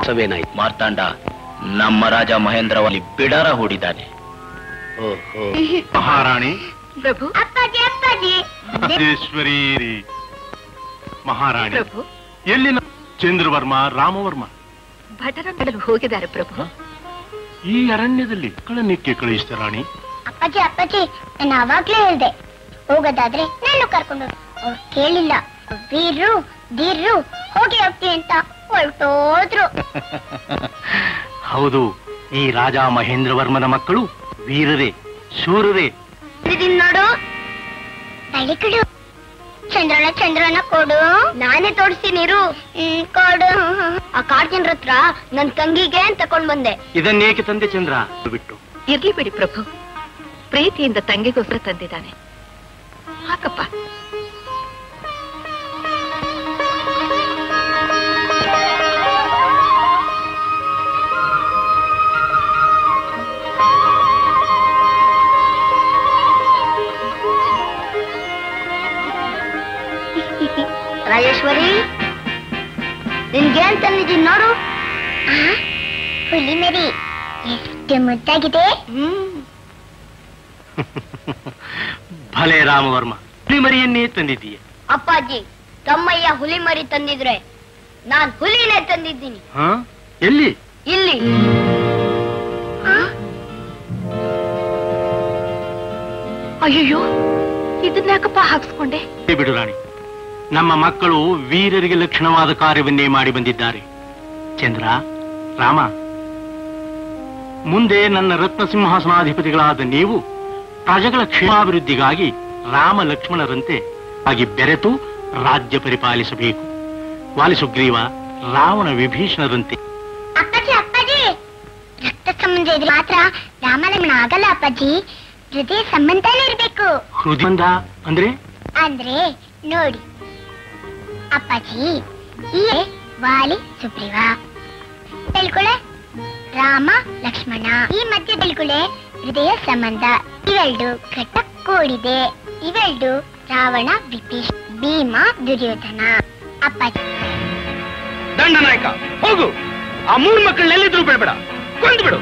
ಸವೇನಾಯ್ತು ಮಾರ್ತಾಂಡ ನಮ್ಮ ರಾಜ ಮಹೇಂದ್ರವಲ್ಲಿ ಬಿಡಾರ ಹೂಡಿದ್ದಾನೆ ಓಹೋ ಮಹಾರಾಣಿ ಪ್ರಭು ಅಪ್ಪಾಜಿ ಅಪ್ಪಾಜಿ ರಾಜೇಶ್ವರಿ ಮಹಾರಾಣಿ ಪ್ರಭು ಎಲ್ಲಿನ ಚಂದ್ರವರ್ಮ ರಾಮವರ್ಮ ಭಟರ ಮಾಡಲು ಹೋಗಿದ್ದಾರೆ ಪ್ರಭು ಈ ಅರಣ್ಯದಲ್ಲಿ ಕಳನಿಕ್ಕೆ ಕಳುಹಿಸಿದ ರಾಣಿ ಅಪ್ಪಾಜಿ ಅಪ್ಪಾಜಿ ನಾನು ಅವಾಗ್ಲೇ ಹೇಳ್ದೆ ಹೋಗೋದಾದ್ರೆ ನಾನು ಕರ್ಕೊಂಡು ಹೋಗು. ಅವ್ರು ಕೇಳಿಲ್ಲ ವೀರ್ರು ದೀರ್ರು ಹೋಗಿ ಹೋಗ್ತೀನಿ ಅಂತ ಹೊರಟೋದ್ರು ಹೌದು ಈ ರಾಜ ಮಹೇಂದ್ರವರ್ಮನ ಮಕ್ಕಳು ವೀರರೇ ಶೂರರೇ ಇದೀನ್ ನೋಡು ತಳಿಕಡು ಚಂದ್ರನ ಚಂದ್ರನ ಕೊಡು ನಾನೇ ತೋರಿಸ್ತೀನಿ ಇರು ಹ್ಮ್, ಕೊಡು ಆ ಕಾಡ್ಜನ್ರ ಹತ್ರ ನನ್ ತಂಗಿಗೆ ತಕೊಂಡ್ ಬಂದೆ ಇದನ್ನೇಕೆ ತಂದೆ ಚಂದ್ರ ಬಿಟ್ಟು ಇರ್ಲಿ ಬಿಡಿ ಪ್ರಭು ಪ್ರೀತಿಯಿಂದ ತಂಗಿಗೋಸ್ಕರ ತಂದಿದ್ದಾನೆ ಹಾಕಪ್ಪ ರಾಜೇಶ್ವರಿ ನಿನ್ಗೆ ಏನ್ ತಂದಿದ್ದೀನಿ ನೋಡು ಹುಲಿ ಮರಿ ಎಷ್ಟು ಮುದ್ದಾಗಿದೆ ಹ್ಮ್ ಭಲೆ ರಾಮವರ್ಮ ಮರಿಯನ್ನೇ ತಂದಿದ್ದೀಯ ಅಪ್ಪಾಜಿ ತಮ್ಮಯ್ಯ ಹುಲಿ ಮರಿ ತಂದಿದ್ರೆ ನಾನ್ ಹುಲಿನೇ ತಂದಿದ್ದೀನಿ ಹಾ ಎಲ್ಲಿ ಇಲ್ಲಿ ಅಯ್ಯಯ್ಯೋ ಇದನ್ಯಾಕಪ್ಪ ಹಾಕ್ಸ್ಕೊಂಡೆ ಹೇ ಬಿಡು ರಾಣಿ ನಮ್ಮ ಮಕ್ಕಳು ವೀರರಿಗೆ ಲಕ್ಷಣವಾದ ಕಾರ್ಯವನ್ನೇ ಮಾಡಿ ಬಂದಿದ್ದಾರೆ ಚಂದ್ರ ರಾಮ ಮುಂದೆ ನನ್ನ ರತ್ನ ಸಿಂಹಾಸನಾಧಿಪತಿಗಳಾದ ನೀವು ಪ್ರಜೆಗಳ ಕ್ಷೇಮಾಭಿವೃದ್ಧಿಗಾಗಿ ರಾಮ ಲಕ್ಷ್ಮಣರಂತೆ ಆಗಿ ಬೆರೆತು ರಾಜ್ಯ ಪರಿಪಾಲಿಸಬೇಕು ವಾಲಿಸುಗ್ರೀವ ರಾವಣ ವಿಭೀಷಣರಂತೆ ಅಪ್ಪಾಜಿ ಅಪ್ಪಾಜಿ ರಕ್ತ ಸಂಬಂಧ ಇದ್ರೆ ಮಾತ್ರ ರಾಮಲಗ್ನ ಆಗಲ್ಲ ಅಪ್ಪಾಜಿ ಹೃದಯ ಸಂಬಂಧನೇ ಇರ್ಬೇಕು ಹೃದಯಂದ ಅಂದ್ರೆ ಅಂದ್ರೆ ನೋಡಿ ಅಪ್ಪಾಜಿ ಈ ವಾಲಿ ಸುಗ್ರೀವ ತಿಳ್ಕೊಳೆ ರಾಮ ಲಕ್ಷ್ಮಣ ಈ ಮಧ್ಯೆ ತಿಳ್ಕೊಳೆ ಹೃದಯ ಸಂಬಂಧ ಇವೆರಡು ಘಟ್ಟ ಕೂಡಿದೆ ಇವೆರಡು ರಾವಣ ವಿಭೀಷ್ ಭೀಮ ದುರ್ಯೋಧನ ಅಪ್ಪಾಜಿ ದಂಡನಾಯಕ ಹೋಗು ಆ ಮೂರ್ ಮಕ್ಕಳನ್ನೆಲ್ಲಿದ್ರು ಬಿಡಬೇಡ ಕೊಂದು ಬಿಡು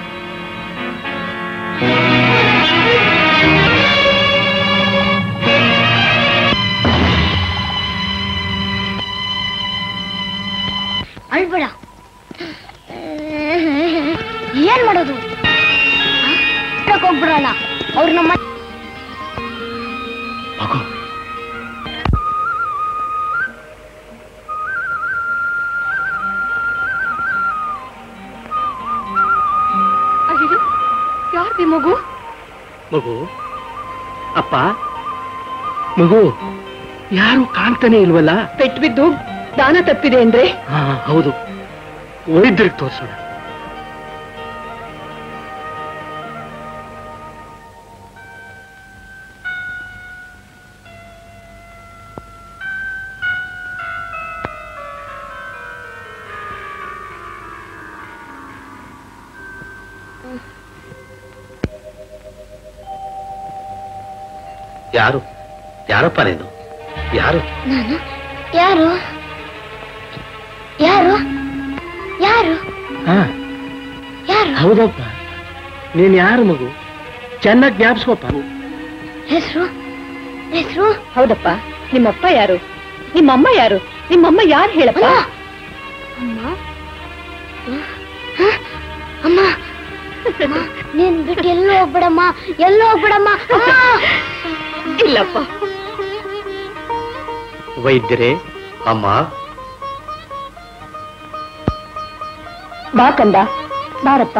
ಅಳ್ಬೇಡ ಏನ್ ಮಾಡೋದು ಹೋಗ್ಬಿಡೋಣ ಅವ್ರು ನಮ್ಮ ಮಗು ಅಯ್ಯೋ ಯಾರ್ದಿ ಮಗು ಮಗು ಅಪ್ಪ ಮಗು ಯಾರು ಕಾಣ್ತಾನೆ ಇಲ್ವಲ್ಲ ಪೆಟ್ಟು ಬಿದ್ದು ದಾನ ತಪ್ಪಿದೆ ಅಂದ್ರೆ ಹಾ ಹೌದು ವೈದ್ಯರಿಗೆ ತೋರಿಸೋಣ ಯಾರು ಯಾರಪ್ಪ ನೀನು ಯಾರು ನಾನು ಯಾರು ಯಾರು ಯಾರು ಹಾ ಯಾರು ಹೌದಪ್ಪ ನೀನ್ ಯಾರು ಮಗು ಚೆನ್ನಾಗಿ ಜ್ಞಾಪಿಸ್ಕೋಪ್ಪ ಹೆಸರು ಹೆಸರು ಹೌದಪ್ಪ ನಿಮ್ಮಪ್ಪ ಯಾರು ನಿಮ್ಮಮ್ಮ ಯಾರು ನಿಮ್ಮಮ್ಮ ಯಾರು ಹೇಳಪ್ಪ ಅಮ್ಮ ಹ? ಅಮ್ಮ ಅಮ್ಮ, ನೀನ್ ಬಿಟ್ಟು ಎಲ್ಲೋ ಹೋಗ್ಬಿಡಮ್ಮ ಎಲ್ಲೋ ಹೋಗ್ಬಿಡಮ್ಮ ಅಮ್ಮ! ಇಲ್ಲಪ್ಪ ವೈದ್ಯರೇ ಅಮ್ಮ ಬಾ ಕಂದ ಬಾರಪ್ಪ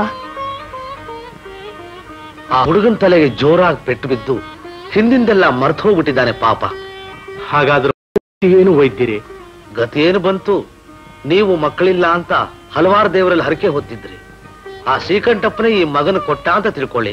ಆ ಹುಡುಗನ ತಲೆಗೆ ಜೋರಾಗಿ ಪೆಟ್ಟು ಬಿದ್ದು ಹಿಂದಿಂದೆಲ್ಲ ಮರ್ತು ಹೋಗ್ಬಿಟ್ಟಿದ್ದಾನೆ ಪಾಪ ಹಾಗಾದ್ರೆ ಏನು ವೈದ್ಯರೇ ಗತಿ ಏನು ಬಂತು ನೀವು ಮಕ್ಕಳಿಲ್ಲ ಅಂತ ಹಲವಾರು ದೇವರಲ್ಲಿ ಹರಕೆ ಹೊತ್ತಿದ್ರಿ ಆ ಶ್ರೀಕಂಠಪ್ಪನೇ ಈ ಮಗನ ಕೊಟ್ಟ ಅಂತ ತಿಳ್ಕೊಳ್ಳಿ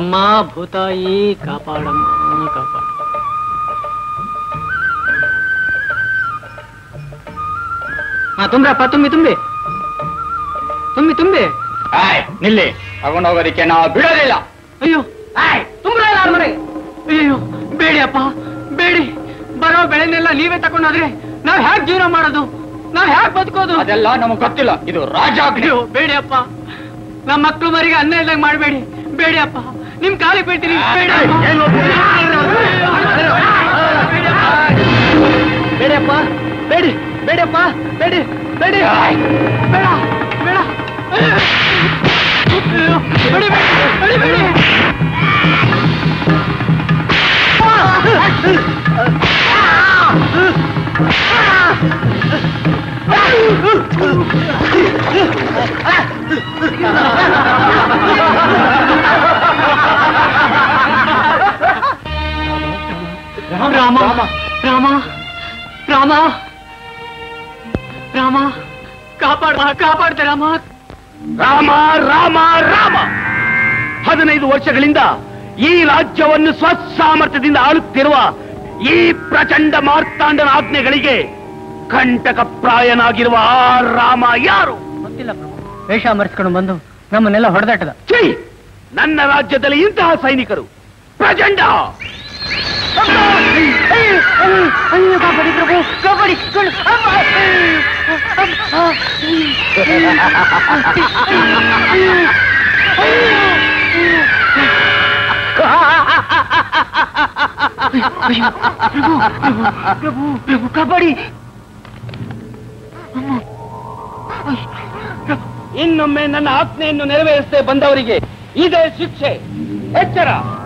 ಅಮ್ಮ ಭೂತಾಯಿ ಕಾಪಾಡಮ್ಮ ಕಾಪಾಡ ಹಾ ತುಂಬ್ರಪ್ಪ ತುಂಬಿ ತುಂಬಿ ತುಂಬಿ ತುಂಬಿ ನಿಲ್ಲಿ ತಗೊಂಡು ಹೋಗೋದಕ್ಕೆ ನಾವು ಬಿಡೋದಿಲ್ಲ ಅಯ್ಯೋ ತುಂಬ್ರ ಅಯ್ಯೋ ಬೇಡಿ ಅಪ್ಪ ಬೇಡಿ ಬರೋ ಬೆಳೆನೆಲ್ಲ ನೀವೇ ತಕೊಂಡೋದ್ರೆ ನಾವ್ ಹ್ಯಾಕ್ ಜೀವನ ಮಾಡೋದು ನಾವ್ ಹ್ಯಾಕ್ ಬದುಕೋದು ಅದೆಲ್ಲ ನಮಗ್ ಗೊತ್ತಿಲ್ಲ ಇದು ರಾಜಾಜ್ಞೆ ಅಯ್ಯೋ ಬೇಡಿ ಅಪ್ಪ ನಮ್ಮ ಮಕ್ಳು ಮರಿಗೆ ಅನ್ನ ಇಲ್ದಂಗ್ ಮಾಡಬೇಡಿ ಬೇಡಿ ಅಪ್ಪ ನಿಮ್ ಕಾಲಿಗೆ ಬೀಳ್ತೀನಿ ಬೇಡಿ ಅಪ್ಪ. ಬೇಡಿಯಪ್ಪ ಬೇಡಿ ಬೇಡಿಯಪ್ಪ ಬೇಡಿ ಬೇಡಿ ಬೇಡ ಬೇಡ ಅಯ್ಯೋ, ಬೇಡಿ ಬೇಡಿ ಬೇಡಿ ಬೇಡಿ ರಾಮ ರಾಮ ರಾಮ ರಾಮ ಕಾಪಾಡ ಕಾಪಾಡ್ತೆ ರಾಮ ರಾಮ ರಾಮ ರಾಮ ಹದಿನೈದು ವರ್ಷಗಳಿಂದ ಈ ರಾಜ್ಯವನ್ನು ಸ್ವಸಾಮರ್ಥ್ಯದಿಂದ ಆಳುತ್ತಿರುವ ಈ ಪ್ರಚಂಡ ಮಾರ್ತಾಂಡನ ಆಜ್ಞೆಗಳಿಗೆ ಕಂಟಕ ಪ್ರಾಯನಾಗಿರುವ ಆ ರಾಮ ಯಾರು ಗೊತ್ತಿಲ್ಲ ಪ್ರಭು ವೇಷ ಮರೆಸ್ಕೊಂಡು ಬಂದು ನಮ್ಮನ್ನೆಲ್ಲ ಹೊಡೆದಾಟದ ಛೀ! ನನ್ನ ರಾಜ್ಯದಲ್ಲಿ ಇಂತಹ ಸೈನಿಕರು ಪ್ರಚಂಡ ಪ್ರಭು ಪ್ರಭು ಕಬಡ್ಡಿ ಇನ್ನೊಮ್ಮೆ ನನ್ನ ಆಜ್ಞೆಯನ್ನು ನೆರವೇರಿಸದೆ ಬಂದವರಿಗೆ ಇದೇ ಶಿಕ್ಷೆ ಎಚ್ಚರ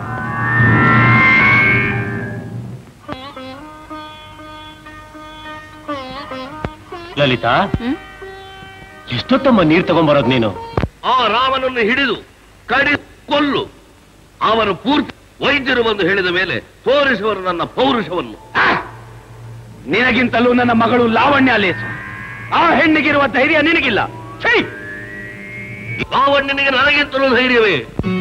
ಲಲಿತಾ ಎಷ್ಟೊತ್ತಮ್ಮ ನೀರ್ ತಗೊಂಬರೋದ್ ನೀನು ಆ ರಾಮನನ್ನು ಹಿಡಿದು ಕಡಿ ಕೊಲ್ಲು ಅವನು ಪೂರ್ತಿ ವೈದ್ಯರು ಬಂದು ಹೇಳಿದ ಮೇಲೆ ತೋರಿಸುವರು ನನ್ನ ಪೌರುಷವನ್ನು ನಿನಗಿಂತಲೂ ನನ್ನ ಮಗಳು ಲಾವಣ್ಯ ಲೇಸು ಆ ಹೆಣ್ಣಿಗಿರುವ ಧೈರ್ಯ ನಿನಗಿಲ್ಲ ಛೀ! ಲಾವಣ್ಯನಿಗೆ ನನಗಿಂತಲೂ ಧೈರ್ಯವೇ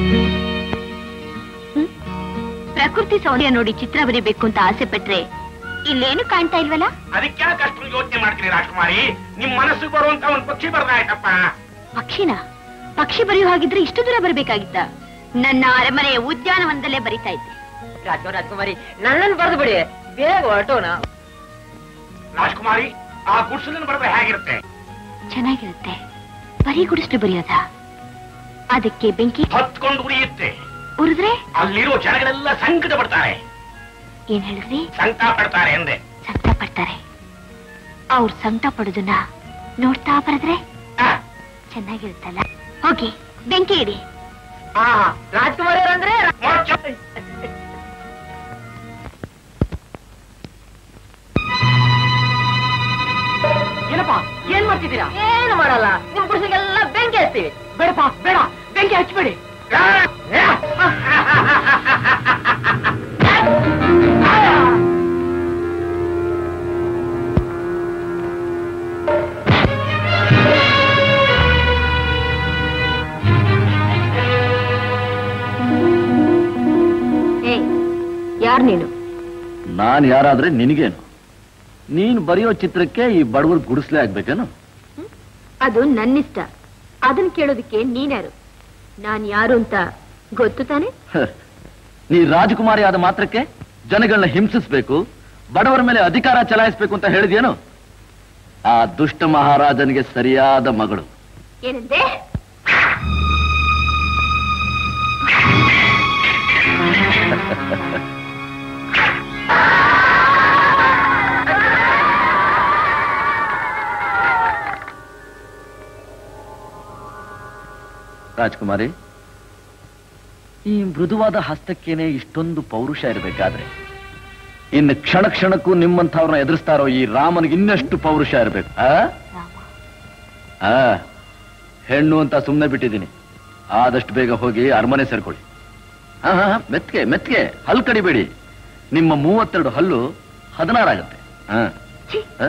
ಪ್ರಕೃತಿ ಸೌಂದರ್ಯ ನೋಡಿ ಚಿತ್ರ ಬರೀಬೇಕು ಅಂತ ಆಸೆ ಪಟ್ರೆ ಇಲ್ಲೇನು ಕಾಣ್ತಾ ಇಲ್ವಲ್ಲ ಅದಕ್ಯಾಕೆ ಅಷ್ಟು ಯೋಚನೆ ಮಾಡ್ತೀನಿ ರಾಜಕುಮಾರಿ ನಿಮ್ ಮನಸ್ಸಿಗೆ ಬರುವಂತ ಒಂದು ಪಕ್ಷಿ ಬರ್ದಾಯ್ತಪ್ಪ ಪಕ್ಷಿನ ಪಕ್ಷಿ ಬರೆಯೋ ಹಾಗಿದ್ರೆ ಇಷ್ಟು ದೂರ ಬರ್ಬೇಕಾಗಿತ್ತ ನನ್ನ ಅರಮನೆಯ ಉದ್ಯಾನವನದಲ್ಲೇ ಬರಿತಾ ಇದ್ದೆ ರಾಜಕುಮಾರಿ ನನ್ನನ್ನು ಬರೆದು ಬಿಡಿ ಬೇಗ ಹೊರಟೋಣ ರಾಜಕುಮಾರಿ ಆ ಗುಡ್ಸಲನ್ನು ಬರೆದ ಹೇಗಿರುತ್ತೆ ಚೆನ್ನಾಗಿರುತ್ತೆ ಬರೀ ಗುಡಿಸ್ಲು ಬರೆಯೋದ ಅದಕ್ಕೆ ಬೆಂಕಿ ಹತ್ಕೊಂಡು ಉರಿಯುತ್ತೆ ಉರಿದ್ರೆ ಅಲ್ಲಿರೋ ಜನಗಳೆಲ್ಲ ಸಂಕಟ ಪಡ್ತಾರೆ ಏನ್ ಹೇಳಿದ್ರಿ ಸಂಕಟ ಪಡ್ತಾರೆ ಎಂದೆ ಸಂಕಟ ಪಡ್ತಾರೆ ಅವ್ರು ಸಂಕಟ ಪಡೋದನ್ನ ನೋಡ್ತಾ ಬರೆದ್ರೆ ಆ, ಚೆನ್ನಾಗಿರುತ್ತಲ್ಲ ಹೋಗಿ ಬೆಂಕಿ ಇಡಿ ಹಾ ರಾಜಕುಮಾರಿ ಅಂದ್ರೆ ಮೊರ್ಚ. ಏನಪ್ಪ ಏನ್ ಮಾಡ್ತಿದ್ದೀರಾ ಏನು ಮಾಡಲ್ಲ ನಿಮ್ ಪುರುಷರಿಗೆಲ್ಲ ಬೆಂಕಿ ಹಚ್ತೀವಿ ಬೇಡಪ್ಪ ಬೇಡ ಬೆಂಕಿ ಹಚ್ಬೇಡಿ ಏ ಯಾರ್ ನೀನು ನಾನ್ ಯಾರಾದ್ರೆ ನಿನಗೇನು ನೀನ್ ಬರೆಯೋ ಚಿತ್ರಕ್ಕೆ ಈ ಬಡವರು ಗುಡಿಸ್ಲೇ ಆಗ್ಬೇಕೇನು ಅದು ನನ್ನಿಷ್ಟ ಅದನ್ ಕೇಳೋದಕ್ಕೆ ನೀನ್ಯಾರು ನಾನ್ ಯಾರು ಅಂತ ಗೊತ್ತು ತಾನೆ ಹ, ನೀ ರಾಜಕುಮಾರಿ ಆದ ಮಾತ್ರಕ್ಕೆ ಜನಗಳನ್ನ ಹಿಂಸಿಸ್ಬೇಕು ಬಡವರ ಮೇಲೆ ಅಧಿಕಾರ ಚಲಾಯಿಸ್ಬೇಕು ಅಂತ ಹೇಳಿದ್ಯೇನು ಆ ದುಷ್ಟ ಮಹಾರಾಜನಿಗೆ ಸರಿಯಾದ ಮಗಳು ಏನಂದೆ ರಾಜ್ಕುಮಾರಿ ಈ ಮೃದುವಾದ ಹಸ್ತಕ್ಕೇನೆ ಇಷ್ಟೊಂದು ಪೌರುಷ ಇರಬೇಕಾದ್ರೆ ಇನ್ನು ಕ್ಷಣ ಕ್ಷಣಕ್ಕೂ ನಿಮ್ಮಂಥವ್ರನ್ನ ಎದುರಿಸ್ತಾರೋ ಈ ರಾಮನಿಗೆ ಇನ್ನಷ್ಟು ಪೌರುಷ ಇರಬೇಕು ಆ ಆ, ಹೆಣ್ಣು ಅಂತ ಸುಮ್ಮನೆ ಬಿಟ್ಟಿದ್ದೀನಿ ಆದಷ್ಟು ಬೇಗ ಹೋಗಿ ಅರಮನೆ ಸೇರ್ಕೊಳ್ಳಿ ಹಾ ಹಾ ಹಾ, ಮೆತ್ಗೆ ಮೆತ್ಗೆ ಹಲ್ಲು ಕಡಿಬೇಡಿ ನಿಮ್ಮ ಮೂವತ್ತೆರಡು ಹಲ್ಲು ಹದಿನಾರಾಗತ್ತೆ ಹಾ ಹ?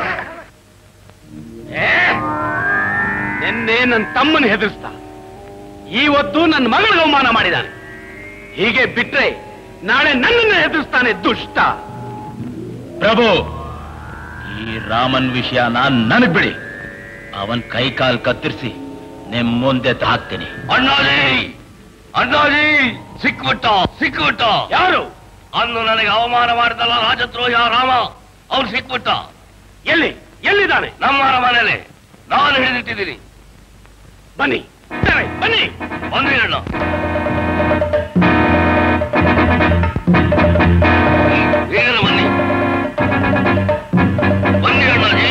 ನಿನ್ನೆ ನನ್ನ ತಮ್ಮನ ಹೆದರ್ಸ್ತ ಇವತ್ತು ನನ್ನ ಮಗಳಿಗೆ ಅವಮಾನ ಮಾಡಿದ್ದಾನೆ ಹೀಗೆ ಬಿಟ್ರೆ ನಾಳೆ ನನ್ನನ್ನು ಎದುರಿಸ್ತಾನೆ ದುಷ್ಟ ಪ್ರಭು ಈ ರಾಮನ್ ವಿಷಯನ ನನಗ್ ಬಿಡಿ ಅವನ್ ಕೈ ಕಾಲ್ ಕತ್ತರಿಸಿ ನಿಮ್ ಮುಂದೆ ಹಾಕ್ತೀನಿ ಅಣ್ಣಾಜಿ ಅಣ್ಣಾಜಿ ಸಿಕ್ಬಿಟ್ಟ ಸಿಕ್ಬಿಟ್ಟ ಯಾರು ಅಂದು ನನಗೆ ಅವಮಾನ ಮಾಡಿದಲ್ಲ ರಾಜದ್ರೋಹ ರಾಮ ಅವ್ರು ಸಿಕ್ಬಿಟ್ಟ ಎಲ್ಲಿ ಎಲ್ಲಿದ್ದಾನೆ ನಮ್ಮ ಮನೇಲೆ ನಾನು ಹಿಡಿದಿಟ್ಟಿದ್ದೀನಿ ಬನ್ನಿ ಇದ್ದಾನೆ, ಬನ್ನಿ ಬಂದ್ರಿ ಅಣ್ಣ ಬೇಗನೆ ಬನ್ನಿ ಬನ್ನಿ ಅಣ್ಣಾಜಿ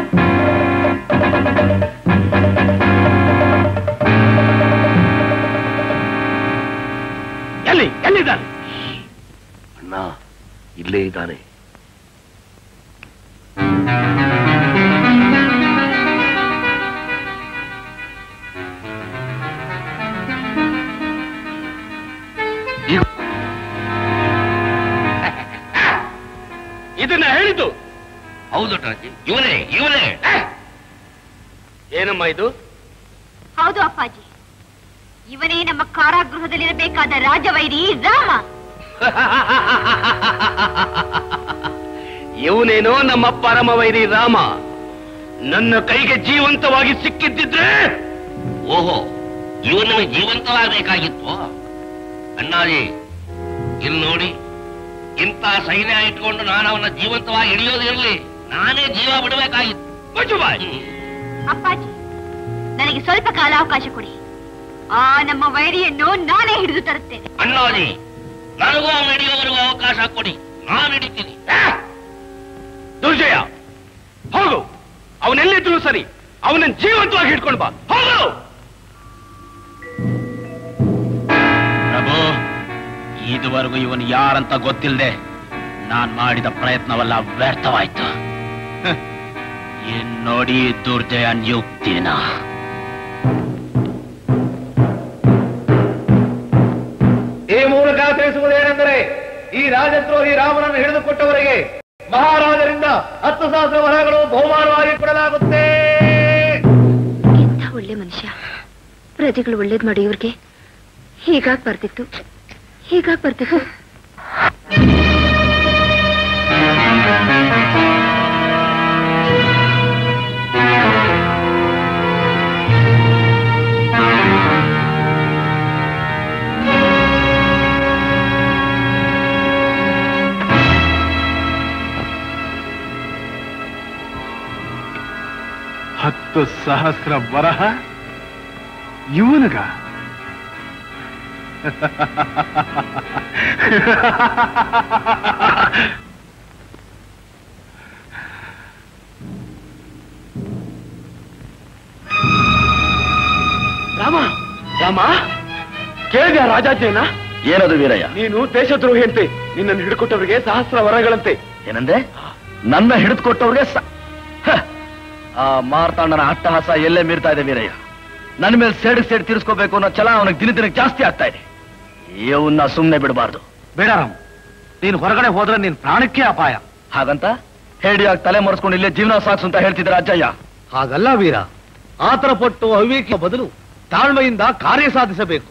ಎಲ್ಲಿ ಎಲ್ಲಿದ್ದಾನೆ ಅಣ್ಣ ಇಲ್ಲೇ ಇದ್ದಾನೆ ಇದನ್ನ ಹೇಳಿದ್ದು ಹೌದು ಅಣ್ಣಾಜಿ ಇವನೇ ಇವನೇ ಏನಮ್ಮ ಇದು ಹೌದು ಅಪ್ಪಾಜಿ ಇವನೇ ನಮ್ಮ ಕಾರಾಗೃಹದಲ್ಲಿರಬೇಕಾದ ರಾಜವೈರಿ ರಾಮ ಇವನೇನೋ ನಮ್ಮ ಪರಮವೈರಿ ರಾಮ ನನ್ನ ಕೈಗೆ ಜೀವಂತವಾಗಿ ಸಿಕ್ಕಿದ್ದಿದ್ರೆ ಓಹೋ ಇವನಿಗೆ ಜೀವಂತವಾಗಬೇಕಾಗಿತ್ತು ಅಣ್ಣಾಜಿ ಇಲ್ಲಿ ನೋಡಿ ಇಂಥ ಸೈನ್ಯ ಇಟ್ಕೊಂಡು ನಾನು ಅವನ ಜೀವಂತವಾಗಿ ಹಿಡಿಯೋದು ಇರಲಿ ನಾನೇ ಜೀವ ಬಿಡಬೇಕಾಗಿತ್ತು ಮುಚ್ಚು ಬಾಯ್. ಅಪ್ಪಾಜಿ ನನಗೆ ಸ್ವಲ್ಪ ಕಾಲಾವಕಾಶ ಕೊಡಿ ಆ ನಮ್ಮ ವೈರಿಯನ್ನು ನಾನೇ ಹಿಡಿದು ತರುತ್ತೇನೆ ಅಣ್ಣಾಜಿ ನನಗೂ ಅವನು ಹಿಡಿಯೋವರೆಗೂ ಅವಕಾಶ ಕೊಡಿ ನಾನು ಹಿಡಿತೀನಿ ದುರ್ಜಯ ಹೋಗು ಅವನೆಲ್ಲಿದ್ರು ಸರಿ ಅವನನ್ನ ಜೀವಂತವಾಗಿ ಹಿಡ್ಕೊಂಡು ಬಾ ಹೋಗು ಪ್ರಭು ಇದುವರೆಗೂ ಇವನು ಯಾರಂತ ಗೊತ್ತಿಲ್ಲದೆ ನಾನ್ ಮಾಡಿದ ಪ್ರಯತ್ನವೆಲ್ಲ ವ್ಯರ್ಥವಾಯ್ತು ಹ್. ಇನ್ ನೋಡಿ ದುರ್ಜಯನ್ ಯುಕ್ತಿನ ಈ ಮೂಲಕ ತಿಳಿಸುವುದೇನೆಂದರೆ ಈ ರಾಜದ್ರೋಹಿ ರಾಮನನ್ನು ಹಿಡಿದುಕೊಟ್ಟವರಿಗೆ ಮಹಾರಾಜರಿಂದ ಹತ್ತು ಸಹಸ್ರ ವರಗಳು ಬಹುಮಾನವಾಗಿ ಕೊಡಲಾಗುತ್ತೆ ಎಂಥ ಒಳ್ಳೆ ಮನುಷ್ಯ ಪ್ರಜೆಗಳು ಒಳ್ಳೇದ್ ಮಾಡಿ ಇವ್ರಿಗೆ ಹೀಗಾಗ್ ಬರ್ತಿತ್ತು ಹೀಗಾಗ್ ಬರ್ತಿತ್ತು ಹತ್ತು ಸಹಸ್ರ ವರಹ ಇವನಿಗ ರಾಮ ರಾಮ ಕೇಳಿದ್ಯಾ ರಾಜಾಜ್ಞೆನ ಏನದು ವೀರಯ್ಯ ನೀನು ದೇಶದ್ರೋಹಿ ಅಂತೆ ನಿನ್ನನ್ನು ಹಿಡ್ಕೊಟ್ಟವರಿಗೆ ಸಹಸ್ರ ವರಗಳಂತೆ ಏನಂದೆ ನನ್ನ ಹಿಡಿದುಕೊಟ್ಟವ್ರಿಗೆ ಸ ಹ! ಆ ಮಾರ್ತಾಂಡನ ಅಟ್ಟಹಾಸ ಎಲ್ಲೇ ಮೀರ್ತಾ ಇದೆ ವೀರಯ್ಯ ನನ್ನ ಮೇಲೆ ಸೇಡ್ ಸೇಡ್ ತೀರಿಸ್ಕೋಬೇಕು ಅನ್ನೋ ಛಲ ಅವನಿಗೆ ದಿನ ದಿನಕ್ಕೆ ಜಾಸ್ತಿ ಆಗ್ತಾ ಇದೆ ಇವನ್ನ ಸುಮ್ಮನೆ ಬಿಡಬಾರ್ದು ಬೇಡ ರಾಮ್ ನೀನು ಹೊರಗಡೆ ಹೋದ್ರೆ ನಿನ್ ಪ್ರಾಣಕ್ಕೆ ಅಪಾಯ ಹಾಗಂತ ಹೇಡಿಯಾಗಿ ತಲೆ ಮರೆಸ್ಕೊಂಡು ಇಲ್ಲೇ ಜೀವನ ಸಾಕ್ಸು ಅಂತ ಹೇಳ್ತಿದ್ರೆ ಅಜ್ಜಯ್ಯ ಹಾಗಲ್ಲ ವೀರ ಆತರ ಪಟ್ಟು ಅವಿವೇಕ ಬದಲು ತಾಳ್ಮೆಯಿಂದ ಕಾರ್ಯ ಸಾಧಿಸಬೇಕು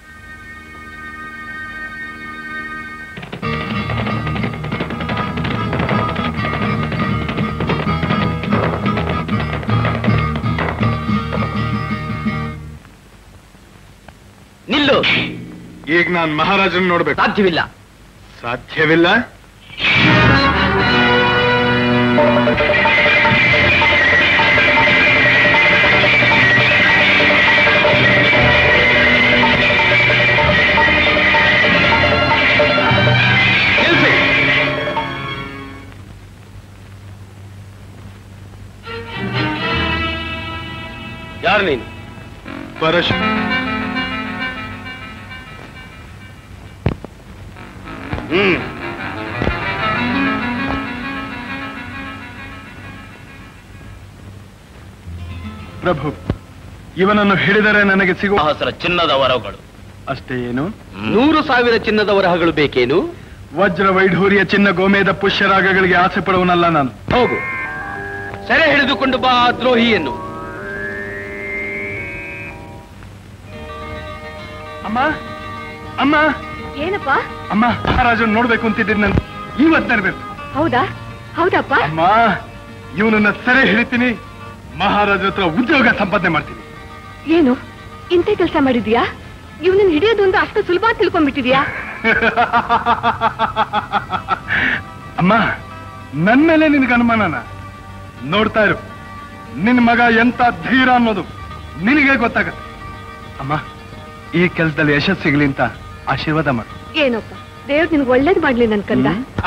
ನಿಲ್ಲು ಈಗ ನಾನ್ ಮಹಾರಾಜನ್ ನೋಡ್ಬೇಕು ಸಾಧ್ಯವಿಲ್ಲ ಸಾಧ್ಯವಿಲ್ಲ ನಿಲ್ಸಿ ಯಾರು ನೀನು ಪರಶು ಹ್ಮ್ ಪ್ರಭು ಇವನನ್ನು ಹಿಡಿದರೆ ನನಗೆ ಸಿಗುವ ಸಹಸ್ರ ಚಿನ್ನದ ವರಗಳು ಅಷ್ಟೇ ಏನು ನೂರು ಸಾವಿರ ಚಿನ್ನದ ವರಹಗಳು ಬೇಕೇನು ವಜ್ರ ವೈಢೂರ್ಯ ಚಿನ್ನ ಗೋಮೇದ ಪುಷ್ಯರಾಗಗಳಿಗೆ ಆಸೆ ಪಡುವನಲ್ಲ ನಾನು ಹೋಗು ಸೆರೆ ಹಿಡಿದುಕೊಂಡು ಬಾ ಆ ದ್ರೋಹಿಯನ್ನು ಅಮ್ಮ ಅಮ್ಮ ಏನಪ್ಪ ಅಮ್ಮ ಮಹಾರಾಜನ್ ನೋಡ್ಬೇಕು ಅಂತಿದ್ದೀನಿ ನಾನು ಇವತ್ ನೆರವೇರ್ತು ಹೌದಾ ಹೌದಪ್ಪ ಅಮ್ಮ ಇವನನ್ನ ಸೆರೆ ಹಿಡಿತೀನಿ ಮಹಾರಾಜರ ಹತ್ರ ಉದ್ಯೋಗ ಸಂಪಾದನೆ ಮಾಡ್ತೀನಿ ಏನು ಇಂಥ ಕೆಲಸ ಮಾಡಿದ್ಯಾ ಇವನನ್ನ ಹಿಡಿಯೋದು ಅಂದ್ರೆ ಅಷ್ಟು ಸುಲಭ ಅಂತ ತಿಳ್ಕೊಂಡ್ಬಿಟ್ಟಿದ್ಯಾ ಅಮ್ಮ ನನ್ ಮೇಲೆ ನಿನಗೆ ಅನುಮಾನನ ನೋಡ್ತಾ ಇರು ನಿನ್ ಮಗ ಎಂತ ಧೀರ ಅನ್ನೋದು ನಿನಗೆ ಗೊತ್ತಾಗತ್ತೆ ಅಮ್ಮ ಈ ಕೆಲಸದಲ್ಲಿ ಯಶಸ್ಸು ಸಿಗ್ಲಿ ಅಂತ ಆಶೀರ್ವಾದ ಮಾಡು ಏನಪ್ಪ ದೇವ್ರು ನಿನ್ಗೆ ಒಳ್ಳೇದ್ ಮಾಡ್ಲಿ ನನ್ ಕಂದ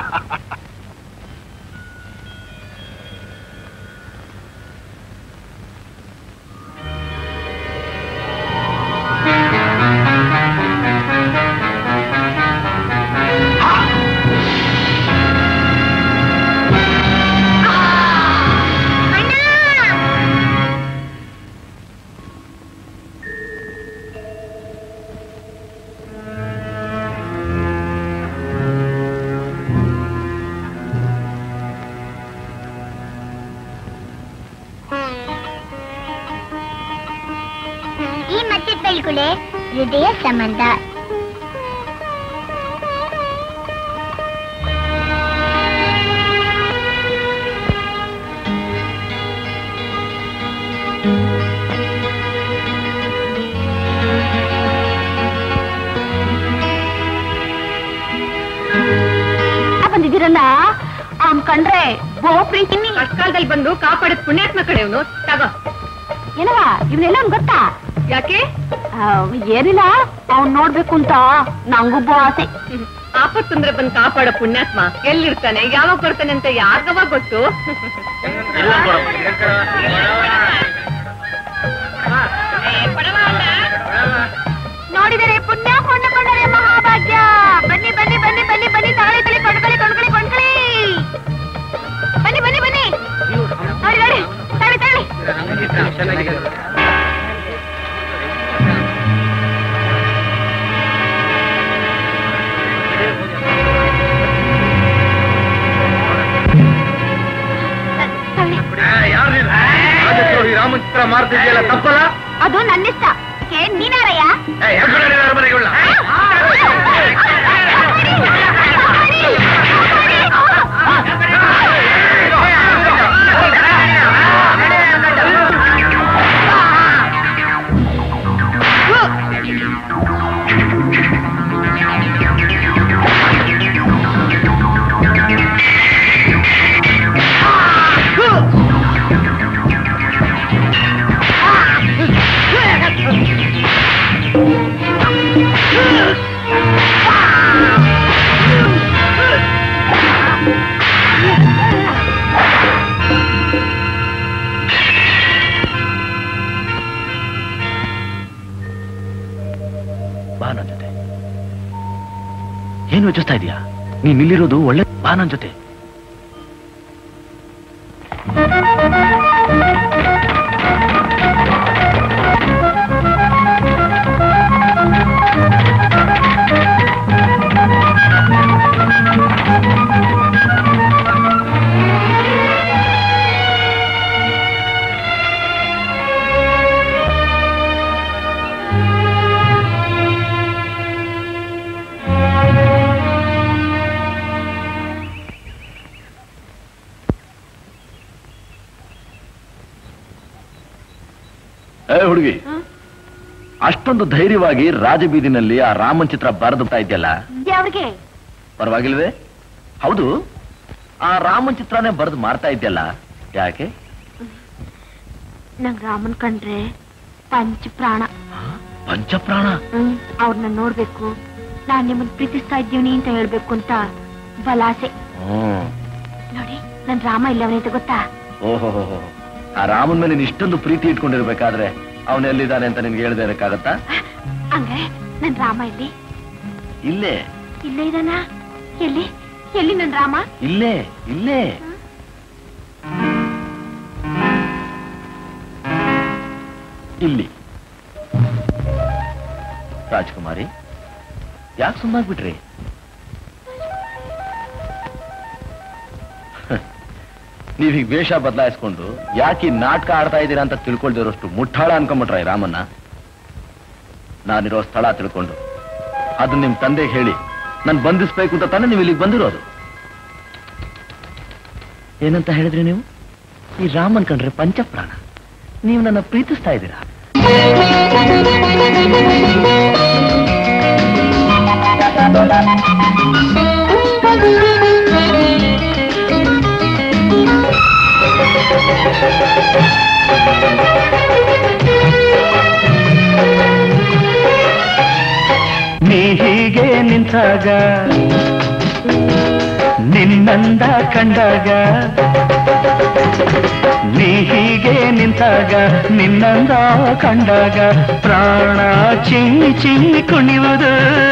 ಈ ಮತ್ತೆ ಬೆಳ್ಗುಳೆ ಹೃದಯ ಸಂಬಂಧ ಬಂದಿದ್ದೀರಲ್ಲ ಅವ್ನ್ ಕಂಡ್ರೆ ಬೋ ಪ್ರೀತಿ ಕಷ್ಟಕಾಲದಲ್ಲಿ ಬಂದು ಕಾಪಾಡದ್ ಪುಣ್ಯಾತ್ಮ ಕಡೆ ಅವನು ತಗೋ ಏನವ ಇವನೆಲ್ಲ ಗೊತ್ತಾ ಯಾಕೆ ಏನಿಲ್ಲ ಅವ್ನ್ ನೋಡ್ಬೇಕು ಅಂತ ನಂಗೊಬ್ಬ ಆಸೆ ಆಪತ್ತಂದ್ರೆ ಬಂದ್ ಕಾಪಾಡ ಪುಣ್ಯಾತ್ಮ ಎಲ್ಲಿರ್ತಾನೆ ಯಾವಾಗ ಬರ್ತಾನೆ ಅಂತ ಯಾರ್ಗವ ಗೊತ್ತು ನೋಡಿದರೆ ಪುಣ್ಯ ಕೊಂಡುಕೊಂಡರೆ ಮಹಾಭಾಗ್ಯ ಬನ್ನಿ ಬನ್ನಿ ಬನ್ನಿ ಬನ್ನಿ ಬನ್ನಿ ತಾಳಿ ತಳಿ ಕೊಂಡ್ಕೊಳ್ಳಿ ಕೊಂಡ್ಕೊಳ್ಳಿ ಕೊಂಡ್ಕೊಳ್ಳಿ ಬನ್ನಿ ಬನ್ನಿ ಬನ್ನಿ ನೋಡಿ ನೋಡಿ ತಾಳಿ ತಾಳಿ ರಾಮನ್ ಚಿತ್ರ ಮಾಡ್ತಿದ್ಯಲ್ಲ ತಪ್ಪಲ್ಲ ಅದು ನನ್ನಿಷ್ಟ ಅದಕ್ಕೆ ನೀನಾರಯ್ಯ ಅರಮನೆಗಳ ಬಾ ನನ್ ಜೊತೆ ಏನು ಯೋಚಿಸ್ತಾ ಇದೀಯಾ ನೀನ್ ಇಲ್ಲಿರೋದು ಒಳ್ಳೆ ಬಾ ನನ್ ಜೊತೆ ಏ ಹುಡುಗಿ ಅಷ್ಟೊಂದು ಧೈರ್ಯವಾಗಿ ರಾಜಬೀದಿನಲ್ಲಿ ಆ ರಾಮನ್ ಚಿತ್ರ ಬರೆದು ಇದೆಯಲ್ಲ ಯಾವ್ರಿಗೆ ಪರವಾಗಿಲ್ವೇ ಹೌದು ಆ ರಾಮನ್ ಚಿತ್ರನೇ ಬರೆದು ಮಾಡ್ತಾ ಇದ್ಯಲ್ಲ ಯಾಕೆ ನಂಗ್ ರಾಮನ್ ಕಂಡ್ರೆ ಪಂಚ ಪ್ರಾಣ ಪಂಚಪ್ರಾಣ ಹ್ಮ್ ಅವ್ರನ್ನ ನೋಡ್ಬೇಕು ನಾನ್ ನಿಮ್ಮನ್ ಪ್ರೀತಿಸ್ತಾ ಇದ್ದೀವಿ ಅಂತ ಹೇಳ್ಬೇಕು ಅಂತ ಬಲಾಸೆ ಹ್ಮ್ ನೋಡಿ ನನ್ ರಾಮ ಇಲ್ಲವನೇ ಅಂತ ಗೊತ್ತಾ ಓಹೋ ಆ ರಾಮನ್ ಮೇಲೆ ನೀನ್ ಇಷ್ಟೊಂದು ಪ್ರೀತಿ ಇಟ್ಕೊಂಡಿರ್ಬೇಕಾದ್ರೆ ಅವನು ಎಲ್ಲಿದ್ದಾನೆ ಅಂತ ನಿನ್ಗೆ ಹೇಳ್ದೆ ಇರಕ್ಕಾಗತ್ತಾ ಹಂಗೆ ನನ್ ರಾಮ ಇಲ್ಲಿ ಇಲ್ಲೇ ಇಲ್ಲೇ ಇದಾನ ಎಲ್ಲಿ ಎಲ್ಲಿ ನನ್ ರಾಮ ಇಲ್ಲೇ ಇಲ್ಲೇ ಇಲ್ಲಿ ರಾಜ್ಕುಮಾರಿ ಯಾಕೆ ಸುಮ್ಮಾಗ್ಬಿಟ್ರಿ ನೀವೀಗ ವೇಷ ಬದಲಾಯಿಸ್ಕೊಂಡು ಯಾಕೆ ಈ ನಾಟಕ ಆಡ್ತಾ ಇದ್ದೀರಾ ಅಂತ ತಿಳ್ಕೊಳ್ದಿರೋಷ್ಟು ಮುಟ್ಟಾಳ ಅನ್ಕೊಂಬಿಟ್ರ ಈ ರಾಮನ್ನ ನಾನಿರೋ ಸ್ಥಳ ತಿಳ್ಕೊಂಡು ಅದು ನಿಮ್ ತಂದೆಗೆ ಹೇಳಿ ನಾನು ಬಂಧಿಸ್ಬೇಕು ಅಂತ ತಾನೇ ನೀವು ಇಲ್ಲಿಗೆ ಬಂದಿರೋದು ಏನಂತ ಹೇಳಿದ್ರಿ ನೀವು ಈ ರಾಮನ್ ಕಂಡ್ರೆ ಪಂಚಪ್ರಾಣ ನೀವು ನನ್ನ ಪ್ರೀತಿಸ್ತಾ ಇದ್ದೀರಾ ನೀ ಹೀಗೆ ನಿಂತಾಗ ನಿನ್ನಂದ ಕಂಡಾಗ ನೀ ಹೀಗೆ ನಿಂತಾಗ ನಿನ್ನಂದ ಕಂಡಾಗ ಪ್ರಾಣ ಚಿಮ್ಮಿ ಚಿಮ್ಮಿ ಕುಣಿಯುವುದು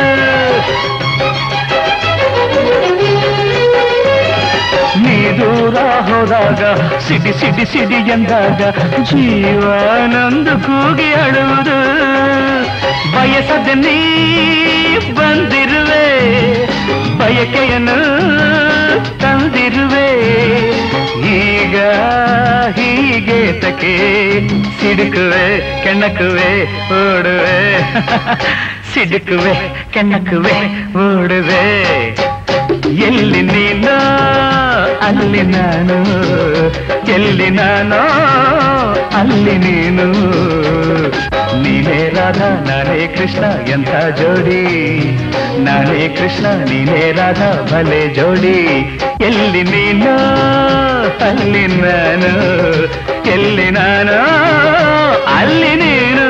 ನೀ ದೂರ ಹೋದಾಗ ಸಿಡಿ ಸಿಡಿ ಸಿಡಿ ಎಂದಾಗ ಜೀವನೊಂದು ಕೂಗಿ ಅಳುವುದು ಬಯಸದ ನೀ ಬಂದಿರುವೆ ಬಯಕೆಯನ್ನು ತಂದಿರುವೆ ಈಗ ಹೀಗೆ ತಕೆ ಸಿಡುಕುವೆ ಕೆಣಕುವೆ ಓಡುವೆ ಸಿಡುಕುವೆ ಕೆಣಕುವೆ ಓಡುವೆ ಎಲ್ಲಿ ನೀನು ಅಲ್ಲಿ ನಾನು ಎಲ್ಲಿ ನಾನು ಅಲ್ಲಿ ನೀನು ನೀನೇ ರಾಧಾ ನಾನೇ ಕೃಷ್ಣ ಎಂಥ ಜೋಡಿ ನಾನೇ ಕೃಷ್ಣ ನೀನೇ ರಾಧಾ ಭಲೆ ಜೋಡಿ ಎಲ್ಲಿ ನೀನು ಅಲ್ಲಿ ನಾನು ಎಲ್ಲಿ ನಾನು ಅಲ್ಲಿ ನೀನು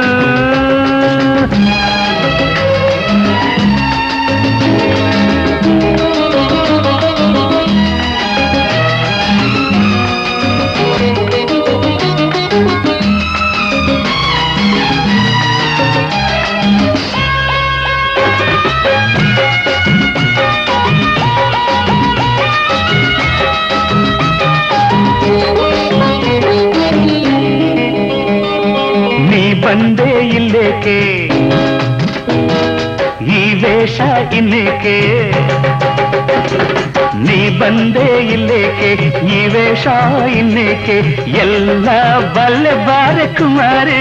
ನೀ ಬಂದೆ ಇಲ್ಲೇಕೆ ಈ ವೇಷ ಇನ್ನೇಕೆ ನೀ ಬಂದೆ ಇಲ್ಲೇಕೆ ಈ ವೇಷ ಇನ್ನೇಕೆ ಎಲ್ಲ ಬಲ್ಲೆ ಬಾರೆ ಕುಮಾರಿ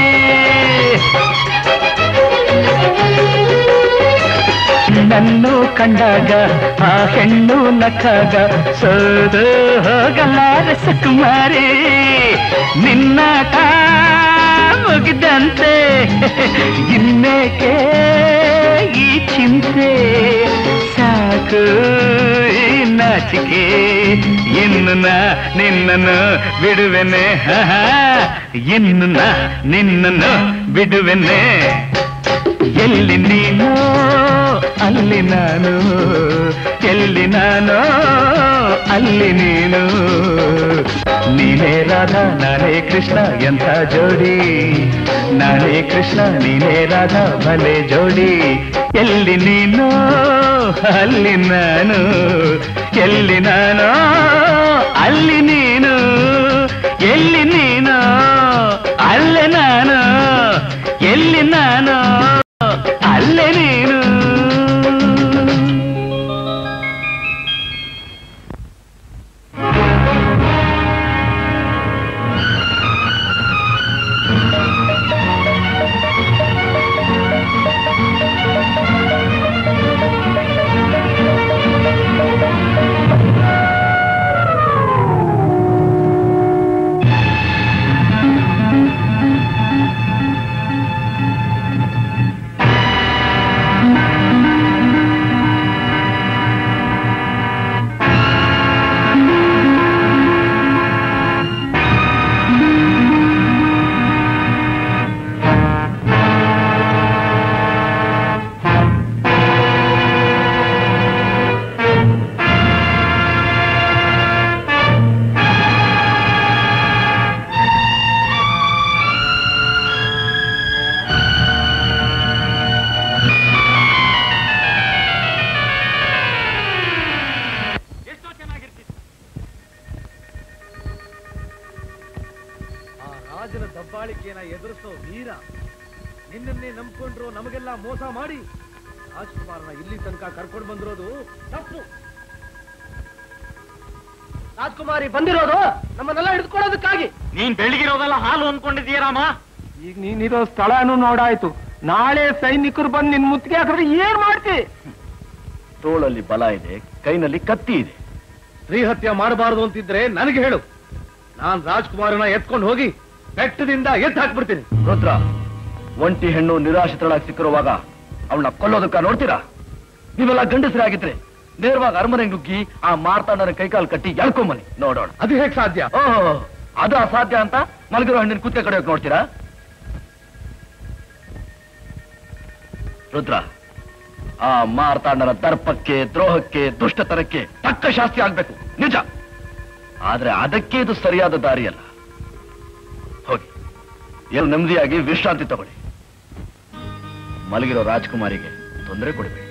ನನ್ನು ಕಂಡಾಗ ಆ ಹೆಣ್ಣು ನಕ್ಕಾಗ ಸೋದು ಹೋಗಲಾರ ಸುಕುಮಾರಿ ನಿನ್ನಾಟ ಮುಗಿದಂತೆ ಇನ್ನೇಕೆ ಈ ಚಿಂತೆ ಸಾಕು ಈ ನಾಚಿಕೆ ಇನ್ನು ನಾ ನಿನ್ನನ್ನು ಬಿಡುವೆನೆ ಆಹಾ, ಇನ್ನು ನಾ ನಿನ್ನನ್ನು ಬಿಡುವೆನೆ ಎಲ್ಲಿ ನೀನು ಅಲ್ಲಿ ನಾನು ಎಲ್ಲಿ ನಾನು ಅಲ್ಲಿ ನೀನು ನೀನೇ ರಾಧಾ ನಾನೇ ಕೃಷ್ಣ ಎಂಥ ಜೋಡಿ ನಾನೇ ಕೃಷ್ಣ ನೀನೇ ರಾಧಾ ಭಲೆ ಜೋಡಿ ಎಲ್ಲಿ ನೀನು ಅಲ್ಲಿ ನಾನು ಎಲ್ಲಿ ನಾನು ಅಲ್ಲಿ ನೀನು ಎಲ್ಲಿ ನೀನು ಅಲ್ಲೇ ನಾನು ಎಲ್ಲಿ ನಾನು ಅಲ್ಲೇ ನೀನು ಆ ರಾಜನ ದಬ್ಬಾಳಿಕೆಯನ್ನ ಎದುರಿಸೋ ವೀರ ನಿನ್ನನ್ನೇ ನಂಬ್ಕೊಂಡ್ರು ನಮಗೆಲ್ಲ ಮೋಸ ಮಾಡಿ ರಾಜ್ಕುಮಾರ್ನ ಇಲ್ಲಿ ತನಕ ಕರ್ಕೊಂಡು ಬಂದಿರೋದು ತಪ್ಪು ರಾಜ್ಕುಮಾರಿ ಬಂದಿರೋದು ನಮ್ಮನ್ನೆಲ್ಲ ಹಿಡಿದುಕೊಳ್ಳೋದಕ್ಕಾಗಿ ನೀನ್ ಬೆಳಗಿರೋದೆಲ್ಲ ಹಾಲು ಅನ್ಕೊಂಡಿದ್ದೀಯರಾಮ ಈಗ ನೀನಿರೋ ಸ್ಥಳನೂ ನೋಡಾಯ್ತು ನಾಳೆ ಸೈನಿಕರು ಬಂದು ನಿನ್ ಮುತ್ತಿಗೆ ಹಾಕಿದ್ರೆ ಏನ್ ಮಾಡ್ತಿ ತೋಳಲ್ಲಿ ಬಲ ಇದೆ ಕೈನಲ್ಲಿ ಕತ್ತಿ ಇದೆ ಸ್ತ್ರೀ ಹತ್ಯೆ ಮಾಡಬಾರದು ಅಂತಿದ್ರೆ ನನಗೆ ಹೇಳು ನಾನ್ ರಾಜ್ಕುಮಾರನ ಎತ್ಕೊಂಡು ಹೋಗಿ ಬೆಟ್ಟದಿಂದ ಎತ್ತು ಹಾಕ್ಬಿಡ್ತೀನಿ ರುದ್ರ ಒಂಟಿ ಹೆಣ್ಣು ನಿರಾಶ್ರಿತಳಾಗಿ ಸಿಕ್ಕಿರುವಾಗ ಅವಳನ್ನ ಕೊಲ್ಲೋದಕ್ಕ ನೋಡ್ತೀರಾ ನೀವೆಲ್ಲ ಗಂಡಸರಾಗಿದ್ರೆ ನೇರವಾಗಿ ಅರಮನೆ ನುಗ್ಗಿ ಆ ಮಾರ್ತಾಂಡನ ಕೈಕಾಲು ಕಟ್ಟಿ ಎಳ್ಕೊಂಬನಿ ನೋಡೋಣ ಅದು ಹೇಗ್ ಸಾಧ್ಯ ಓಹೋ ಅದು ಅಸಾಧ್ಯ ಅಂತ ಮಲಗಿರೋ ಹಣ್ಣಿನ ಕುತ್ತೆ ಕಡೆ ನೋಡ್ತೀರಾ ರುದ್ರ ಆ ಮಾರ್ತಾಂಡನ ದರ್ಪಕ್ಕೆ ದ್ರೋಹಕ್ಕೆ ದುಷ್ಟತನಕ್ಕೆ ತಕ್ಕ ಶಾಸ್ತಿ ಆಗ್ಬೇಕು ನಿಜ ಆದ್ರೆ ಅದಕ್ಕೆ ಇದು ಸರಿಯಾದ ದಾರಿಯಲ್ಲ ಹೋಗಿ ಎಲ್ಲ ನೆಮ್ಮದಿಯಾಗಿ ವಿಶ್ರಾಂತಿ ತಗೊಳ್ಳಿ ಮಲಗಿರೋ ರಾಜ್ಕುಮಾರಿಗೆ ತೊಂದರೆ ಕೊಡಬೇಡಿ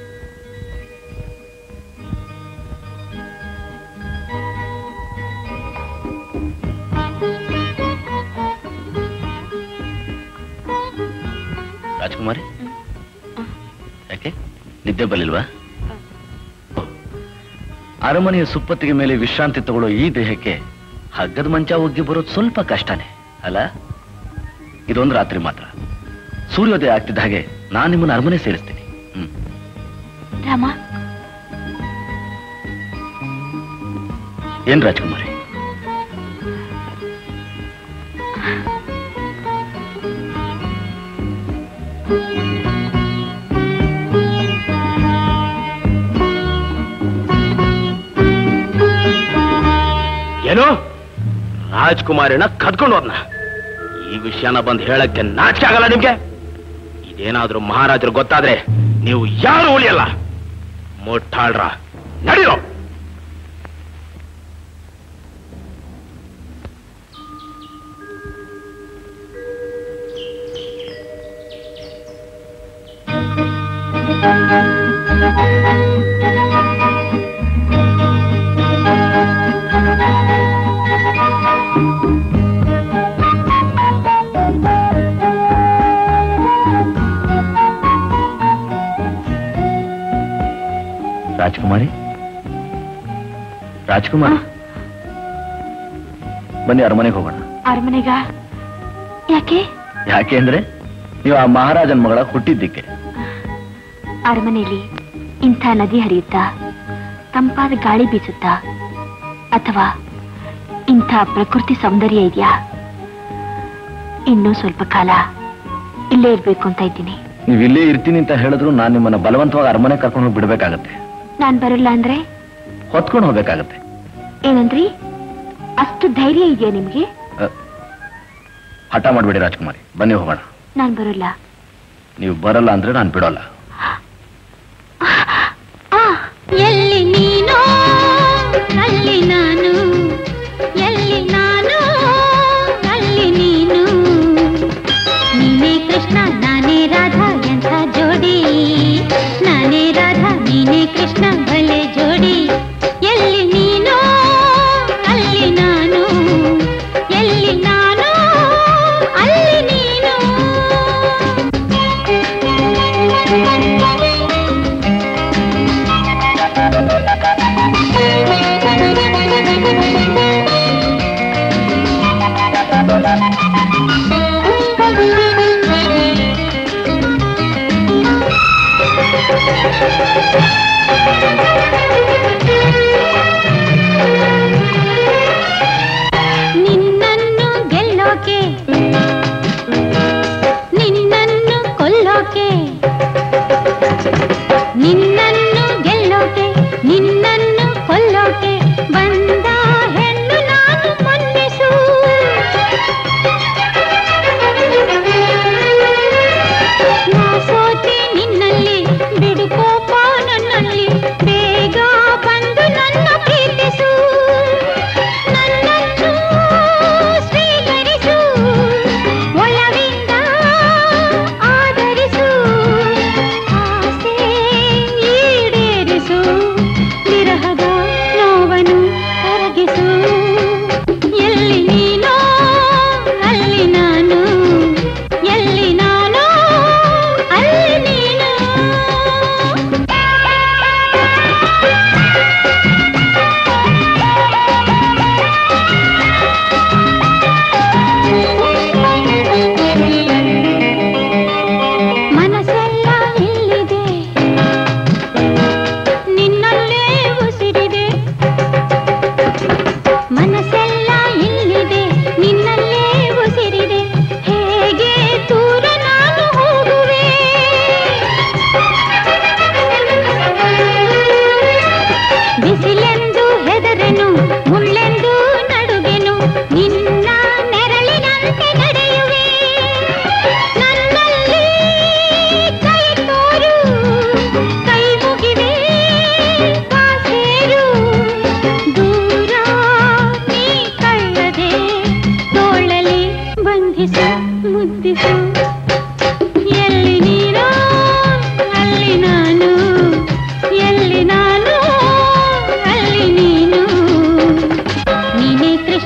ರಾಜ್ಕುಮಾರಿ ಯಾಕೆ ನಿದ್ದೆ ಬರಲಿಲ್ವಾ ಅರಮನೆಯ ಸುಪ್ಪತ್ತಿಗೆ ಮೇಲೆ ವಿಶ್ರಾಂತಿ ತಗೊಳ್ಳೋ ಈ ದೇಹಕ್ಕೆ ಹಗ್ಗದ ಮಂಚ ಒಗ್ಗಿ ಬರೋದು ಸ್ವಲ್ಪ ಕಷ್ಟನೇ ಅಲ್ಲ ಇದೊಂದು ರಾತ್ರಿ ಮಾತ್ರ ಸೂರ್ಯೋದಯ ಆಗ್ತಿದ್ದ ಹಾಗೆ ನಾನು ನಿಮ್ಮನ್ನ ಅರಮನೆ ಸೇರಿಸ್ತೀನಿ ಹ್ಮ್ ರಾಮ ಏನ್ ರಾಜ್ಕುಮಾರಿ ಏನು ರಾಜ್ಕುಮಾರಿನ ಕದ್ಕೊಂಡು ಹೋದ್ನ ಈ ವಿಷಯನ ಬಂದು ಹೇಳಕ್ಕೆ ನಾಚಿಕೆ ಆಗಲ್ಲ ನಿಮ್ಗೆ ಇದೇನಾದ್ರೂ ಮಹಾರಾಜರು ಗೊತ್ತಾದ್ರೆ ನೀವು ಯಾರು ಉಳಿಯಲ್ಲ ಮುಟ್ಟಾಳ್ರ ನಡೀರೋ ರಾಜ್ಕುಮಾರಿ ರಾಜ್ಕುಮಾರಿ ಬನ್ನಿ ಅರಮನೆಗೆ ಹೋಗೋಣ ಅರಮನೆಗ ಯಾಕೆ ಯಾಕೆ ಅಂದ್ರೆ ನೀವು ಆ ಮಹಾರಾಜನ ಮಗಳ ಹುಟ್ಟಿದ್ದಕ್ಕೆ ಅರಮನೆಯಲ್ಲಿ ಇಂಥ ನದಿ ಹರಿಯುತ್ತಾ ತಂಪಾದ ಗಾಳಿ ಬೀಸುತ್ತಾ ಅಥವಾ ಇಂಥ ಪ್ರಕೃತಿ ಸೌಂದರ್ಯ ಇದೆಯಾ ಇನ್ನೂ ಸ್ವಲ್ಪ ಕಾಲ ಇಲ್ಲೇ ಇರ್ಬೇಕು ಅಂತ ಇದ್ದೀನಿ ನೀವು ಇಲ್ಲೇ ಇರ್ತೀನಿ ಅಂತ ಹೇಳಿದ್ರು ನಾನು ನಿಮ್ಮನ್ನ ಬಲವಂತವಾಗಿ ಅರಮನೆ ಕರ್ಕೊಂಡು ಹೋಗಿ ಬಿಡ್ಬೇಕಾಗತ್ತೆ ನಾನ್ ಬರಲ್ಲ ಅಂದ್ರೆ ಹೊತ್ಕೊಂಡು ಹೋಗ್ಬೇಕಾಗತ್ತೆ ಏನಂದ್ರಿ ಅಷ್ಟು ಧೈರ್ಯ ಇದೆಯಾ ನಿಮ್ಗೆ ಅ, ಹಠ ಮಾಡ್ಬೇಡಿ ರಾಜ್ಕುಮಾರಿ ಬನ್ನಿ ಹೋಗೋಣ ನಾನ್ ಬರಲ್ಲ ನೀವು ಬರಲ್ಲ ಅಂದ್ರೆ ನಾನು ಬಿಡೋಲ್ಲ ಎಲ್ಲಿ ನೀನು ಅಲ್ಲಿ ನಾನು ಎಲ್ಲಿ ನಾನು ಅಲ್ಲಿ ನೀನು ನೀನೇ ಕೃಷ್ಣ ನಾನೇ ರಾಧಾ ಎಂಥ ಜೋಡಿ ನಾನೇ ರಾಧಾ ನೀನೇ ಕೃಷ್ಣ ಭಲೆ ಜೋಡಿ ಎಲ್ಲಿ ನೀನು ಅಲ್ಲಿ ನಾನು ಎಲ್ಲಿ ನಾನು ಅಲ್ಲಿ ನೀನು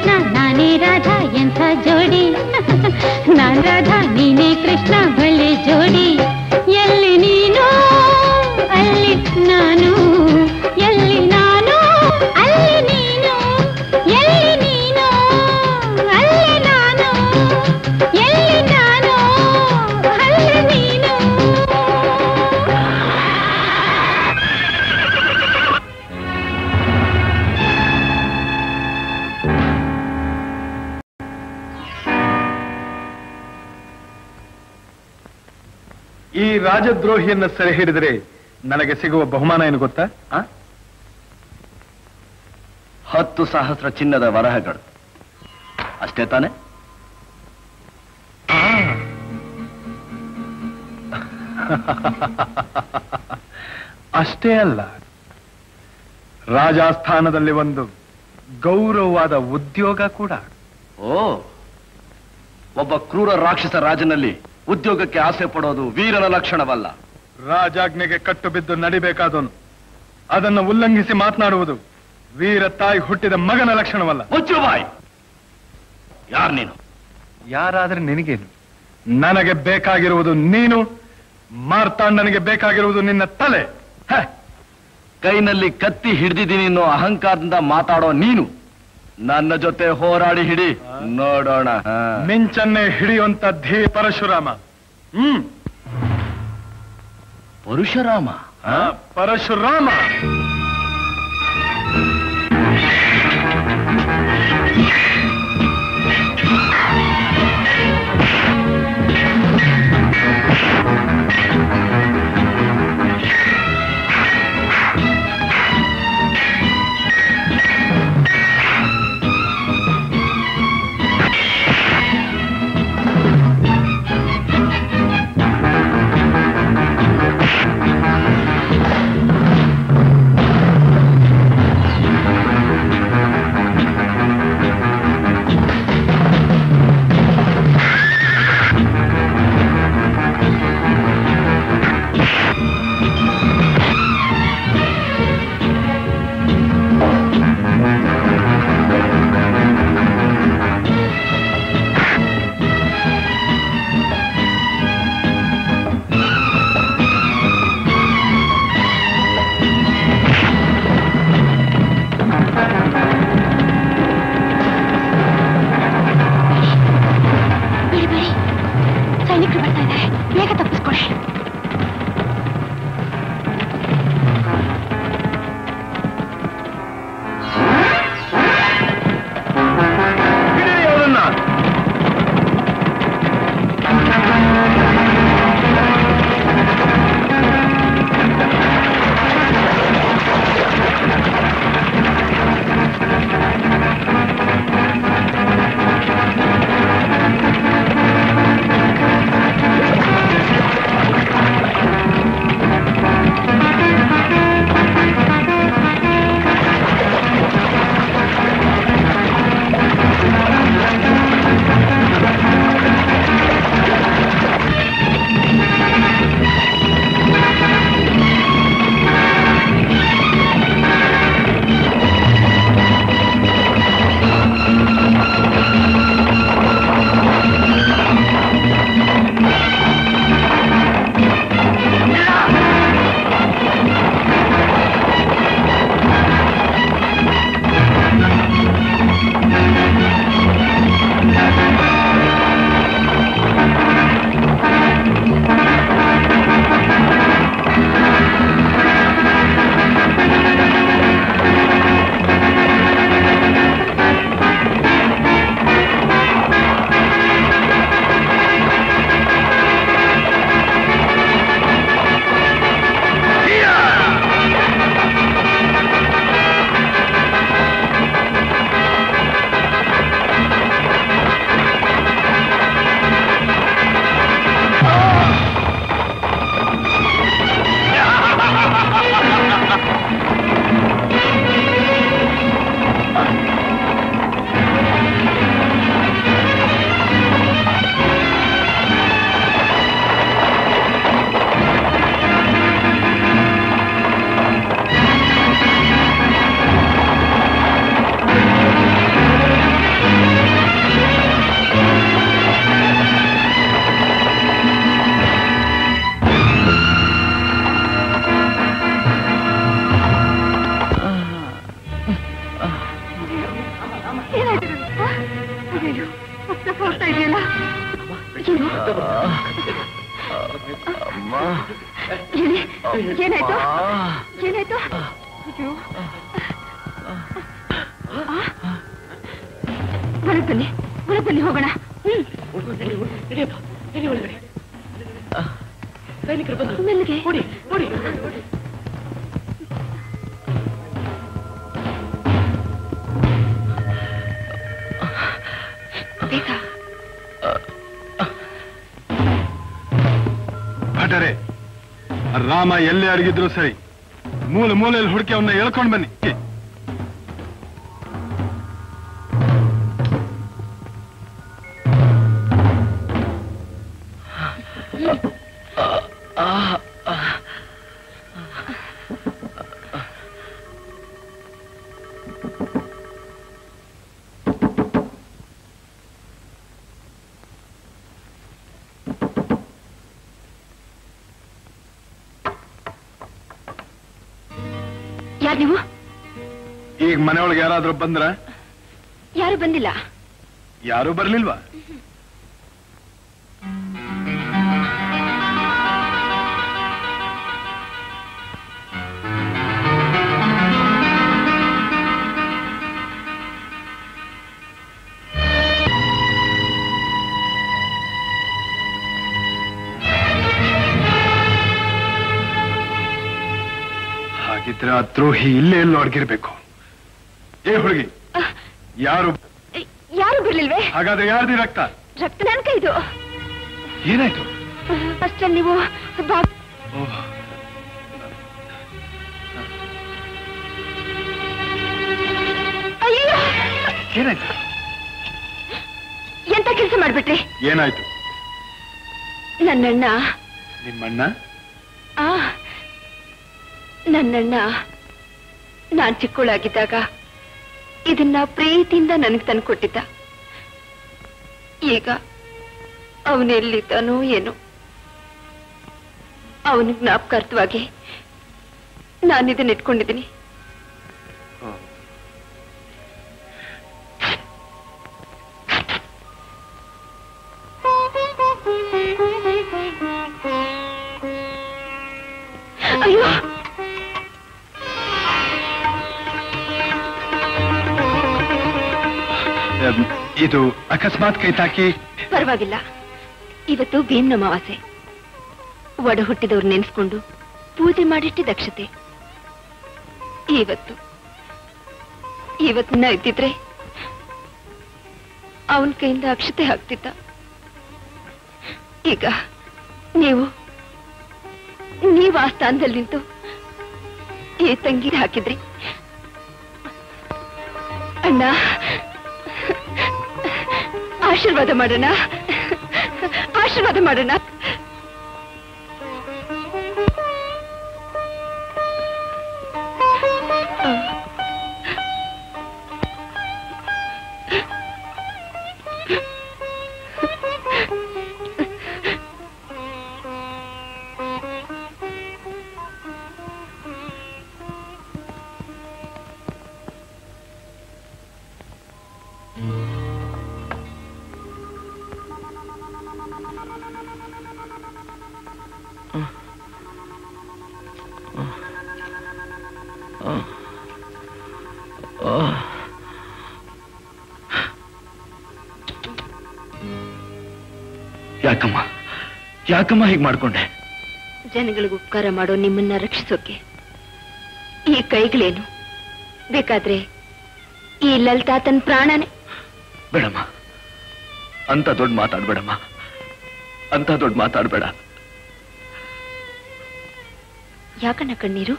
ಕೃಷ್ಣ ನಾನೇ ರಾಧಾ ಎಂಥ ಜೋಡಿ ನಾನ್ ರಾಧಾ ನೀನೇ ಕೃಷ್ಣ ಬಳ್ಳಿ ಜೋಡಿ ಎಲ್ಲಿ ನೀನು ಅಲ್ಲಿ ನಾನು ಎಲ್ಲಿ ನಾನು ಅಲ್ಲಿ ನೀನು ಎಲ್ಲಿ ನೀನು ಅಲ್ಲಿ ನಾನು ಎಲ್ಲಿ ನಾನು ಅಲ್ಲಿ ನೀನು ಈ ರಾಜದ್ರೋಹಿಯನ್ನ ಸೆರೆ ಹಿಡಿದರೆ ನನಗೆ ಸಿಗುವ ಬಹುಮಾನ ಏನು ಗೊತ್ತಾ ಆ? ಹತ್ತು ಸಹಸ್ರ ಚಿನ್ನದ ವರಹಗಳು ಅಷ್ಟೇ ತಾನೆ ಅಷ್ಟೇ ಅಲ್ಲ ರಾಜಸ್ಥಾನದಲ್ಲಿ ಒಂದು ಗೌರವವಾದ ಉದ್ಯೋಗ ಕೂಡ ಓ ಒಬ್ಬ ಕ್ರೂರ ರಾಕ್ಷಸ ರಾಜನಲ್ಲಿ ಉದ್ಯೋಗಕ್ಕೆ ಆಸೆ ಪಡೋದು ವೀರನ ಲಕ್ಷಣವಲ್ಲ ರಾಜಾಜ್ಞೆಗೆ ಕಟ್ಟು ಬಿದ್ದು ನಡಿಬೇಕಾದವನು ಅದನ್ನು ಉಲ್ಲಂಘಿಸಿ ಮಾತನಾಡುವುದು ವೀರ ತಾಯಿ ಹುಟ್ಟಿದ ಮಗನ ಲಕ್ಷಣವಲ್ಲ ಮುಚ್ಚು ಬಾಯ್ ಯಾರ್ ನೀನು ಯಾರಾದ್ರೆ ನಿನಗೇನು ನನಗೆ ಬೇಕಾಗಿರುವುದು ನೀನು ಮಾರ್ತಾಂಡನಿಗೆ ಬೇಕಾಗಿರುವುದು ನಿನ್ನ ತಲೆ ಹ, ಕೈನಲ್ಲಿ ಕತ್ತಿ ಹಿಡಿದಿದ್ದೀನಿ ಅನ್ನೋ ಅಹಂಕಾರದಿಂದ ಮಾತಾಡೋ ನೀನು ನನ್ನ ಜೊತೆ ಹೋರಾಡಿ ಹಿಡಿ ನೋಡೋಣ ಹ. ಮಿಂಚನ್ನೇ ಹಿಡಿಯುವಂತ ಧೀ ಪರಶುರಾಮ ಹ್ಮ್ ಪರಶುರಾಮ ಆ, ಪರಶುರಾಮ ಅಯ್ಯೋ, ರಕ್ತ ಸೋರ್ತಾ ಇದೆಯಲ್ಲ ಏನು? ಏನೇ? ಏನಾಯ್ತು ಏನಾಯ್ತು ಅಯ್ಯೋ ಆ? ಹೊರಗ್ ಬನ್ನಿ ಹೊರಗ್ ಬನ್ನಿ ಹೋಗೋಣ ಹ್ಮ್ ಮೆಲ್ಲಗೆ ಬೇಗ ಭಟರೆ ರಾಮ ಎಲ್ಲೇ ಅಡಗಿದ್ರು ಸರಿ ಮೂಲೆ ಮೂಲೆಯಲ್ಲಿ ಹುಡುಕಿ ಅವನ್ನ ಎಳ್ಕೊಂಡ್ ಬನ್ನಿ ಯಾರು ನೀವು ಈಗ ಮನೆಯೊಳಗೆ ಯಾರಾದ್ರೂ ಬಂದ್ರ ಯಾರು ಬಂದಿಲ್ಲ ಯಾರು ಬರ್ಲಿಲ್ವಾ ಹಾಗಿದ್ರೆ ಆ ದ್ರೋಹಿ ಇಲ್ಲೇ ಎಲ್ಲೋ ಅಡಗಿರ್ಬೇಕು ಏ ಹುಡುಗಿ ಯಾರು ಯಾರು ಬರ್ಲಿಲ್ವೇ ಹಾಗಾದ್ರೆ ಯಾರ್ದಿ ರಕ್ತ ರಕ್ತ ನನ್ ಕೈದು ಏನಾಯ್ತು ಅಷ್ಟಲ್ಲಿ ನೀವು ಬಾ- ಓಹ್, ಅಯ್ಯೋ ಏನಾಯ್ತು ಎಂತ ಕೆಲಸ ಮಾಡ್ಬಿಟ್ರಿ ಏನಾಯ್ತು ನನ್ನಣ್ಣ ನಿಮ್ಮಣ್ಣ ಆ ನನ್ನಣ್ಣ ನಾನ್ ಚಿಕ್ಕವಳಾಗಿದ್ದಾಗ ಇದನ್ನ ಪ್ರೀತಿಯಿಂದ ನನಗೆ ತಂದ್ಕೊಟ್ಟಿದ್ದ ಈಗ ಅವನೆಲ್ಲಿದ್ದಾನೋ ಏನೋ ಅವನ ಜ್ಞಾಪಕಾರ್ಥವಾಗಿ ನಾನಿದನ್ನ ಇಟ್ಕೊಂಡಿದ್ದೀನಿ ಅಯ್ಯೋ ಅಮ್, ಇದು ಅಕಸ್ಮಾತ್ ಕೈ ತಾಕಿ ಪರವಾಗಿಲ್ಲ ಇವತ್ತು ಭೀಮ್ನ ಅಮಾವಾಸ್ಯೆ ಒಡ ಹುಟ್ಟಿದವ್ರು ನೆನೆಸ್ಕೊಂಡು ಪೂಜೆ ಮಾಡಿಟ್ಟಿದ್ದ ದಕ್ಷತೆ ಇವತ್ತು ಇವತ್ತಿನ ಇದ್ದಿದ್ರೆ ಅವನ ಕೈಯಿಂದ ಅಕ್ಷತೆ ಹಾಕ್ತಿದ್ದ ಈಗ ನೀವು ನೀವು ಆ ಸ್ಥಾನದಲ್ಲಿ ನಿಂತು ಈ ತಂಗಿ ಹಾಕಿದ್ರಿ ಅಣ್ಣ ಆಶೀರ್ವಾದ ಮಾಡೋಣ ಆಶೀರ್ವಾದ ಮಾಡೋಣ ಯಾಕಮ್ಮ ಯಾಕಮ್ಮ ಹೀಗ್ ಮಾಡ್ಕೊಂಡೆ ಜನಗಳಿಗೆ ಉಪಕಾರ ಮಾಡೋ ನಿಮ್ಮನ್ನ ರಕ್ಷಿಸೋಕೆ ಈ ಕೈಗಳೇನು ಬೇಕಾದ್ರೆ ಈ ಲಲಿತಾ ತನ್ನ ಪ್ರಾಣನೇ ಬೇಡಮ್ಮ ಅಂತ ದೊಡ್ಡ ಮಾತಾಡ್ಬೇಡಮ್ಮ ಅಂತ ದೊಡ್ಡ ಮಾತಾಡ್ಬೇಡ ಯಾಕಣ್ಣ ಕಣ್ಣೀರು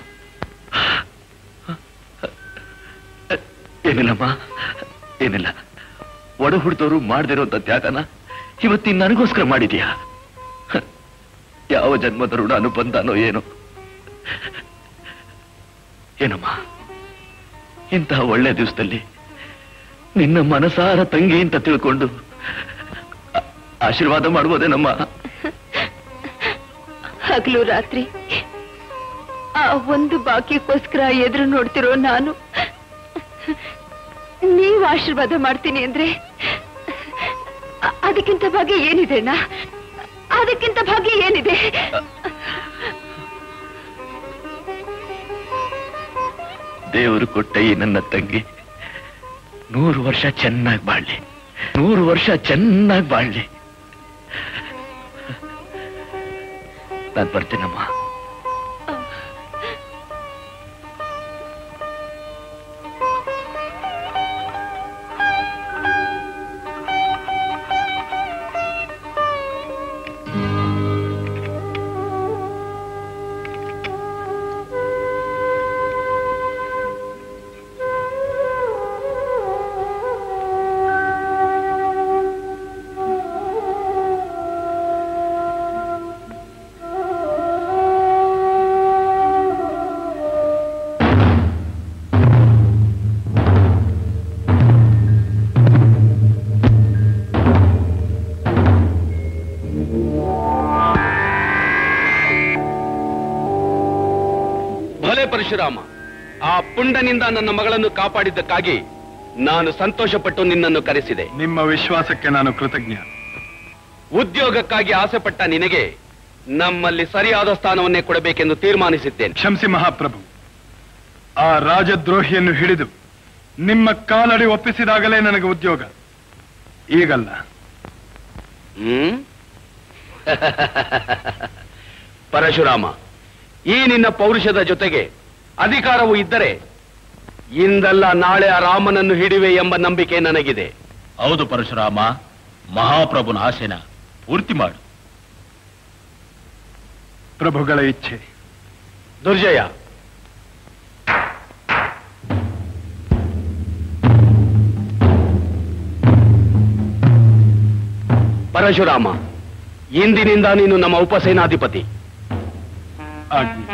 ಏನಿಲ್ಲಮ್ಮ ಏನಿಲ್ಲ ಒಡ ಹುಡ್ದವರು ಮಾಡದಿರೋಂಥ ತ್ಯಾಗನ ಇವತ್ತಿನ ನನಗೋಸ್ಕರ ಮಾಡಿದ್ಯಾ ಹ, ಯಾವ ಜನ್ಮದ ಋಣ ಅನುಬಂಧನೋ ಏನೋ ಏನಮ್ಮ ಇಂತಹ ಒಳ್ಳೆ ದಿವಸದಲ್ಲಿ ನಿನ್ನ ಮನಸಾರ ತಂಗಿ ಅಂತ ತಿಳ್ಕೊಂಡು ಆ- ಆಶೀರ್ವಾದ ಮಾಡ್ಬೋದೇನಮ್ಮ ಹಗಲು ರಾತ್ರಿ ಆ ಒಂದು ಬಾಕಿಗೋಸ್ಕರ ಎದುರು ನೋಡ್ತಿರೋ ನಾನು ನೀವು ಆಶೀರ್ವಾದ ಮಾಡ್ತೀನಿ ಅಂದ್ರೆ ಅ- ಅದಕ್ಕಿಂತ ಭಾಗ್ಯ ಏನಿದೆ ಅಣ್ಣ ಅದಕ್ಕಿಂತ ಭಾಗ್ಯ ಏನಿದೆ ದೇವರು ಕೊಟ್ಟ ಈ ನನ್ನ ತಂಗಿ ನೂರು ವರ್ಷ ಚೆನ್ನಾಗಿ ಬಾಳ್ಲಿ ನೂರು ವರ್ಷ ಚೆನ್ನಾಗಿ ಬಾಳ್ಲಿ ನಾನು ಬರ್ತೀನಮ್ಮ ಭಲೆ ಪರಶುರಾಮ ಆ ಪುಂಡನಿಂದ ನನ್ನ ಮಗಳನ್ನು ಕಾಪಾಡಿದ್ದಕ್ಕಾಗಿ ನಾನು ಸಂತೋಷಪಟ್ಟು ನಿನ್ನನ್ನು ಕರೆಸಿದೆ ನಿಮ್ಮ ವಿಶ್ವಾಸಕ್ಕೆ ನಾನು ಕೃತಜ್ಞ ಉದ್ಯೋಗಕ್ಕಾಗಿ ಆಸೆಪಟ್ಟ ನಿನಗೆ ನಮ್ಮಲ್ಲಿ ಸರಿಯಾದ ಸ್ಥಾನವನ್ನೇ ಕೊಡಬೇಕೆಂದು ತೀರ್ಮಾನಿಸಿದ್ದೇನೆ ಕ್ಷಮಿಸಿ ಮಹಾಪ್ರಭು ಆ ರಾಜದ್ರೋಹಿಯನ್ನು ಹಿಡಿದು ನಿಮ್ಮ ಕಾಲಡಿ ಒಪ್ಪಿಸಿದಾಗಲೇ ನನಗೆ ಉದ್ಯೋಗ ಈಗಲ್ಲ ಹ್ಮ್ ಪರಶುರಾಮ ಈ ನಿನ್ನ ಪೌರುಷದ ಜೊತೆಗೆ ಅಧಿಕಾರವು ಇದ್ದರೆ ಇಂದಲ್ಲ ನಾಳೆ ಆ ರಾಮನನ್ನು ಹಿಡಿವೆ ಎಂಬ ನಂಬಿಕೆ ನನಗಿದೆ ಹೌದು ಪರಶುರಾಮ ಮಹಾಪ್ರಭುನ ಆಸೆನ ಪೂರ್ತಿ ಮಾಡು ಪ್ರಭುಗಳ ಇಚ್ಛೆ ದುರ್ಜಯ ಪರಶುರಾಮ ಇಂದಿನಿಂದ ನೀನು ನಮ್ಮ ಉಪಸೇನಾಧಿಪತಿ ಆಜ್ಞೆ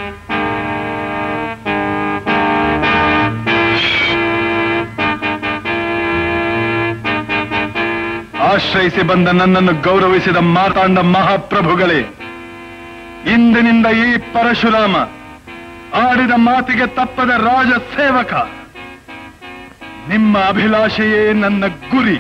ಆಶ್ರಯಿಸಿ ಬಂದ ನನ್ನನ್ನು ಗೌರವಿಸಿದ ಮಾತಾಂಡ ಮಹಾಪ್ರಭುಗಳೇ ಇಂದಿನಿಂದ ಈ ಪರಶುರಾಮ ಆಡಿದ ಮಾತಿಗೆ ತಪ್ಪದ ರಾಜ ಸೇವಕ ನಿಮ್ಮ ಅಭಿಲಾಷೆಯೇ ನನ್ನ ಗುರಿ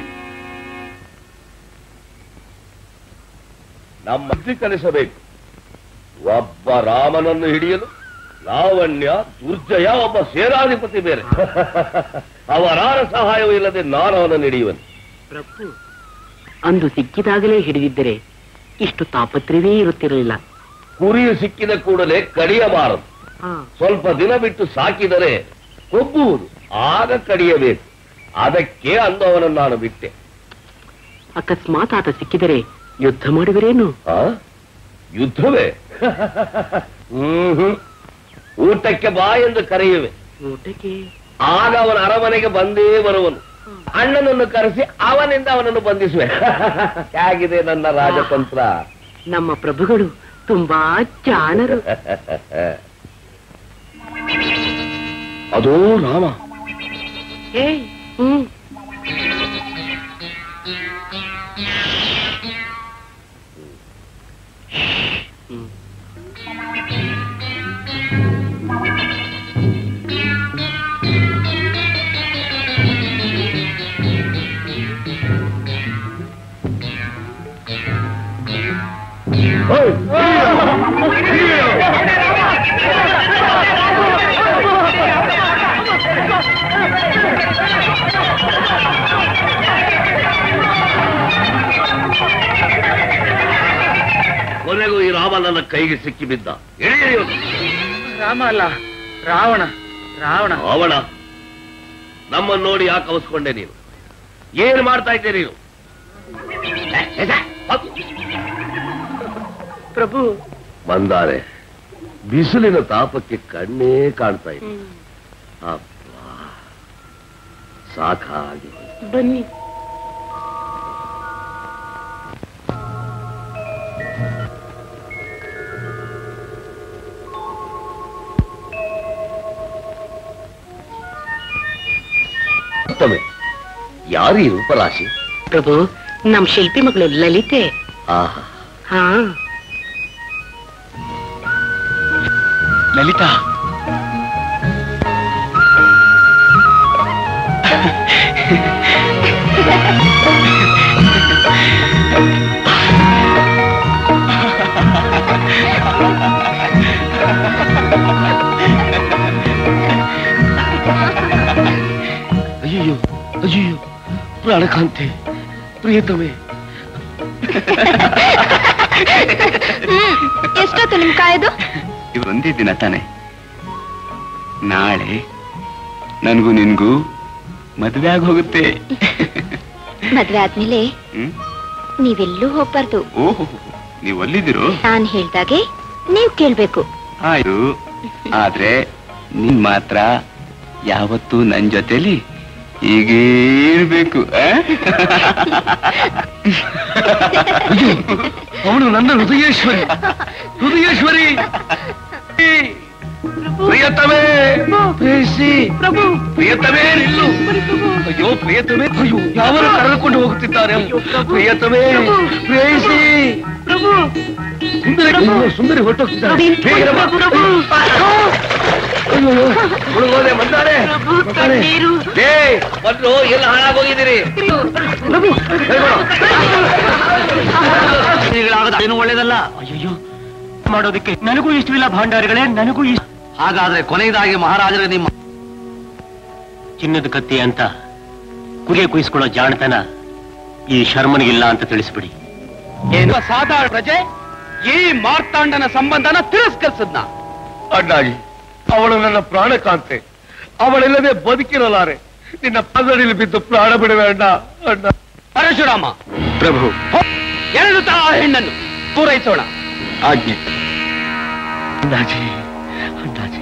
ನಮ್ಮ ಬುದ್ಧಿ ಕಲಿಸಬೇಕು ಒಬ್ಬ ರಾಮನನ್ನು ಹಿಡಿಯಲು ಲಾವಣ್ಯ ದುರ್ಜಯ ಒಬ್ಬ ಸೇನಾಧಿಪತಿ ಬೇರೆ ಅವರಾರ ಸಹಾಯವೂ ಇಲ್ಲದೆ ನಾನು ಅವನನ್ನು ಹಿಡಿಯುವನು ಪ್ರಭು ಅಂದು ಸಿಕ್ಕಿದಾಗಲೇ ಹಿಡಿದಿದ್ದರೆ ಇಷ್ಟು ತಾಪತ್ರಯವೇ ಇರುತ್ತಿರಲಿಲ್ಲ ಕುರಿಯು ಸಿಕ್ಕಿದ ಕೂಡಲೇ ಕಡಿಯಬಾರದು ಸ್ವಲ್ಪ ದಿನ ಬಿಟ್ಟು ಸಾಕಿದರೆ ಕೊಬ್ಬುವುದು ಆಗ ಕಡಿಯಬೇಕು ಅದಕ್ಕೆ ಅಂದು ಅವನನ್ನು ನಾನು ಬಿಟ್ಟೆ ಅಕಸ್ಮಾತ್ ಆತ ಸಿಕ್ಕಿದರೆ ಯುದ್ಧ ಮಾಡುವಿರೇನು ಆ? ಯುದ್ಧವೇ ಹ್ಮ್ ಹ್ಮ್. ಊಟಕ್ಕೆ ಬಾ ಎಂದು ಕರೆಯುವೆ ಊಟಕ್ಕೆ ಆಗ ಅವನ ಅರಮನೆಗೆ ಬಂದೇ ಬರುವನು ಅಣ್ಣನನ್ನು ಕರೆಸಿ ಅವನಿಂದ ಅವನನ್ನು ಬಂಧಿಸುವೆ ಹೇಗಿದೆ ನನ್ನ ರಾಜತಂತ್ರ ನಮ್ಮ ಪ್ರಭುಗಳು ತುಂಬಾ ಜಾಣರು ಅದೋ ರಾಮ ಏಯ್ ಹ್ಮ್ ಕೊನೆಗೂ ಈ ರಾಮ ನನ್ನ ಕೈಗೆ ಸಿಕ್ಕಿ ಬಿದ್ದ ಎಳೆಯುವುದು ರಾಮ ಅಲ್ಲ ರಾವಣ ರಾವಣ ಅವಣ ನಮ್ಮನ್ನು ನೋಡಿ ಯಾಕೆ ಅವಸ್ಕೊಂಡೆ ನೀನು ಏನ್ ಮಾಡ್ತಾ ಇದ್ದೆ ನೀನು ಏ, ಏ, ಏ, ಹೋಗು. ಪ್ರಭು ಬಂದಾರೆ ಬಿಸಿಲಿನ ತಾಪಕ್ಕೆ ಕಣ್ಣೇ ಕಾಣ್ತಾ ಇದೆ ಅಬ್ಬಾ ಸಾಕಾಗಿ ಬನ್ನಿ ಉತ್ತಮೆ ಯಾರು ಈ ರೂಪರಾಶಿ ಪ್ರಭು ನಮ್ ಶಿಲ್ಪಿ ಮಗಳು ಲಲಿತೆ ಆಹಾ ಹಾ ಲಲಿತಾ ಪ್ರಾಣಕಾಂತಿ ಪ್ರಿಯತಮೆ ಎಷ್ಟೊತ್ತು ನಿಮ್ ಕಾಯೋದು ಇದು ಒಂದೇ ದಿನ ತಾನೆ ನಾಳೆ ನನಗೂ ನಿನ್ಗೂ ಮದುವೆ ಆಗಿ ಹೋಗುತ್ತೆ ಮದ್ವೆ ಆದ್ಮೇಲೆ ಹ್ಮ್? ನೀವೆಲ್ಲೂ ಹೋಗ್ಬಾರ್ದು ಓಹೋ ನೀವು ಒಲ್ಲಿದ್ದೀರೋ ನಾನ್ ಹೇಳ್ದಾಗೆ ನೀವ್ ಕೇಳ್ಬೇಕು ಆಯ್ತು ಆದ್ರೆ ನೀನ್ ಮಾತ್ರ ಯಾವತ್ತೂ ನನ್ ಜೊತೆಲಿ ಹೀಗೇ ಇರ್ಬೇಕು ಆ? ಅವನು ನನ್ನ ಹೃದಯೇಶ್ವರಿ ಹೃದಯೇಶ್ವರಿ ಪ್ರಿಯತಮೇ ಪ್ರೇಯಸಿ ಪ್ರಭು ಪ್ರಿಯತಮೇ ನಿಲ್ಲು ಅಯ್ಯೋ ಪ್ರಿಯತಮೇ ಅಯ್ಯೋ ಯಾವನು ಕರೆದುಕೊಂಡು ಹೋಗುತ್ತಿದ್ದಾರೆ ಪ್ರಿಯತಮೇ ಪ್ರೇಯಸಿ ಪ್ರಭು ಸುಂದರಿ ಅಯ್ಯೋ, ಸುಂದರಿ ಹೊರಟೋಗ್ತಿದ್ದಾರೆ ಬೇಗ ಬಾ. ಅಯ್ಯೋ ಹುಡುಗೋದೆ ಬಂದಾರೆ ಬಂದಾರೆ. ಏ ಬಂದ್ರು ಎಲ್ಲ ಹಾಳಾಗೋಗಿದ್ದೀರಿ ಏನು ಒಳ್ಳೇದಲ್ಲ ಅಯ್ಯೋ ಮಾಡೋದಕ್ಕೆ ನನಗೂ ಇಷ್ಟವಿಲ್ಲ ಭಾಂಡಾರಿಗಳೇ ನನಗೂ ಇಷ್ಟ ಹಾಗಾದ್ರೆ ಕೊನೆಯದಾಗಿ ಮಹಾರಾಜರಿಗೆ ನಿಮ್ಮ ಚಿನ್ನದ ಕತ್ತಿ ಅಂತ ಕುರಿಯ ಕುಯಿಸ್ಕೊಳ್ಳೋ ಜಾಣತನ ಈ ಶರ್ಮನಿಗಿಲ್ಲ ಅಂತ ತಿಳಿಸ್ಬಿಡಿ ಏನು ಸಾಧಾರಣ ಪ್ರಜೆ ಈ ಮಾರ್ತಾಂಡನ ಸಂಬಂಧನ ತಿರಸ್ಕರಿಸದ್ನ ಅಣ್ಣಾಗಿ ಅವಳು ನನ್ನ ಪ್ರಾಣಕಾಂತೆ ಅವಳಿಲ್ಲದೆ ಬದುಕಿರಲಾರೆ ನಿನ್ನ ಪದಡಿಲಿ ಬಿದ್ದು ಪ್ರಾಣ ಬಿಡುವೆ ಅಣ್ಣ ಅಣ್ಣ ಪರಶುರಾಮ ಪ್ರಭು ಎರಡು ತಾ ಹೆಣ್ಣನ್ನು ಪೂರೈಸೋಣ ಆಜ್ಞೆ ಅಣ್ಣಾಜಿ ಅಣ್ಣಾಜಿ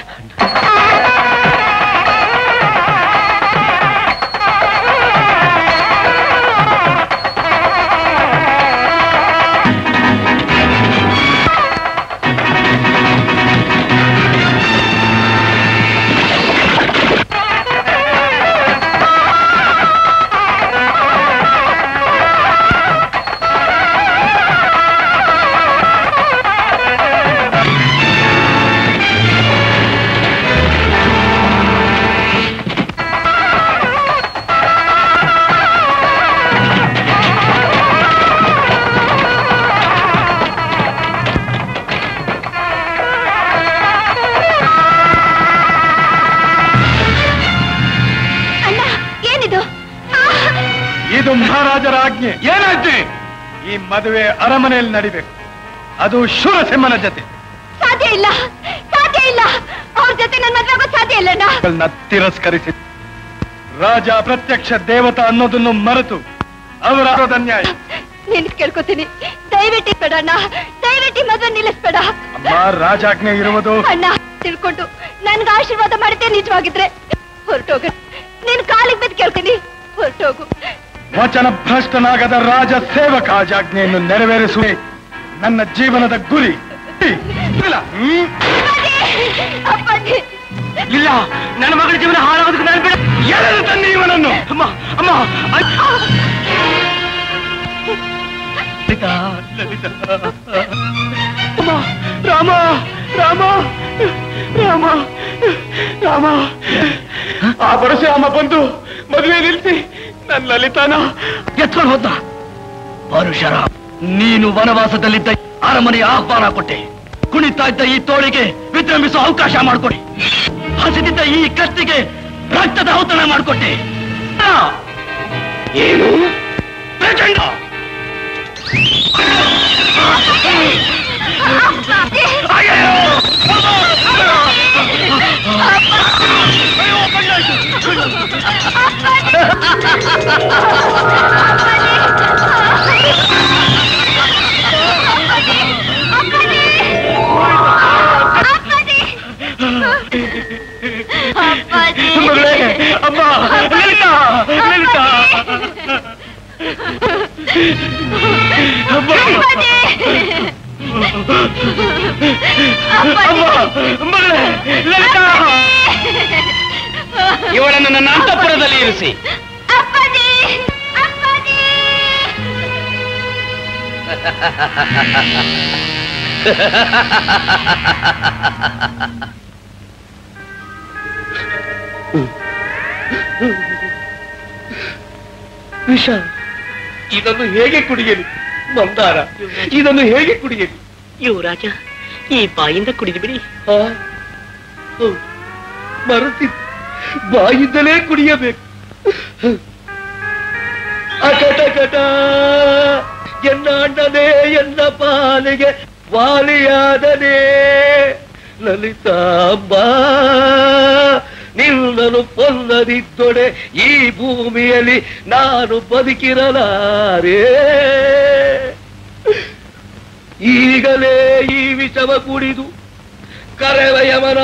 ಅಣ್ಣ ಏನಿದು ಇದು ಮಹಾರಾಜರ ಆಜ್ಞೆ ಏನಾಜ್ಞೆ ಈ ಮದುವೆ ಅರಮನೆಯಲ್ಲಿ ನಡಿಬೇಕು ಅದು ಶೂರಸಿಂಹನ ಜೊತೆ ಸಾಧ್ಯ ಇಲ್ಲ ಸಾಧ್ಯ ಇಲ್ಲ ಅವ್ರ ಜೊತೆ ನನ್ನ ಮದ್ವೆ ಆಗೋದ್ ಸಾಧ್ಯ ಇಲ್ಲ ಅಣ್ಣ ಗಳನ್ನ ತಿರಸ್ಕರಿಸಿ ರಾಜ ಪ್ರತ್ಯಕ್ಷ ದೇವತ ಅನ್ನೋದನ್ನು ಮರೆತು ಅವರ ಆರೋದ ನ್ಯಾಯ ನಿನ್ ಕೇಳ್ಕೊತೀನಿ ದಯವಿಟ್ಟು ಬೇಡ ಅಣ್ಣ ದಯವಿಟ್ಟು ಈ ಮದ್ವೆ ನಿಲ್ಲಿಸ್ಬೇಡ ಅಮ್ಮ ರಾಜಾಜ್ಞೆ ಇರುವುದು ಅಣ್ಣ ತಿಳ್ಕೊಂಡು ನನ್ಗೆ ಆಶೀರ್ವಾದ ಮಾಡಿದ್ದೆ ನಿಜವಾಗಿದ್ರೆ ಹೊರಟೋಗ ನಿನ್ ಕಾಲಿಗೆ ಬಿದ್ದು ಕೇಳ್ತೀನಿ ಹೊರಟೋಗು ವಚನ ಭ್ರಷ್ಟನಾಗದ ರಾಜ ಸೇವಕ ರಾಜಾಜ್ಞೆಯನ್ನು ನೆರವೇರಿಸುವೆ ನನ್ನ ಜೀವನದ ಗುರಿ ಇಲ್ಲ, ಹ್ಮ್? ಅಪ್ಪಾಜಿ ಇಲ್ಲ ನನ್ನ ಮಗಳ ಜೀವನ ಹಾಳಾಗೋದಕ್ಕೆ ನಾನು ಬಿಡ ಎಳೆದು ತನ್ನಿ ಇವನನ್ನು ಅಮ್ಮ ಅಮ್ಮ ಲಲಿತಾ, ಲಲಿತಾ. ಅಮ್ಮ, ರಾಮ ರಾಮ ರಾಮ ರಾಮ ಆ ಪರಶುರಾಮ ಬಂದು ಮದುವೆ ನಿಲ್ಸಿ ನನ್ನ ಲಲಿತಾನ ಎತ್ಕೊಂಡು ಹೋದ ಪರುಷರ ನೀನು ವನವಾಸದಲ್ಲಿದ್ದ ಅರಮನೆಯ ಆಹ್ವಾನ ಕೊಟ್ಟೆ ಕುಣಿತಾ ಇದ್ದ ಈ ತೋಳಿಗೆ ವಿಜೃಂಭಿಸುವ ಅವಕಾಶ ಮಾಡಿಕೊಡಿ ಹಸಿದಿದ್ದ ಈ ಕತ್ತಿಗೆ ರಕ್ತದ ಔತಣ ಮಾಡಿಕೊಟ್ಟೆ ಆ! ಏನು ಪ್ರಚಂಡ ಮಗಳೇ ಅಮ್ಮ ಲಲಿತಾ ಲಲಿತಾ ಅಮ್ಮ ಅಮ್ಮ ಮಗಳೇ ಲಲಿತಾ ಇವಳನ್ನು ನನ್ನ ಅಂತಃಪುರದಲ್ಲಿ ಇರಿಸಿ ಅಪ್ಪಾಜಿ ಅಪ್ಪಾಜಿ ವಿಷ ಇದನ್ನು ಹೇಗೆ ಕುಡಿಯಲಿ ಮಂದಾರ ಇದನ್ನು ಹೇಗೆ ಕುಡಿಯಲಿ ಯುವರಾಜ ಈ ಬಾಯಿಂದ ಕುಡಿದು ಬಿಡಿ ಆ? ಹೌದು. ಮರೆತಿದ್ದೆ ಬಾಯಿಂದಲೇ ಕುಡಿಯಬೇಕು ಅಕಟಕಟ ಎನ್ನ ಅಣ್ಣನೇ ಎನ್ನ ಪಾಲಿಗೆ ವಾಲಿಯಾದನೇ ಲಲಿತಾಂಬ ನಿನ್ನನು ಪೊಲ್ಲದಿದ್ದೊಡೆ ಈ ಭೂಮಿಯಲ್ಲಿ ನಾನು ಬದುಕಿರಲಾರೆ ಈಗಲೇ ಈ ವಿಷವ ಕುಡಿದು ಕರೆವಯವನ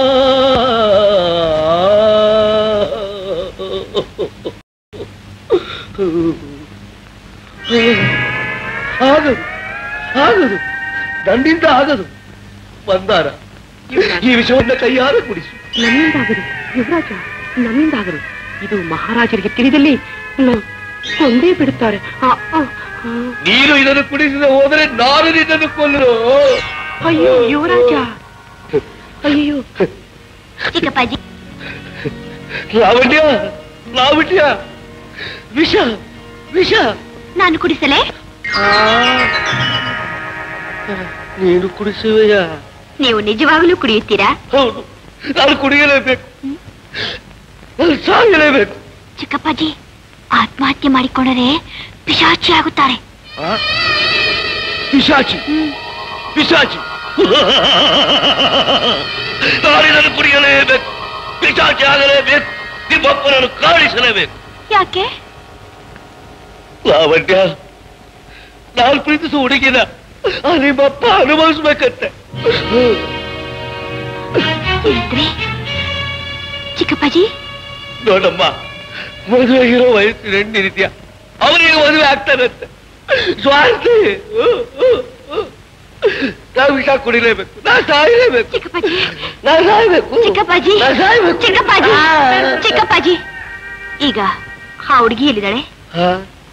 ಆಗದು ಆಗದು ನನ್ನಿಂದ ಆಗದು ಬಂದಾರ ಈ ವಿಷಯವನ್ನು ಕೈಯಾರ ಕುಡಿಸು ನಮ್ಮಿಂದಾಗದು ಯುವರಾಜ ನಮ್ಮಿಂದಾಗದು ಇದು ಮಹಾರಾಜರಿಗೆ ತಿಳಿದಲ್ಲಿ ನ- ಕೊಂದೇ ಬಿಡುತ್ತಾರೆ ಆ, ಆ, ಆ. ನೀನು ಇದನ್ನು ಕುಡಿಸದೆ ಹೋದರೆ ನಾನು ನಿನ್ನನ್ನು ಕೊಲ್ಲರು ಅಯ್ಯೋ ಯುವರಾಜ ಅಯ್ಯೋ ಚಿಕ್ಕಪ್ಪಾಜಿ ಲಾವಣ್ಯ ಲಾವಣ್ಯ ವಿಷ ವಿಷ ನಾನು ಕುಡಿಸಲೇ ನೀನು ಕುಡಿಸುವೆಯಾ ನೀವು ನಿಜವಾಗಲೂ ಕುಡಿಯುತ್ತೀರಾ ಹೌದು ನಾನು ಕುಡಿಯಲೇಬೇಕು ನಾನು ಸಾಯಲೇಬೇಕು ಚಿಕ್ಕಪ್ಪಾಜಿ ಆತ್ಮಹತ್ಯೆ ಮಾಡಿಕೊಂಡರೆ ಪಿಶಾಚಿ ಆಗುತ್ತಾರೆ ಆ? ಪಿಶಾಚಿ ಪಿಶಾಚಿ ನಾನಿದನ್ನು ಕುಡಿಯಲೇಬೇಕು ಪಿಶಾಚಿ ಆಗಲೇಬೇಕು ನಿಮ್ಮಪ್ಪನನ್ನು ಕಾಣಿಸಲೇಬೇಕು ಯಾಕೆ ಲಾವಣ್ಯ ನಾನು ಪ್ರೀತಿಸುವ ಹುಡುಗಿನ ಆ ನಿಮ್ಮಪ್ಪ ಅನುಭವಿಸ್ಬೇಕಂತೆ ಹೇಳಿದ್ರಿ ಚಿಕ್ಕಪ್ಪಾಜಿ ನೋಡಮ್ಮ ಮದುವೆ ಇರೋ ವಯಸ್ಸಿನ ಹೆಣ್ಣಿರಿದ್ಯಾ ಅವನಿಗೆ ಮದುವೆ ಆಗ್ತಾನಂತೆ ಸ್ವಾರ್ಥಿ ನಾವು ವಿಷ ಕುಡಿಲೇಬೇಕು ನಾ ಸಾಯಲೇಬೇಕು ಚಿಕ್ಕಪ್ಪಾಜಿ ನಾ ಸಾಯ್ಬೇಕು ಚಿಕ್ಕಪ್ಪಾಜಿ ನಾ ಸಾಯ್ಬೇಕು ಚಿಕ್ಕಪ್ಪಾಜಿ ಆ. ಚಿಕ್ಕಪ್ಪಾಜಿ ಈಗ ಆ ಹುಡುಗಿ ಎಲ್ಲಿದ್ದಾಳೆ ಹಾ?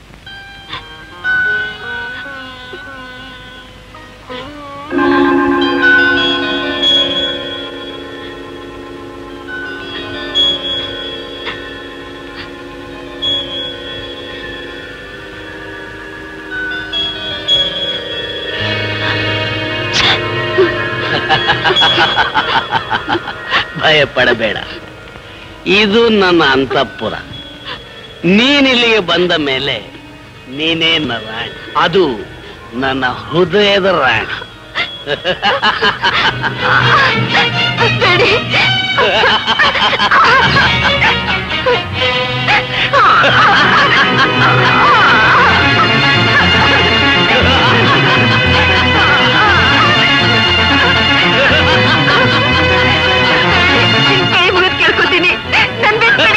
ಭಯಪಡಬೇಡ ಇದು ನನ್ನ ಅಂತಃಪುರ ನೀನಿಲ್ಲಿಗೆ ಬಂದ ಮೇಲೆ ನೀನೇ ನನ್ನ ರಾಣಿ ಅದು ನನ್ನ ಹೃದಯದ ರಾಣಿ ಕೈ ಮುಗಿದ್ ಕೇಳ್ಕೊತೀನಿ ನನ್ ಬಿಟ್ಬಿಡಿ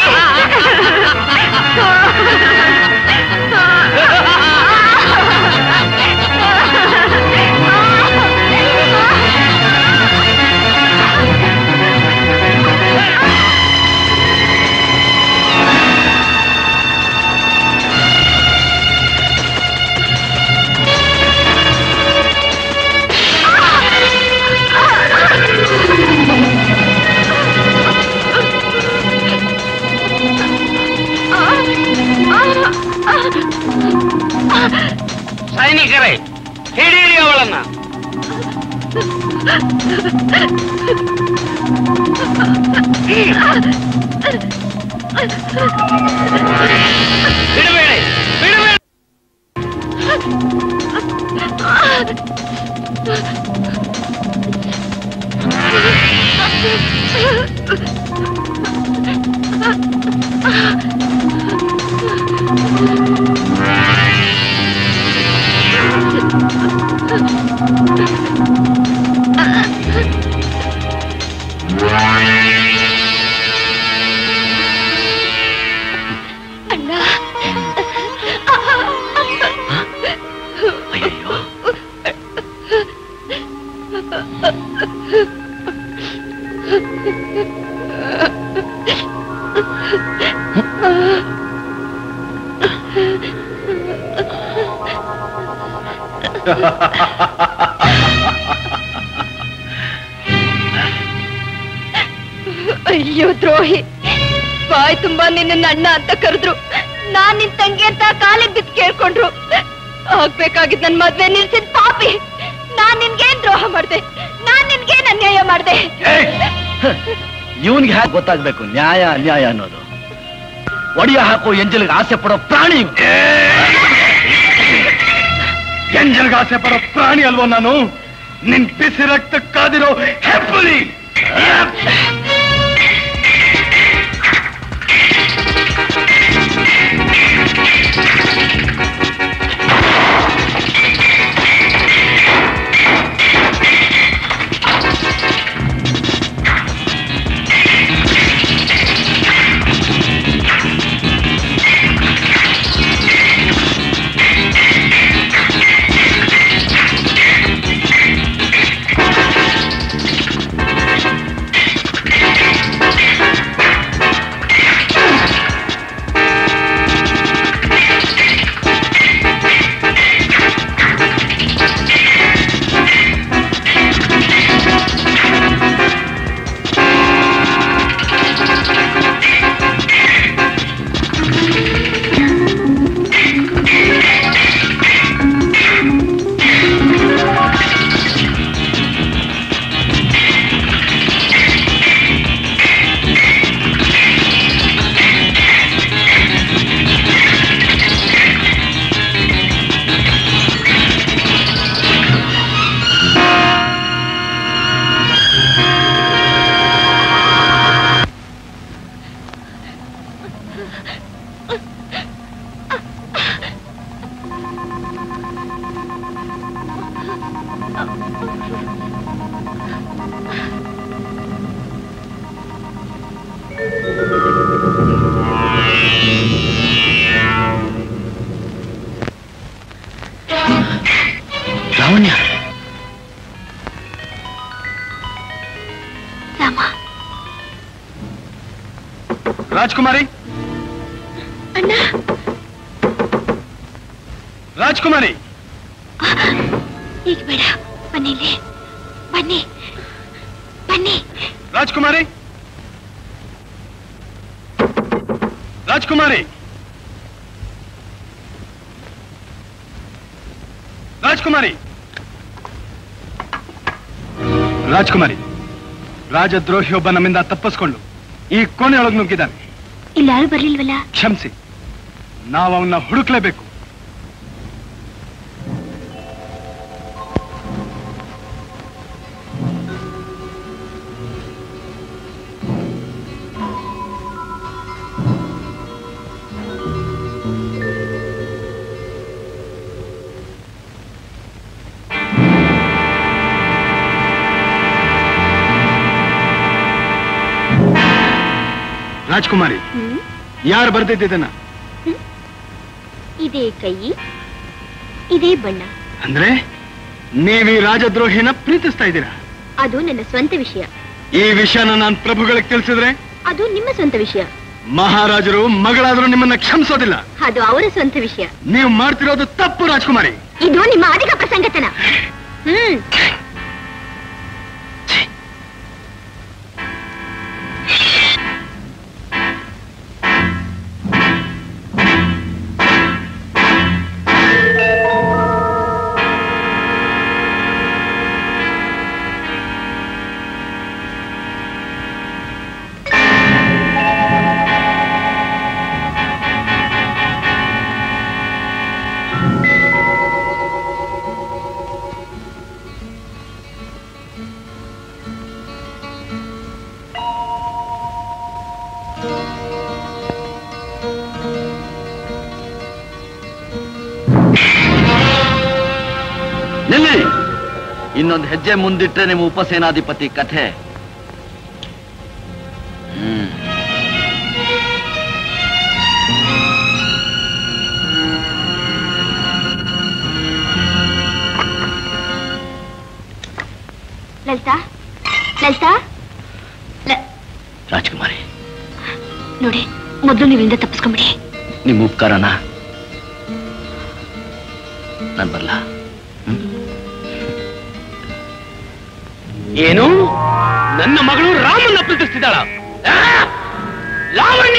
ಸೈನಿಕರೇ ಹಿಡೀರಿ ಅವಳನ್ನ ಬಿಡಬೇಡಿ ಬಿಡಬೇಡಿ ಅಣ್ಣ ಅಯ್ಯಯ್ಯೋ ಅಯ್ಯೋ ದ್ರೋಹಿ ಬಾಯ್ ತುಂಬಾ ನಿನ್ನ ಅಣ್ಣ ಅಂತ ಕರೆದ್ರು ನಾನ್ ನಿನ್ ತಂಗಿ ಅಂತ ಕಾಲಿಗೆ ಬಿದ್ದು ಕೇಳ್ಕೊಂಡ್ರು ಆಗ್ಬೇಕಾಗಿದ್ ನನ್ ಮದ್ವೆ ನಿಲ್ಸಿದ್ ಪಾಪಿ ನಾನ್ ನಿನ್ಗೇನ್ ದ್ರೋಹ ಮಾಡ್ದೆ ನಾನ್ ನಿನ್ಗೇನ್ ಅನ್ಯಾಯ ಮಾಡ್ದೆ ಇವನ್ಗೆ ಹ್ಯಾಕ್ ಗೊತ್ತಾಗ್ಬೇಕು ನ್ಯಾಯ ಅನ್ಯಾಯ ಅನ್ನೋದು ಒಡಿಯ ಹಾಕೋ ಎಂಜಲ್ಗೆ ಆಸೆ ಪಡೋ ಪ್ರಾಣಿ ಇವ್ನು. ಎಂಜಲ್ಗೆ ಆಸೆ ಪಡೋ ಪ್ರಾಣಿ ಅಲ್ವೋ ನಾನು ನಿನ್ ಬಿಸಿ ರಕ್ತ ಕಾದಿರೋ ಹೆಪ್ಪಲಿ ಲಾವಣ್ಯ ರಾಮ ರಾಜ್ಕುಮಾರಿ ಅಣ್ಣ ರಾಜ್ಕುಮಾರಿ ಈಗ ಬೇಡ ಬನ್ನಿ ಇಲ್ಲಿ ಬನ್ನಿ ಬನ್ನಿ ರಾಜ್ಕುಮಾರಿ ರಾಜ್ಕುಮಾರಿ ರಾಜ್ಕುಮಾರಿ ರಾಜ್ಕುಮಾರಿ ರಾಜದ್ರೋಹಿಯೊಬ್ಬ ನಮ್ಮಿಂದ ತಪ್ಪಿಸ್ಕೊಂಡು ಈ ಕೋಣೆಯೊಳಗೆ ನುಗ್ಗಿದ್ದಾನೆ ಇಲ್ಲಿ ಯಾರು ಬರ್ಲಿಲ್ವಲ್ಲ ಕ್ಷಮಿಸಿ ನಾವು ಅವನ್ನ ಹುಡುಕ್ಲೇಬೇಕು ರಾಜ್ಕುಮಾರಿ ಹ್ಮ್ ಯಾರು ಬರ್ದಿದ್ದನ್ನ ಇದೇ ಕೈ ಇದೇ ಬಣ್ಣ ಅಂದ್ರೆ ನೀವ್ ಈ ರಾಜದ್ರೋಹಿನ ಪ್ರೀತಿಸ್ತಾ ಇದ್ದೀರಾ ಅದು ನನ್ನ ಸ್ವಂತ ವಿಷಯ ಈ ವಿಷಯನ ನಾನು ಪ್ರಭುಗಳಿಗೆ ತಿಳಿಸಿದ್ರೆ ಅದು ನಿಮ್ಮ ಸ್ವಂತ ವಿಷಯ ಮಹಾರಾಜರು ಮಗಳಾದ್ರೂ ನಿಮ್ಮನ್ನ ಕ್ಷಮಿಸೋದಿಲ್ಲ ಅದು ಅವರ ಸ್ವಂತ ವಿಷಯ ನೀವು ಮಾಡ್ತಿರೋದು ತಪ್ಪು ರಾಜ್ಕುಮಾರಿ ಇದು ನಿಮ್ಮ ಅಧಿಕ ಪ್ರಸಂಗತನ ಹ್ಮ್ ನಿಲ್ಲಿ ಇನ್ನೊಂದು ಹೆಜ್ಜೆ ಮುಂದಿಟ್ರೆ ನಿಮ್ಮ ಉಪಸೇನಾಧಿಪತಿ ಕಥೆ ಹ್ಮ್ ಲಲಿತಾ ಲಲಿತಾ ಲ- ರಾಜ್ಕುಮಾರಿ ನೋಡಿ ಮೊದಲು ನೀವಿಂದ ತಪ್ಪಿಸ್ಕೊಂಬಿಡಿ ನಿಮ್ಮ ಉಪಕಾರನ ನಾನು ಬರಲ್ಲ ಏನು ನನ್ನ ಮಗಳು ರಾಮನ್ನ ಪ್ರೀತಿಸ್ತಿದ್ದಾಳ ಆ? ಲಾವಣ್ಯ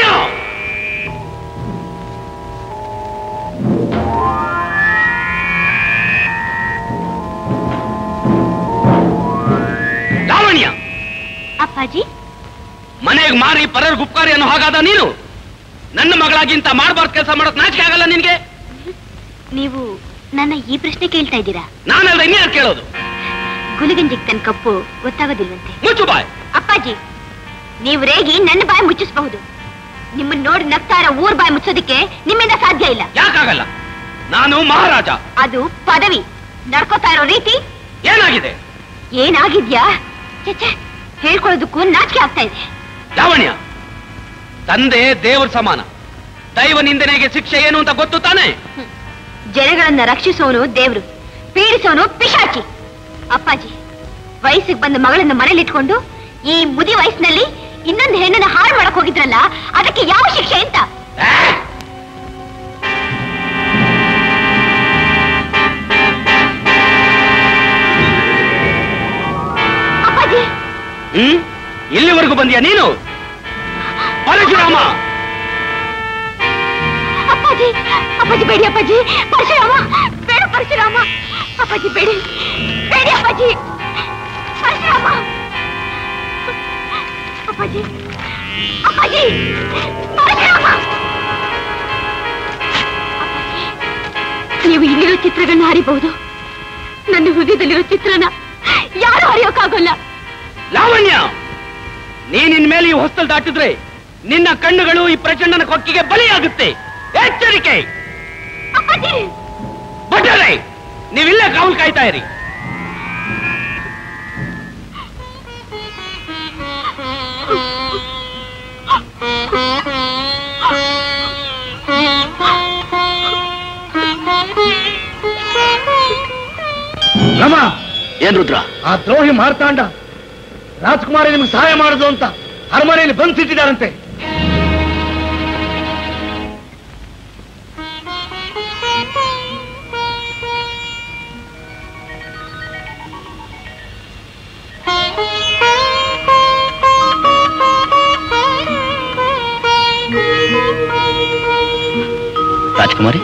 ಲಾವಣ್ಯ ಅಪ್ಪಾಜಿ ಮನೆಗೆ ಮಾರಿ ಪರರ್ ಗುಪ್ಕಾರಿ ಅನ್ನೋ ಹಾಗಾದ ನೀನು ನನ್ನ ಮಗಳಾಗಿಂತ ಮಾಡಬಾರ್ದು ಕೆಲಸ ಮಾಡೋಕ್ ನಾಚಿಕೆ ಆಗಲ್ಲ ನಿನ್ಗೆ ನೀವು ನನ್ನ ಈ ಪ್ರಶ್ನೆ ಕೇಳ್ತಾ ಇದ್ದೀರಾ ನಾನಲ್ದ ಇನ್ಯಾರು ಕೇಳೋದು ಗುಲಿಗಂಜಿಗ್ ತನ್ನ ಕಪ್ಪು ಗೊತ್ತಾಗೋದಿಲ್ವಂತೆ ಮುಚ್ಚು ಬಾಯ್ ಅಪ್ಪಾಜಿ ನೀವು ರೇಗಿ ನನ್ನ ಬಾಯಿ ಮುಚ್ಚಿಸಬಹುದು ನಿಮ್ಮನ್ನ ನೋಡಿ ನಗ್ತಾ ಇರೋ ಊರ್ ಬಾಯಿ ಮುಚ್ಚೋದಕ್ಕೆ ನಿಮ್ಮಿಂದ ಸಾಧ್ಯ ಇಲ್ಲ ಯಾಕಾಗಲ್ಲ ನಾನು ಮಹಾರಾಜ ಅದು ಪದವಿ ನಡ್ಕೋತಾ ಇರೋ ರೀತಿ ಏನಾಗಿದೆ ಏನಾಗಿದ್ಯಾ ಚಚ್ಚೆ ಹೇಳ್ಕೊಳ್ಳೋದಕ್ಕೂ ನಾಚಿಕೆ ಆಗ್ತಾ ಇದೆ ಲಾವಣ್ಯ ತಂದೆ ದೇವರ ಸಮಾನ ದೈವ ನಿಂದನೆಗೆ ಶಿಕ್ಷೆ ಏನು ಅಂತ ಗೊತ್ತು ತಾನೆ ಜನಗಳನ್ನ ರಕ್ಷಿಸೋನು ದೇವ್ರು ಪೀಡಿಸೋನು ಪಿಶಾಚಿ ಅಪ್ಪಾಜಿ ವಯಸ್ಸಿಗೆ ಬಂದ ಮಗಳನ್ನ ಮನೇಲಿಟ್ಕೊಂಡು ಈ ಮುದಿ ವಯಸ್ಸಿನಲ್ಲಿ ಇನ್ನೊಂದು ಹೆಣ್ಣನ್ನ ಹಾಳು ಮಾಡಕ್ ಹೋಗಿದ್ರಲ್ಲ ಅದಕ್ಕೆ ಯಾವ ಶಿಕ್ಷೆ ಅಂತ ಅಪ್ಪಾಜಿ ಹ್ಮ್ ಇಲ್ಲಿವರೆಗೂ ಬಂದ್ಯಾ ನೀನು ಪರಶುರಾಮ ಅಪ್ಪಾಜಿ ಅಪ್ಪಾಜಿ ಬೇಡಿ ಅಪ್ಪಾಜಿ ಪರಶುರಾಮ ಬೇಡ ಪರಶುರಾಮ ಅಪ್ಪಾಜಿ ಬೇಡಿ ಬೇಡಿ ಅಪ್ಪಾಜಿ ಪರಶುರಾಮ ಅಪ್ಪಾಜಿ ಅಪ್ಪಾಜಿ ಪರಶುರಾಮ ಅಪ್ಪಾಜಿ, ನೀವು ಇಲ್ಲಿರೋ ಚಿತ್ರಗಳನ್ನ ಹರಿಬಹುದು ನನ್ನ ಹೃದಯದಲ್ಲಿರೋ ಚಿತ್ರನ ಯಾರು ಹರಿಯೋಕ್ಕಾಗೋಲ್ಲ ಲಾವಣ್ಯ ನೀನಿನ್ ಮೇಲೆ ಈ ಹೊಸ್ತಲ್ ದಾಟಿದ್ರೆ ನಿನ್ನ ಕಣ್ಣುಗಳು ಈ ಪ್ರಚಂಡನ ಕೊಕ್ಕಿಗೆ ಬಲಿಯಾಗುತ್ತೆ ಎಚ್ಚರಿಕೆ ಅಪ್ಪಾಜಿ ಬಟ್ಟರೆ ನೀವಿಲ್ಲೇ ಕಾವಲು ಕಾಯ್ತಾ ಇರಿ ರಮ ಏನ್ ರುದ್ರ ಆ ದ್ರೋಹಿ ಮಾರ್ತಾಂಡ ರಾಜ್ಕುಮಾರಿ ನಿಮ್ಗೆ ಸಹಾಯ ಮಾಡುದು ಅಂತ ಅರಮನೆಯಲ್ಲಿ ಬಂಧಿಸಿದ್ದಾರಂತೆ ರಾಜ್ಕುಮಾರಿ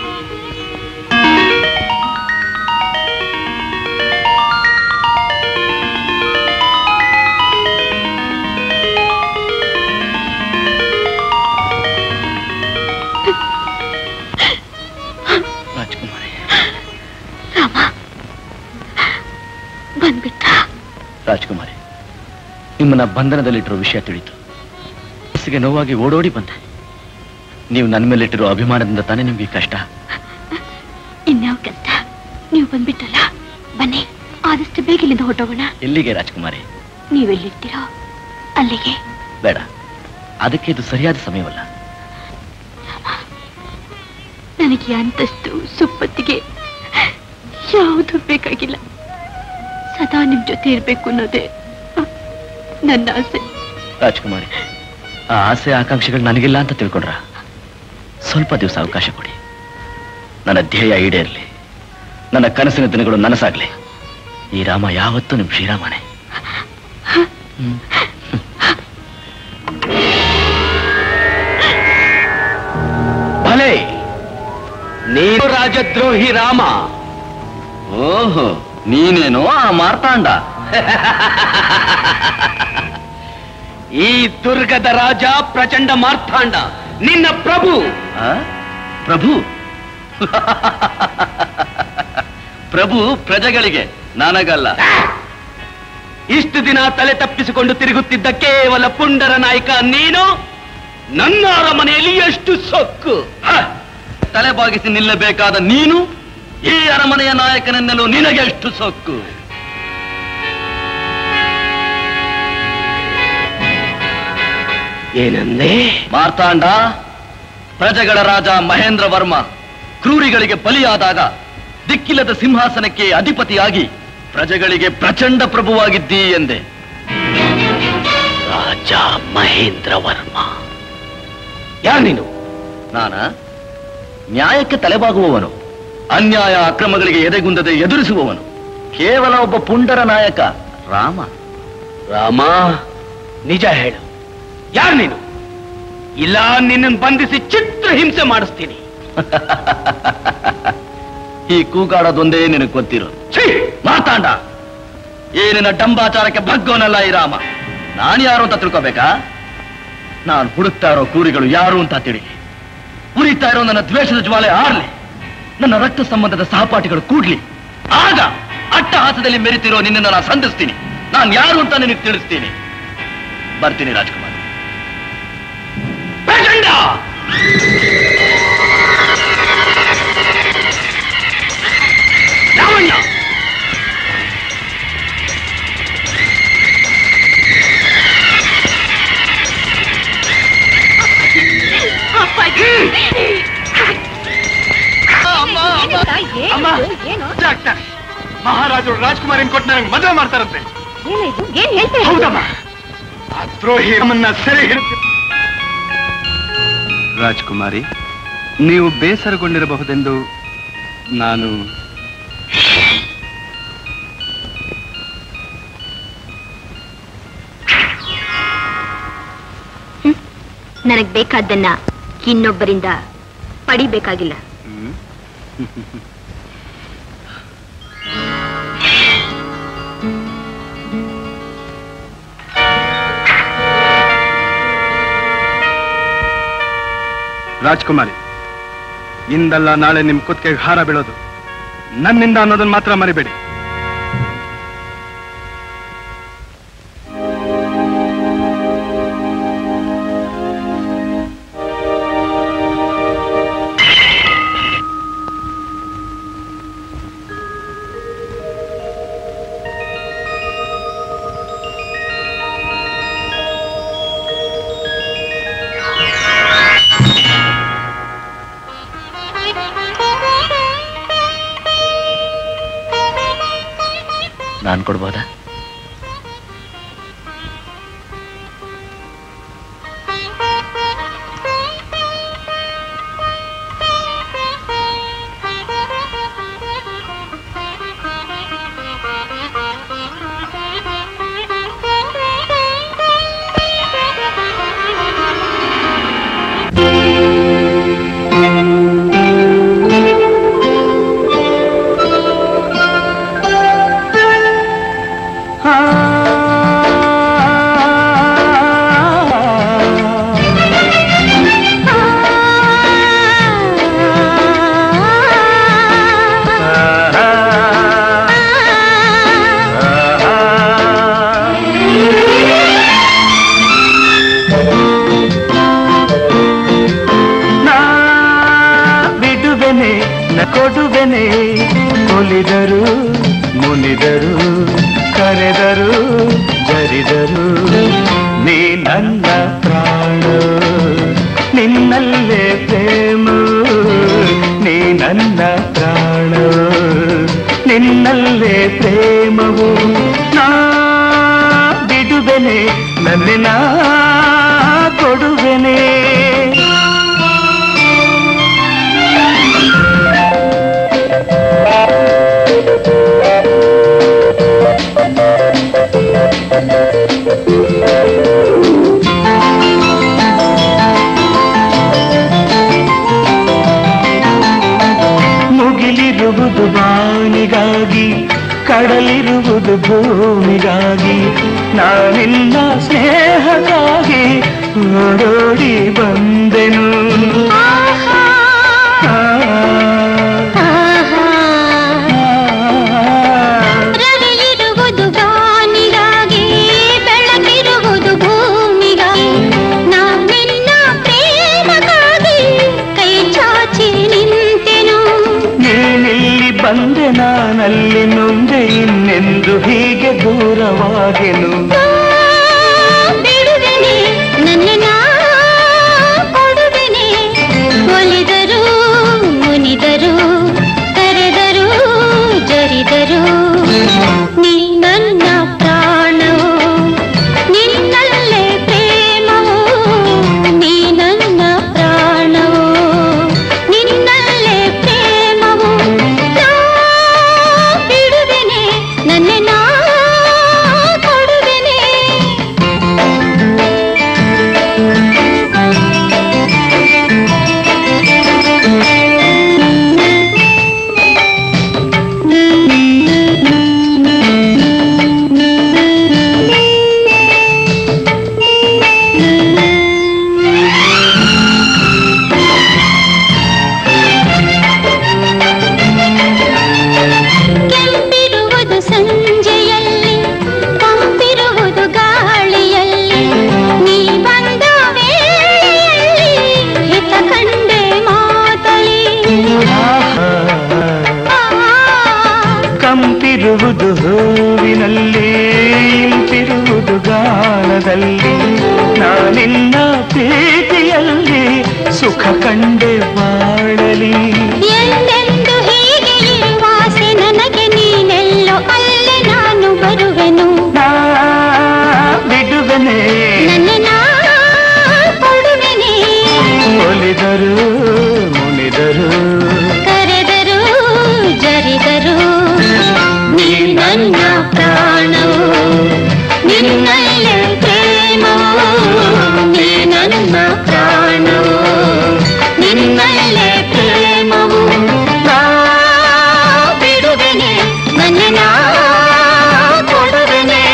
ರಾಜ್ಕುಮಾರಿ ಬಂದ್ಬಿಟ್ಟ ರಾಜ್ಕುಮಾರಿ ನಿಮ್ಮನ್ನ ಬಂಧನದಲ್ಲಿಟ್ಟಿರೋ ವಿಷಯ ತಿಳಿತು ಮನಸ್ಸಿಗೆ ನೋವಾಗಿ ಓಡೋಡಿ ಬಂದೆ ನೀವು ನನ್ನ ಮೇಲಿಟ್ಟಿರೋ ಅಭಿಮಾನದಿಂದ ತಾನೇ ನಿಮ್ಗೆ ಈ ಕಷ್ಟ ಇನ್ಯಾವ ಕಷ್ಟ ನೀವು ಬಂದ್ಬಿಟ್ಟಲ್ಲ ಬನ್ನಿ ಆದಷ್ಟು ಬೇಗ ಇಲ್ಲಿಂದ ಹೊರಟೋಗೋಣ ಎಲ್ಲಿಗೆ ರಾಜ್ಕುಮಾರಿ ನೀವೆಲ್ಲಿರ್ತೀರೋ ಅಲ್ಲಿಗೆ ಬೇಡ ಅದಕ್ಕೆ ಇದು ಸರಿಯಾದ ಸಮಯವಲ್ಲ ನನಗೆ ಈ ಅಂತಸ್ತು ಸುಪ್ಪತ್ತಿಗೆ ಯಾವುದು ಬೇಕಾಗಿಲ್ಲ ಸದಾ ನಿಮ್ ಜೊತೆ ಇರ್ಬೇಕು ಅನ್ನೋದೇ ನನ್ನ ಆಸೆ ರಾಜ್ಕುಮಾರಿ ಆ ಆಸೆ ಆಕಾಂಕ್ಷೆಗಳು ನನಗಿಲ್ಲ ಅಂತ ತಿಳ್ಕೊಂಡ್ರ ಸ್ವಲ್ಪ ದಿವಸ ಅವಕಾಶ ಕೊಡಿ ನನ್ನ ಧ್ಯೇಯ ಈಡೇರಲಿ ನನ್ನ ಕನಸಿನ ದಿನಗಳು ನನಸಾಗ್ಲಿ ಈ ರಾಮ ಯಾವತ್ತೂ ನಿಮ್ ಶ್ರೀರಾಮನೇ ಭಲೆ ನೀನು ರಾಜದ್ರೋಹಿ ರಾಮ ಓಹೋ ನೀನೇನೋ ಆ ಮಾರ್ತಾಂಡ ಈ ದುರ್ಗದ ರಾಜ ಪ್ರಚಂಡ ಮಾರ್ಥಾಂಡ ನಿನ್ನ ಪ್ರಭು ಆ? ಪ್ರಭು ಪ್ರಭು ಪ್ರಜೆಗಳಿಗೆ ನನಗಲ್ಲ ಇಷ್ಟು ದಿನ ತಲೆ ತಪ್ಪಿಸಿಕೊಂಡು ತಿರುಗುತ್ತಿದ್ದ ಕೇವಲ ಪುಂಡರ ನಾಯಕ ನೀನು ನನ್ನ ಅರಮನೆಯಲ್ಲಿ ಎಷ್ಟು ಸೊಕ್ಕು ಹ! ತಲೆ ಬಾಗಿಸಿ ನಿಲ್ಲಬೇಕಾದ ನೀನು ಈ ಅರಮನೆಯ ನಾಯಕನೆನ್ನಲು ನಿನಗೆ ಎಷ್ಟು ಸೊಕ್ಕು ಏನಂದೆ ಮಾರ್ತಾಂಡ ಪ್ರಜೆಗಳ ರಾಜ ಮಹೇಂದ್ರ ವರ್ಮ ಕ್ರೂರಿಗಳಿಗೆ ಬಲಿಯಾದಾಗ ದಿಕ್ಕಿಲ್ಲದ ಸಿಂಹಾಸನಕ್ಕೆ ಅಧಿಪತಿಯಾಗಿ ಪ್ರಜೆಗಳಿಗೆ ಪ್ರಚಂಡ ಪ್ರಭುವಾಗಿದ್ದೀ ಎಂದೆ ರಾಜ ಮಹೇಂದ್ರ ವರ್ಮ ಯಾರು ನೀನು ನಾನ ನ್ಯಾಯಕ್ಕೆ ತಲೆಬಾಗುವವನು ಅನ್ಯಾಯ ಅಕ್ರಮಗಳಿಗೆ ಎದೆಗುಂದದೆ ಎದುರಿಸುವವನು ಕೇವಲ ಒಬ್ಬ ಪುಂಡರ ನಾಯಕ ರಾಮ ರಾಮ ನಿಜ ಹೇಳು ಯಾರು ನೀನು ಇಲ್ಲ ನಿನ್ನನ್ನು ಬಂಧಿಸಿ ಚಿತ್ರ ಹಿಂಸೆ ಮಾಡಿಸ್ತೀನಿ ಈ ಕೂಗಾಡೋದೊಂದೇ ನಿನಗೆ ಗೊತ್ತಿರೋ ಛೀ! ಮಾತಾಂಡ ಏನಿನ ಡಂಬಾಚಾರಕ್ಕೆ ಬಗ್ಗೋನಲ್ಲ ಈ ರಾಮ ನಾನು ಯಾರು ಅಂತ ತಿಳ್ಕೋಬೇಕಾ ನಾನು ಹುಡುಕ್ತಾ ಇರೋ ಕೂರಿಗಳು ಯಾರು ಅಂತ ತಿಳಿ ಉರಿತಾ ಇರೋ ನನ್ನ ದ್ವೇಷದ ಜ್ವಾಲೆ ಆರ್ಲಿ ನನ್ನ ರಕ್ತ ಸಂಬಂಧದ ಸಹಪಾಠಿಗಳು ಕೂಡ್ಲಿ ಆಗ ಅಟ್ಟಹಾಸದಲ್ಲಿ ಮೆರಿತಿರೋ ನಿನ್ನನ್ನು ನಾನು ಸಂಧಿಸ್ತೀನಿ ನಾನು ಯಾರು ಅಂತ ನಿನಗೆ ತಿಳಿಸ್ತೀನಿ ಬರ್ತೀನಿ ರಾಜ್ಕುಮಾರ್ ಪ್ರಚಂಡ! ರಾಮಣ್ಣ ಅಮ್ಮ ಆಗ್ತಾರೆ ಮಹಾರಾಜರು ರಾಜ್ಕುಮಾರಿನ ಕೊಟ್ಟು ನನಗೆ ಮದುವೆ ಮಾಡ್ತಾರಂತೆ ಏನ್ ಹೇಳ್ತಾ ಹೌದಮ್ಮ ಆ ದ್ರೋಹಿ ನಮ್ಮನ್ನ ಸೆರೆ ಹಿಡಿದು ರಾಜ್ಕುಮಾರಿ ನೀವು ಬೇಸರಗೊಂಡಿರಬಹುದೆಂದು ನಾನು ನನಗ್ ಬೇಕಾದ್ದನ್ನ ಇನ್ನೊಬ್ಬರಿಂದ ಪಡಿಬೇಕಾಗಿಲ್ಲ ರಾಜ್ಕುಮಾರಿ ಇಂದಲ್ಲ ನಾಳೆ ನಿಮ್ ಕುತ್ತಿಗೆಗೆ ಹಾರ ಬೀಳೋದು ನನ್ನಿಂದ ಅನ್ನೋದನ್ನ ಮಾತ್ರ ಮರಿಬೇಡಿ ನಾನು ಕೊಡ್ಬೋದಾ ನಾ ಬಿಡುವೆನೆ ನ ಕೊಡುವೆನೆ ಒಲಿದರು ಮುನಿದರು ಕರೆದರು ಜರಿದರು ನೀ ನನ್ನ ಪ್ರಾಣ ನಿನ್ನಲ್ಲೇ ಪ್ರೇಮ ನೀ ನನ್ನ ಪ್ರಾಣ ನಿನ್ನಲ್ಲೇ ಪ್ರೇಮವು ನಾ ಬಿಡುವೆನೆ ನನ್ನಿನ ಕೊಡುವೆನೆ ಮುಗಿಲಿರುವುದು ಬಾಣಿಗಾಗಿ ಕಡಲಿರುವುದು ಭೂಮಿಗಾಗಿ ನಾನಿನ್ನ ಸ್ನೇಹಕ್ಕಾಗಿ ಓಡೋಡಿ ಬಂದೆನು ರವಿಯಿರುವುದು ಗಾನಿಗಾಗಿ ಬೆಳಕಿರುವುದು ಭೂಮಿಗಾಗಿ ನಾನಿನ್ನ ಪ್ರೇಮಗಾಗಿ ಕೈ ಚಾಚಿ ನಿಂತೆನು ನೀನಿಲ್ಲಿ ಬಂದೆ ನಾನಲ್ಲಿ ನೊಂದೆ ಇನ್ನೆಂದು ಹೀಗೆ ದೂರವಾಗೆನು ಬಿಡುವೆನೆ ನನ್ನ ನಾ ಕೊಡುವೆನೆ ಒಲಿದರು ಮುನಿದರು ಕರೆದರು ಜರಿದರು ನೀ ನನ್ನ ಪ್ರಾಣವು ನಿನ್ನಲ್ಲೇ ಪ್ರೇಮವು ನೀ ನನ್ನ ಪ್ರಾಣವು ನಿನ್ನಲ್ಲೇ ಪ್ರೇಮವು ನಾ ಬಿಡುವೆನೆ ನನ್ನ ನಾ ಕೊಡುವೆನೆ ಸುಖ ಕಂಡೆ ಬಾಳಲಿ ಎಂದೆಂದು ಹೀಗೆ ಇರುವಾಸೆ ನನಗೆ ನೀನೆಲ್ಲೋ ಅಲ್ಲೇ ನಾನು ಬರುವೆನು ನಾ ಬಿಡುವೆನೆ ನನ್ನ ನಾ ಕೊಡುವೆನೆ ಒಲಿದರು ಮುನಿದರು ಕರೆದರು ಜರಿದರು ನೀ ನನ್ನ ಪ್ರಾಣವು ನಿನ್ನಲ್ಲೇ ಪ್ರೇಮವು ನೀ ನನ್ನ ಪ್ರಾಣವು ನಿನ್ನಲ್ಲೇ ಪ್ರೇಮವು ನಾ ಬಿಡುವೆನೆ ನನ್ನ ನಾ ಕೊಡುವೆನೆ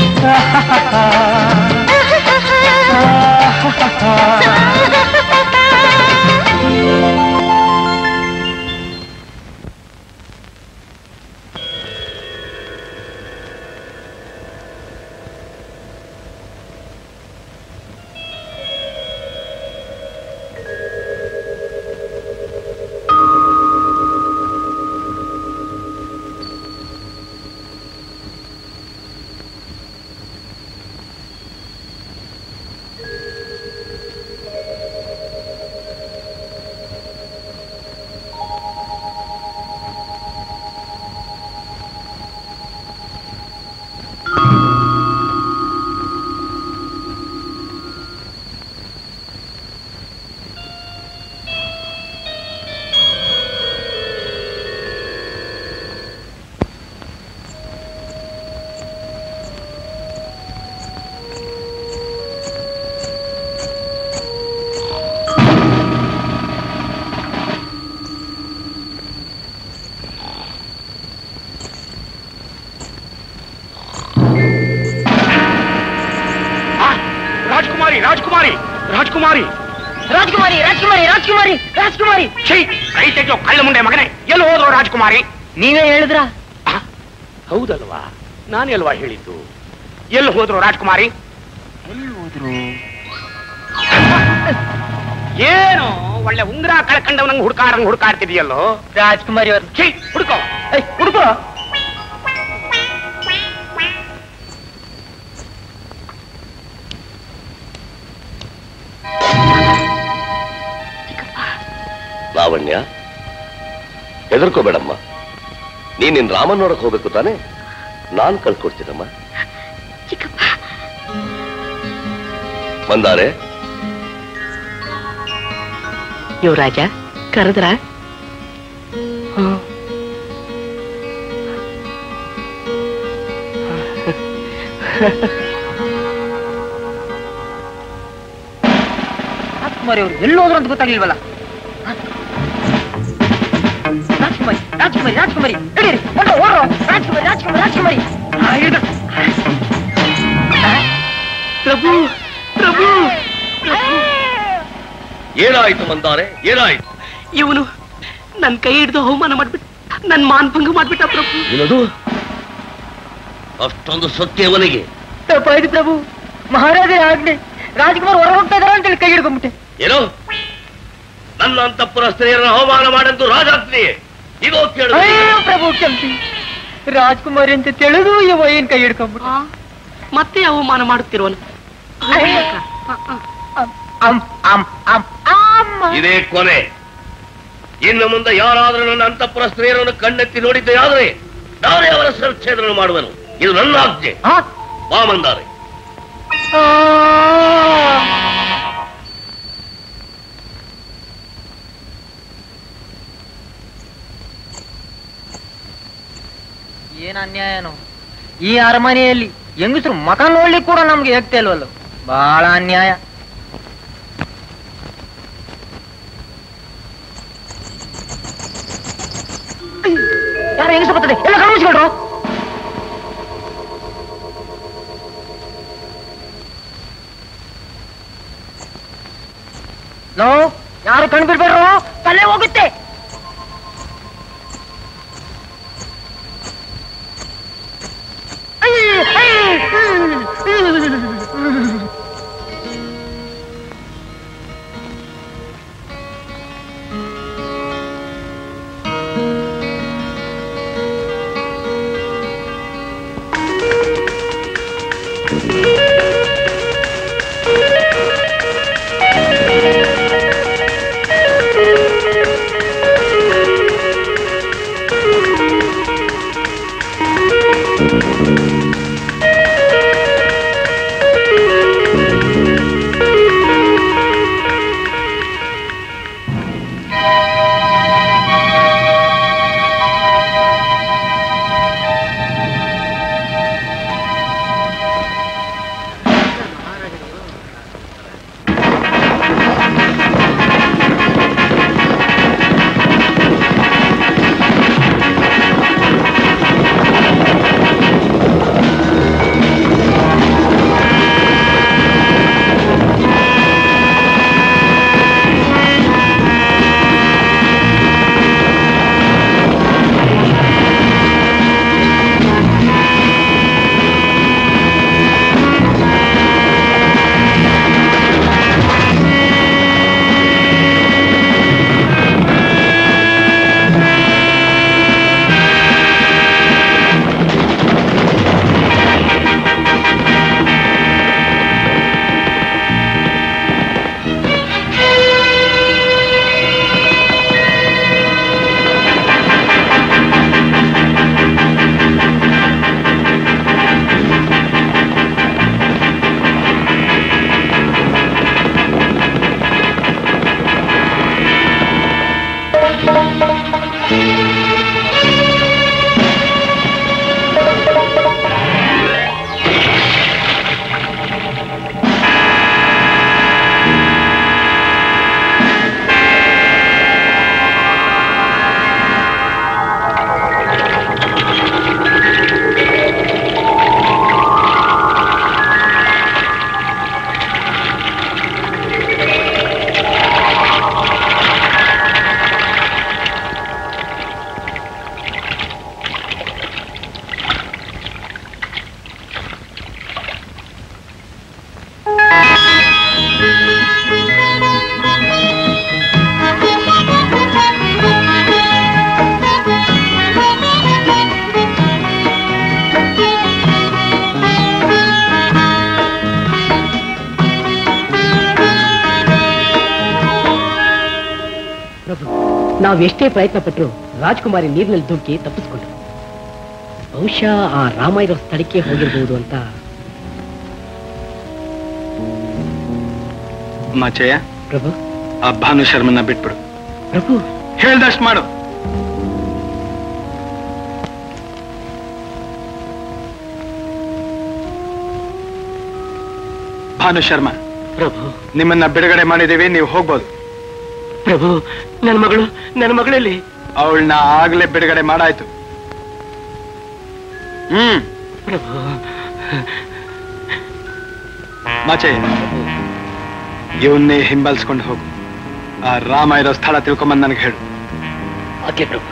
ರಾಜ್ಕುಮಾರಿ ರಾಜ್ಕುಮಾರಿ ರಾಜ್ಕುಮಾರಿ ರಾಜ್ಕುಮಾರಿ ರಾಜ್ಕುಮಾರಿ ರಾಜ್ಕುಮಾರಿ ರಾಜ್ಕುಮಾರಿ ಛೀ ಕೈ ತೆಗೆಯೋ ಕಳ್ಳ ಮುಂಡೆ ಮಗನೇ ಎಲ್ಲಿ ಹೋದ್ರು ರಾಜ್ಕುಮಾರಿ ನೀವೇ ಹೇಳಿದ್ರ ಹೌದಲ್ವಾ ನಾನೇ ಅಲ್ವಾ ಹೇಳಿದ್ದು ಎಲ್ಲಿ ಹೋದ್ರು ರಾಜ್ಕುಮಾರಿ ಏನು ಒಳ್ಳೆ ಉಂಗ್ರ ಕಳ್ಕೊಂಡವನಂಗ್ ಹುಡ್ಕಾಡಂಗ್ ಹುಡ್ಕಾಡ್ತಿದ್ಯಲ್ಲೋ ರಾಜ್ಕುಮಾರಿ ಅವ್ರು ಛೀ ಹುಡ್ಕೋ ಹುಡುಗ ಲಾವಣ್ಯ ಹೆದರ್ಕೋಬೇಡಮ್ಮ ನೀನ್ ನಿನ್ ರಾಮನ್ ನೋಡಕ್ ಹೋಗ್ಬೇಕು ತಾನೆ ನಾನ್ ಕಳ್ಕೊಡ್ತೀನಮ್ಮ ಬಂದಾರೆ ಯುವರಾಜ ಕರೆದ್ರ ರಾಜ್ಕುಮಾರಿ ಅವ್ರು ಎಲ್ಲಿ ಹೋದ್ರು ಅಂತ ಗೊತ್ತಾಗ್ಲಿಲ್ವಲ್ಲ ಹ? ರಾಜ್ಕುಮಾರಿ ರಾಜ್ಕುಮಾರಿ ರಾಜ್ಕುಮಾರಿ ನಡೀರಿ ಓಡ್ರೋ ಓಡ್ರೋ ರಾಜ್ಕುಮಾರಿ ರಾಜ್ಕುಮಾರಿ ರಾಜ್ಕುಮಾರಿ ಆ, ಹಿಡ್ದು. ಪ್ರಭು ಪ್ರಭು ಏನಾಯ್ತು ಮಂದಾರೆ ಏನಾಯ್ತು ಇವನು ನನ್ ಕೈ ಹಿಡಿದು ಅವಮಾನ ಮಾಡ್ಬಿಟ್ಟು ನನ್ ಮಾನ್ಭಂಗ ಮಾಡ್ಬಿಟ್ಟ ಪ್ರಭು ಏನದು ಅಷ್ಟೊಂದು ಸತ್ಯವನಿಗೆ ತಪ್ಪಾಯ್ತು ಪ್ರಭು ಮಹಾರಾಜರ ಆಜ್ಞೆ ರಾಜ್ಕುಮಾರ್ ಹೊರ ಹೋಗ್ತಾ ಇದಾರ ಅಂತೇಳಿ ಕೈ ಹಿಡ್ಕೊಂಡ್ಬಿಟ್ಟೆ ಏನು ನನ್ನ ಅಂತಃಪುರ ಸ್ತ್ರೀಯರನ್ನು ಅವಮಾನ ಮಾಡಂತೂ ರಾಜಾಜ್ಞೆ ಇದೋ ಕೇಳು ಅಯ್ಯೋ ಪ್ರಭು ಕ್ಷಮಿಸಿ ರಾಜ್ಕುಮಾರಿ ಅಂತ ತಿಳಿದು ಇವ ಏನ್ ಕೈ ಹಿಡ್ಕೊಂಡ್ಬಿಟ್ಟು ಮತ್ತೆ ಅವಮಾನ ಮಾಡುತ್ತಿರುವನು ಇದೇ ಕೊನೆ ಇನ್ನು ಮುಂದೆ ಯಾರಾದರೂ ನನ್ನ ಅಂತಃಪುರ ಸ್ತ್ರೀಯರನ್ನು ಕಣ್ಣೆತ್ತಿ ನೋಡಿದ್ದೆ ಆದ್ರೆ ನಾನೇ ಅವರ ಸಂಚ್ಛೇದನ ಮಾಡುವನು ಇದು ನನ್ನ ಆಜ್ಞೆ ಬಾ ಮಂದಾರೆ ಏನ್ ಅನ್ಯಾಯನೋ ಈ ಅರಮನೆಯಲ್ಲಿ ಹೆಂಗಸರು ಮಕ ನೋಡ್ಲಿಕ್ಕೆ ಕೂಡ ನಮ್ಗೆ ಹೇಗ್ತಾ ಇಲ್ವಲ್ಲ ಬಹಳ ಅನ್ಯಾಯ ಯಾರು ಹೆಂಗಸ ಬರ್ತದೆ ಎಲ್ಲ ಗಮನಿಸ್ಕೊಳ್ರು ನೋ ಯಾರು ಕಣ್ ಬಿಡ್ಬೇಡ್ರು ತಲೆ ಹೋಗುತ್ತೆ ನಾವು ಎಷ್ಟೇ ಪ್ರಯತ್ನ ಪಟ್ಟರು ರಾಜ್ಕುಮಾರಿ ನೀರಿನಲ್ಲಿ ಧುಮುಕಿ ತಪ್ಪಿಸ್ಕೊಂಡ್ರು ಬಹುಶಃ ಆ ರಾಮ ಇರೋ ಸ್ಥಳಕ್ಕೆ ಹೋಗಿರ್ಬೋದು ಅಂತ ಮಾಚಯ್ಯ ಪ್ರಭು ಆ ಭಾನು ಶರ್ಮನ್ನ ಬಿಟ್ಬಿಡು ಪ್ರಭು ಹೇಳ್ದಷ್ಟು ಮಾಡು ಭಾನು ಶರ್ಮಾ ಪ್ರಭು ನಿಮ್ಮನ್ನ ಬಿಡುಗಡೆ ಮಾಡಿದ್ದೀವಿ ನೀವು ಹೋಗ್ಬೋದು ಪ್ರಭು ನನ್ನ ಮಗಳು ನನ್ನ ಮಗಳಲ್ಲಿ ಅವಳನ್ನ ಆಗ್ಲೇ ಬಿಡುಗಡೆ ಮಾಡಾಯ್ತು ಹ್ಮ್ ಪ್ರಭು ಮಾಚಯ್ಯ ಇವನ್ನೇ ಹಿಂಬಾಲಿಸ್ಕೊಂಡು ಹೋಗು ಆ ರಾಮ ಇರೋ ಸ್ಥಳ ತಿಳ್ಕೊಂಬಂದ್ ನನಗೆ ಹೇಳು ಓಕೆ ಪ್ರಭು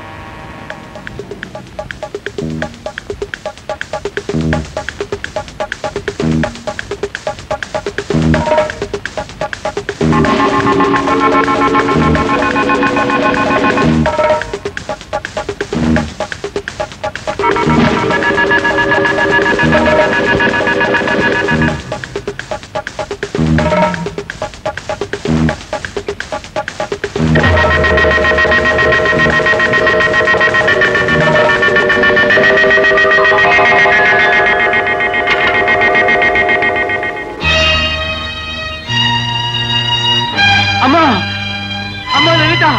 ಅಮ್ಮ ಅಮ್ಮ ಲಲಿತಾ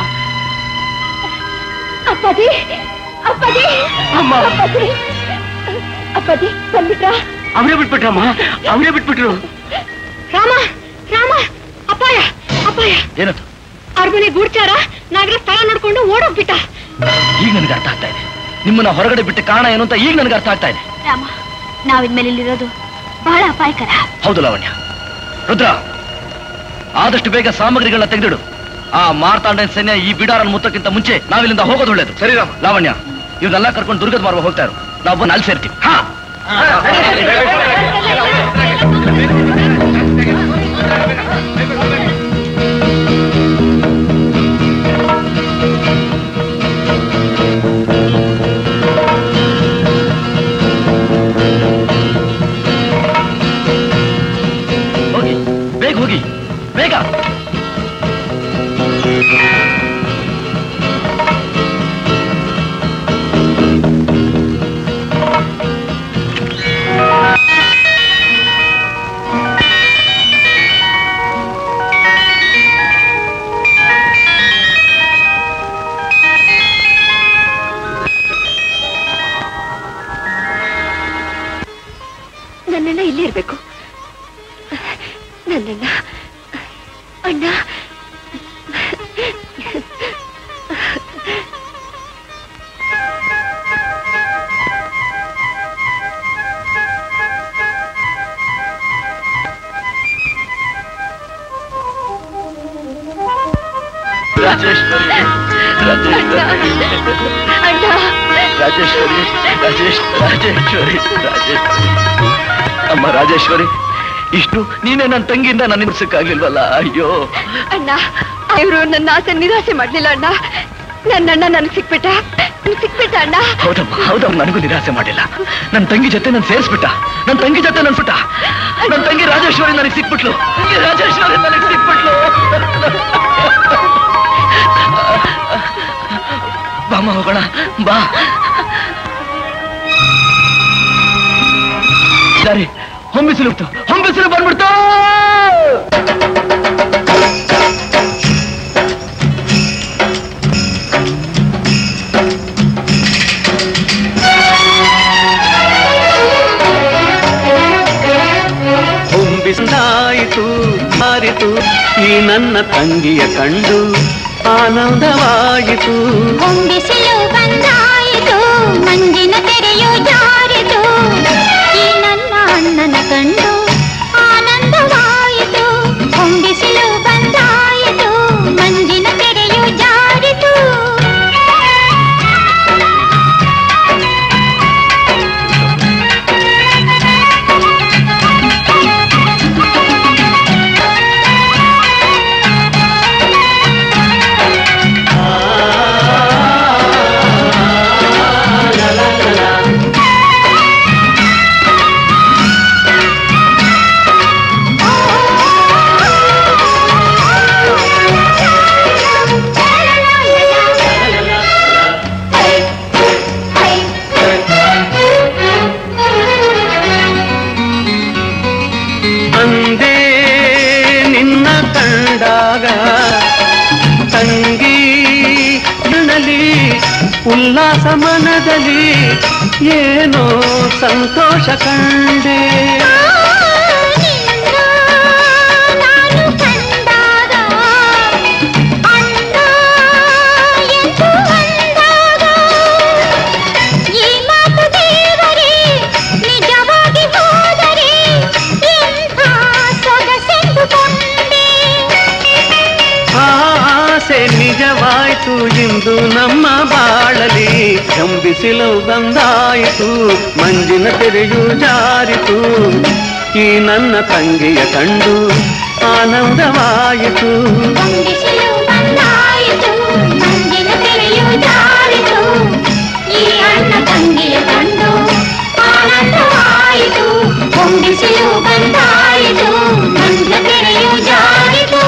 ಅಪ್ಪಾಜಿ ಅಪ್ಪಾಜಿ ಅಮ್ಮ. ಅಪ್ಪಾಜಿ ಅಪ್ಪಾಜಿ ಬಂದ್ಬಿಟ್ರ ಅವರೇ ಬಿಟ್ಬಿಟ್ರಮ್ಮ ಅವರೇ ಬಿಟ್ಬಿಟ್ರು ರಾಮ ರಾಮ ಅಪ್ಪಾಯ ಅಪ್ಪಾಯ ಏನದು ಅವ್ರ ಮನೆ ಗೂಡ್ಚಾರ ನಾಗರ ಸ್ಥಳ ನೋಡ್ಕೊಂಡು ಓಡೋಗ್ಬಿಟ್ಟ ಈಗ ನನಗೆ ಅರ್ಥ ಆಗ್ತಾ ಇದೆ ನಿಮ್ಮನ್ನ ಹೊರಗಡೆ ಬಿಟ್ಟ ಕಾರಣ ಏನು ಅಂತ ಈಗ ನನಗೆ ಅರ್ಥ ಆಗ್ತಾ ಇದೆ ರಾಮ ನಾವಿನ್ಮೇಲೆ ಇಲ್ಲಿರೋದು ಬಹಳ ಅಪಾಯಕರ ಹೌದು ಲಾವಣ್ಯ ರುದ್ರ ಆದಷ್ಟು ಬೇಗ ಸಾಮಗ್ರಿಗಳನ್ನ ತೆಗೆದಿಡು ಆ ಮಾರ್ತಾಂಡನ ಸೈನ್ಯ ಈ ಬಿಡಾರನ್ ಮುತ್ತಕ್ಕಿಂತ ಮುಂಚೆ ನಾವಿಲ್ಲಿಂದ ಹೋಗೋದು ಒಳ್ಳೇದು ಸರಿ ರಾಮ ಲಾವಣ್ಯ ಇವನ್ನೆಲ್ಲ ಕರ್ಕೊಂಡು ದುರ್ಗದ ಮಾರ್ಗ ಹೋಗ್ತಾ ಇರು ನಾವು ಬಂದು ಅಲ್ಲಿ ಸೇರ್ತೀವಿ ಹಾ ಹೋಗಿ ಬೇಗ ಹೋಗಿ ಬೇಗ ನನ್ನಣ್ಣ ಇಲ್ಲೇ ಇರ್ಬೇಕು ನನ್ನಣ್ಣ ಅಣ್ಣ ರಾಜೇಶ್ವರಿ ರಾಜೇಶ್ವರಿ ಅಣ್ಣ ರಾಜೇಶ್ವರಿ ರಾಜೇಶ್ ರಾಜೇಶ್ವರಿ ರಾಜೇಶ್ವರಿ ಅಮ್ಮ ರಾಜೇಶ್ವರಿ ಇಷ್ಟು ನೀನೇ ನನ್ನ ತಂಗಿಯಿಂದ ನನ್ನ ನಿಲ್ಸಕ್ಕಾಗ್ಲಿಲ್ವಲ್ಲ ಅಯ್ಯೋ ಅಣ್ಣ ಇವರು ನನ್ನ ಆಸೆ ನಿರಾಸೆ ಮಾಡ್ಲಿಲ್ಲ ಅಣ್ಣ ನನ್ನಣ್ಣ ನನಗೆ ಸಿಕ್ಬಿಟ್ಟ ನನ್ಗ್ ಸಿಕ್ಬಿಟ್ಟ ಅಣ್ಣ ಹೌದಮ್ಮ ಹೌದಮ್ಮ ನನಗೂ ನಿರಾಸೆ ಮಾಡಿಲ್ಲ ನನ್ನ ತಂಗಿ ಜೊತೆ ನಾನು ಸೇರಿಸ್ಬಿಟ್ಟ ನನ್ನ ತಂಗಿ ಜೊತೆ ನನ್ಸ್ಬಿಟ್ಟ ನನ್ನ ತಂಗಿ ರಾಜೇಶ್ವರಿ ನನಗೆ ಸಿಕ್ಬಿಟ್ಲು ತಂಗಿ ರಾಜೇಶ್ವರಿ ನನಗೆ ಸಿಕ್ಬಿಟ್ಲು ಬಾಮ್ಮ ಹೋಗೋಣ ಬಾ ಸರಿ ಹೊಂಬಿಸಿಲು ಹೊಂಬಿಸಿಲು ಬಂದ್ಬಿಡ್ತು ಹೊಂಬಿಸಿದಾಯಿತು ಮಾರಿತು ಈ ನನ್ನ ತಂಗಿಯ ಕಂಡು ಆನಂದವಾಯಿತು ಹೊಂಬಿಸಿಲು ಬಂದಾಯಿತು ಮಂಜಿನ ತೆರೆಯು ಜಾರಿತು ಈ ನನ್ನ ಅಣ್ಣನ ಕಂಡು ಆನಂದವಾಯಿತು ಹೊಂಬಿಸಿಲು ಬಂದಾಯಿತು ಮಂಜಿನ ತೆರೆಯು ಜಾರಿತು ಆ ಉಲ್ಲಾಸ ಮನದಲ್ಲಿ ಏನೋ ಸಂತೋಷ ಕಂಡೆ ನಾನು ಕಂಡಾಗ ಅಣ್ಣ ಎಂದು ಅಂದಾಗ ಈ ಮಾತು ದೇವರೇ ನಿಜವಾಗಿ ಹೋದರೆ ಎಂಥ ಸೊಗಸೆಂದುಕೊಂಡೆ ಆಸೆ ನಿಜವಾಯ್ತು ಇಂದು ನಮ್ಮ ಬಾಳಲಿ ಕಂಬಿಸಿಲು ಬಂದಾಯಿತು ಮಂಜಿನ ತೆರೆಯು ಜಾರಿತು ಈ ನನ್ನ ತಂಗಿಯ ಕಂಡು ಆನಂದವಾಯಿತು ಬಿಸಿಲು ಬಂದಾಯಿತು ಮಂಜಿನ ತೆರೆಯು ಜಾರಿತು ಈ ಅಣ್ಣ ತಂಗಿಯ ಕಂಡು ಆನಂದವಾಯಿತು ಹೊಂಬಿಸಿಲು ಬಂದಾಯಿತು ಮಂಜಿನ ತೆರೆಯು ಜಾರಿತು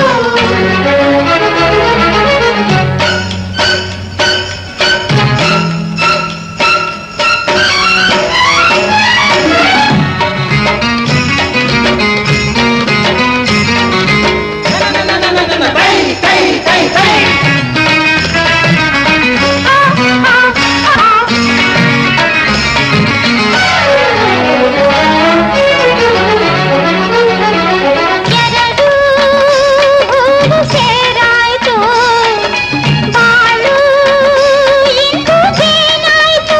ಎರಡು ಹೂವು ಸೇರಾಯ್ತು ಬಾಳು ಇಂದು ಜೇನಾಯ್ತು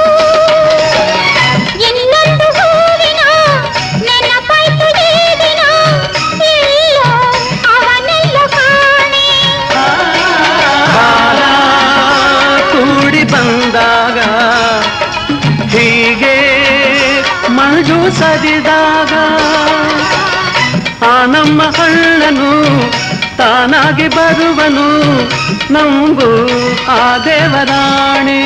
ಇನ್ನೊಂದು ಹೂವಿನ ನೆನಪಾಯ್ತು ಈ ದಿನ ಎಲ್ಲೋ ಅವನೆಲ್ಲ ಕಾಣೆ ಕಾಲ ಕೂಡಿ ಬಂದಾಗ ಹೀಗೆ ಮಂಜು ಸರಿದಾಗ ಆ ನಮ್ಮ ಹಳ್ಳನು ತಾನಾಗಿ ಬರುವನು ನಂಬು ಆ ದೇವರಾಣಿ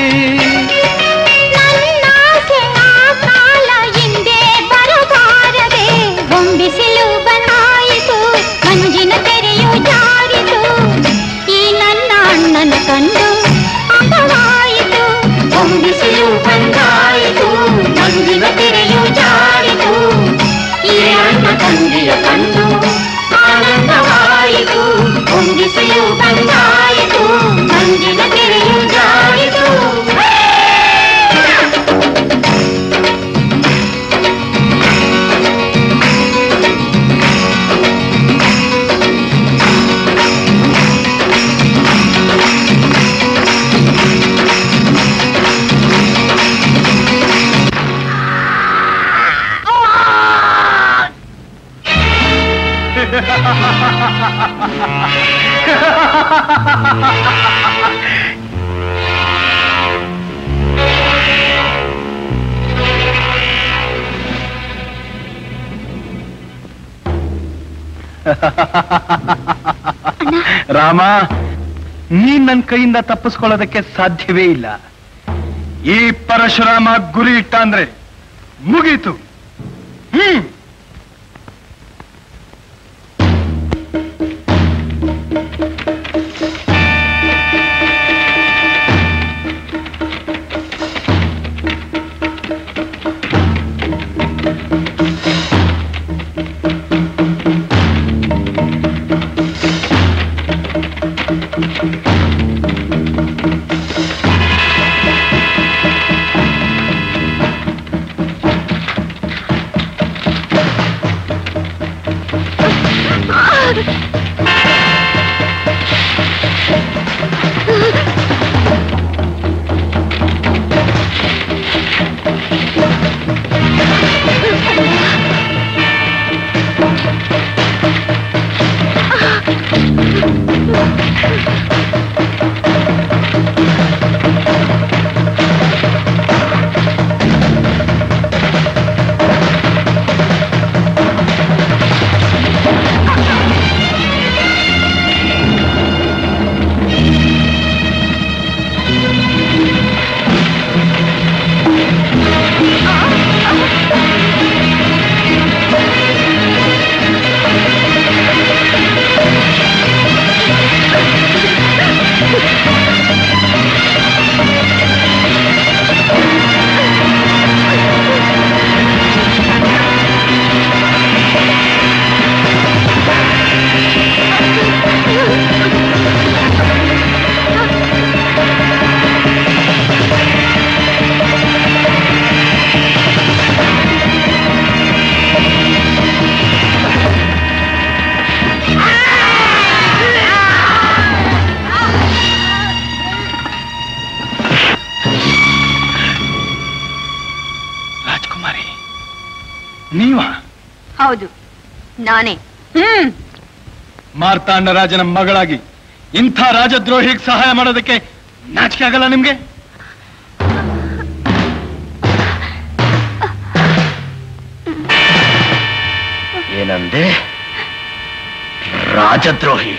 ನನ್ನಾಸೆ ಆ ಕಾಲ ಹಿಂದೆ ಬರಬಾರದೆ ಹೊಂಬಿಸಿಲು ಬಂದಾಯಿತು ಮಂಜಿನ ತೆರೆಯು ಜಾರಿತು ಈ ನನ್ನ ಅಣ್ಣನ ಕಂಡು ಅಂದವಾಯಿತು ಹೊಂಬಿಸಿಲು ಬಂದಾಯಿತು ಮಂಜಿನ ತೆರೆಯು ಜಾರಿತು ಈ ಅಣ್ಣ ತಂಗಿಯ ಕಂಡು ಆನಂದವಾಯಿತು ಹೊಂಬಿಸಿಲು ಬಂದಾಯಿತು ಮಂಜಿನ ತೆರೆಯು ಜಾರಿತು ರಾಮ ನೀನ್ ನನ್ನ ಕೈಯಿಂದ ತಪ್ಪಿಸ್ಕೊಳ್ಳೋದಕ್ಕೆ ಸಾಧ್ಯವೇ ಇಲ್ಲ ಈ ಪರಶುರಾಮ ಗುರಿ ಇಟ್ಟ ಅಂದ್ರೆ ಮುಗೀತು ಹ್ಮ್ ನೀವ ಹೌದು ನಾನೇ ಹ್ಮ್ ಮಾರ್ತಾಂಡ ರಾಜನ ಮಗಳಾಗಿ ಇಂಥ ರಾಜದ್ರೋಹಿಗೆ ಸಹಾಯ ಮಾಡೋದಕ್ಕೆ ನಾಚಿಕೆ ಆಗಲ್ಲ ನಿಮ್ಗೆ ಏನಂದೆ ರಾಜದ್ರೋಹಿ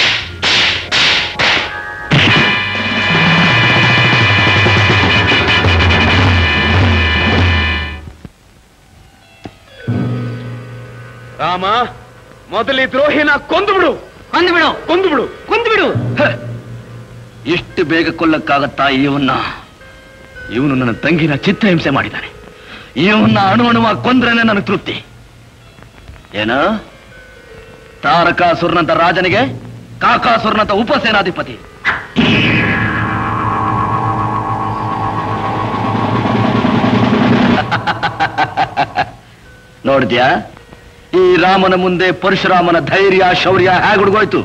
ರಾಮ ಮೊದಲಿ ದ್ರೋಹಿನ ಕೊಂದು ಬಿಡು ಕೊಂದು ಬಿಡು ಕೊಂದು ಬಿಡು ಕೊಂದು ಬಿಡು ಎಷ್ಟು ಬೇಗ ಕೊಲ್ಲಕ್ಕಾಗತ್ತಾ ಇವನ್ನ ಇವನು ನನ್ನ ತಂಗಿನ ಚಿತ್ರಹಿಂಸೆ ಮಾಡಿದ್ದಾನೆ ಇವನ್ನ ಅಣು ಅಣುವಾಗಿ ಕೊಂದ್ರೇನೆ ನನಗೆ ತೃಪ್ತಿ ಏನ ತಾರಕಾಸುರನಂತ ರಾಜನಿಗೆ ಕಾಕಾಸುರನಂತ ಉಪಸೇನಾಧಿಪತಿ ನೋಡಿದ್ಯಾ ಈ ರಾಮನ ಮುಂದೆ ಪರಶುರಾಮನ ಧೈರ್ಯ ಶೌರ್ಯ ಹೇಗೆ ಹುಡುಗೋಯ್ತು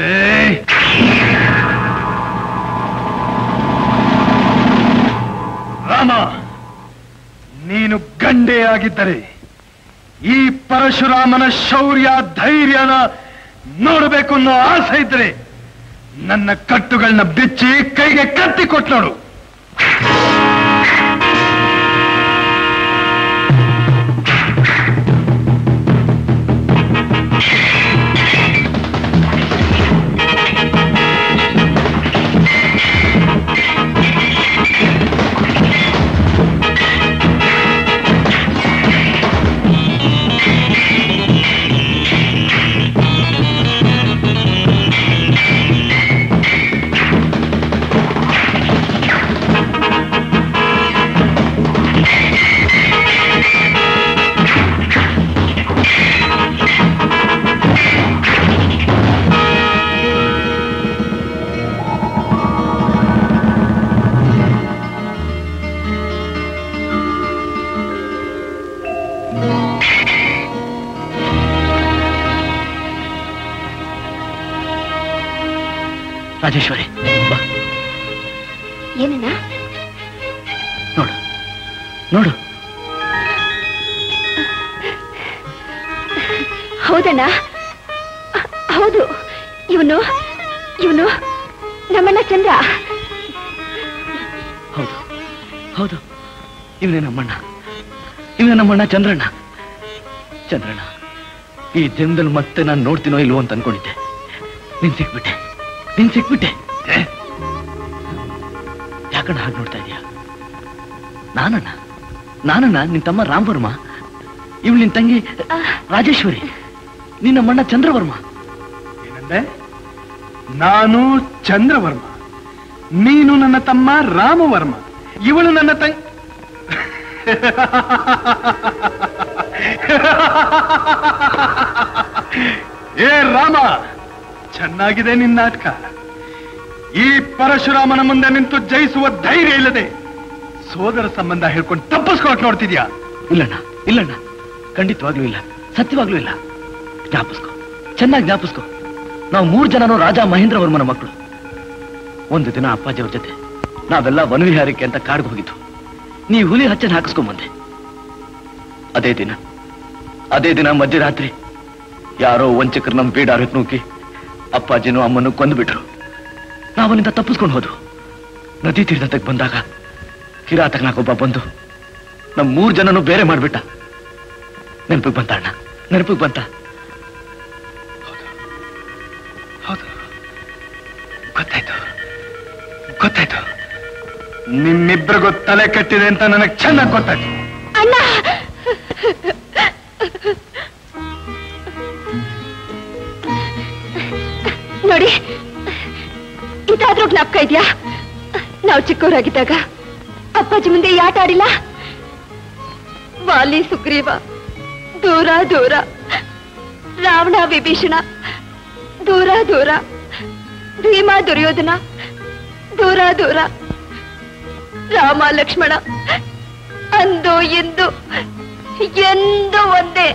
ರಾಮ ನೀನು ಗಂಡೇ ಆಗಿದ್ದರೆ ಈ ಪರಶುರಾಮನ ಶೌರ್ಯ ಧೈರ್ಯನ ನೋಡಬೇಕು ಅನ್ನೋ ಆಸೆ ಇದ್ರೆ ನನ್ನ ಕಟ್ಟುಗಳನ್ನ ಬಿಚ್ಚಿ ಕೈಗೆ ಕತ್ತಿ ಕೊಟ್ಟು ನೋಡು ರಾಜೇಶ್ವರಿ ಬಾ ಏನಣ್ಣ ನೋಡು ನೋಡು ಹೌದಣ್ಣ ಹೌದು ಇವನು ಇವನು ನಮ್ಮಣ್ಣ ಚಂದ್ರ ಹೌದು ಹೌದು ಇವನೇ ನಮ್ಮಣ್ಣ ಇವನೇ ನಮ್ಮಣ್ಣ ಚಂದ್ರಣ್ಣ ಚಂದ್ರಣ್ಣ ಈ ಜನ್ಮದಲ್ಲಿ ಮತ್ತೆ ನಾನು ನೋಡ್ತೀನೋ ಇಲ್ವೋ ಅಂತ ಅನ್ಕೊಂಡಿದ್ದೆ ನೀನ್ ಸಿಕ್ಬಿಟ್ಟೆ ನೀನ್ ಸಿಕ್ಬಿಟ್ಟೆ ಏ? ಯಾಕಣ್ಣ ಹಾಗೆ ನೋಡ್ತಾ ಇದೀಯ ನಾನಣ್ಣ ನಾನಣ್ಣ ನಿನ್ ತಮ್ಮ ರಾಮ್ ವರ್ಮ ಇವಳು ನಿನ್ ತಂಗಿ ರಾಜೇಶ್ವರಿ ನಿನ್ನ ಮಣ್ಣ ಚಂದ್ರವರ್ಮ ಏನಂದೆ ನಾನು ಚಂದ್ರವರ್ಮ ನೀನು ನನ್ನ ತಮ್ಮ ರಾಮವರ್ಮ ಇವಳು ನನ್ನ ತಂಗಿ ಏ ರಾಮ ಚೆನ್ನಾಗಿದೆ ನಿನ್ನ ನಾಟಕ ಈ ಪರಶುರಾಮನ ಮುಂದೆ ನಿಂತು ಜಯಿಸುವ ಧೈರ್ಯ ಇಲ್ಲದೆ ಸೋದರ ಸಂಬಂಧ ಹೇಳ್ಕೊಂಡು ತಪ್ಪಿಸ್ಕೊಳಕ್ ನೋಡ್ತಿದ್ಯಾ ಇಲ್ಲಣ್ಣ ಇಲ್ಲಣ್ಣ ಖಂಡಿತವಾಗ್ಲೂ ಇಲ್ಲ ಸತ್ಯವಾಗ್ಲೂ ಇಲ್ಲ ಜ್ಞಾಪಿಸ್ಕೊ ಚೆನ್ನಾಗಿ ಜ್ಞಾಪಿಸ್ಕೊ ನಾವು ಮೂರು ಜನನು ರಾಜ ಮಹೇಂದ್ರ ವರ್ಮನ ಮಕ್ಕಳು ಒಂದು ದಿನ ಅಪ್ಪಾಜಿಯವ್ರ ಜೊತೆ ನಾವೆಲ್ಲ ವನವಿಹಾರಕ್ಕೆ ಅಂತ ಕಾಡ್ಗೆ ಹೋಗಿದ್ವು ನೀ ಹುಲಿ ಹಚ್ಚನ್ ಹಾಕಿಸ್ಕೊಂಬಂದೆ ಅದೇ ದಿನ ಅದೇ ದಿನ ಮಧ್ಯರಾತ್ರಿ ಯಾರೋ ವಂಚಕರು ನಮ್ ಬೀಡಾರಕ್ಕೆ ನೂಕಿ ಅಪ್ಪಾಜಿನೂ ಅಮ್ಮನೂ ಕೊಂದ್ಬಿಟ್ರು ನಾವನಿಂದ ತಪ್ಪಿಸ್ಕೊಂಡು ಹೋದ್ವು ನದಿ ತೀರ್ಥಕ್ಕೆ ಬಂದಾಗ ಕಿರಾತಕನಾಗೊಬ್ಬ ಬಂದು ನಮ್ ಮೂರ್ ಜನನು ಬೇರೆ ಮಾಡ್ಬಿಟ್ಟ ನೆನಪಿಗೆ ಬಂತ ಅಣ್ಣ ನೆನಪಿಗೆ ಬಂತ ಹೌದು ಗೊತ್ತಾಯ್ತು ಗೊತ್ತಾಯ್ತು ನಿಮ್ಮಿಬ್ರಿಗೂ ತಲೆ ಕಟ್ಟಿದೆ ಅಂತ ನನಗೆ ಚೆನ್ನಾಗಿ ಗೊತ್ತಾಯ್ತು ಅಣ್ಣ ನೋಡಿ ಇದಾದ್ರೂ ಜ್ಞಾಪಕ ಇದೆಯಾ ನಾವು ಚಿಕ್ಕವರಾಗಿದ್ದಾಗ ಅಪ್ಪಾಜಿ ಮುಂದೆ ಈ ಆಟ ಆಡಿಲ್ಲ ವಾಲಿ ಸುಗ್ರೀವ ದೂರ ದೂರ ರಾವಣ ವಿಭೀಷಣ ದೂರ ದೂರ ಭೀಮ ದುರ್ಯೋಧನ ದೂರ ದೂರ ರಾಮ ಲಕ್ಷ್ಮಣ ಅಂದು ಇಂದು ಎಂದು ಒಂದೇ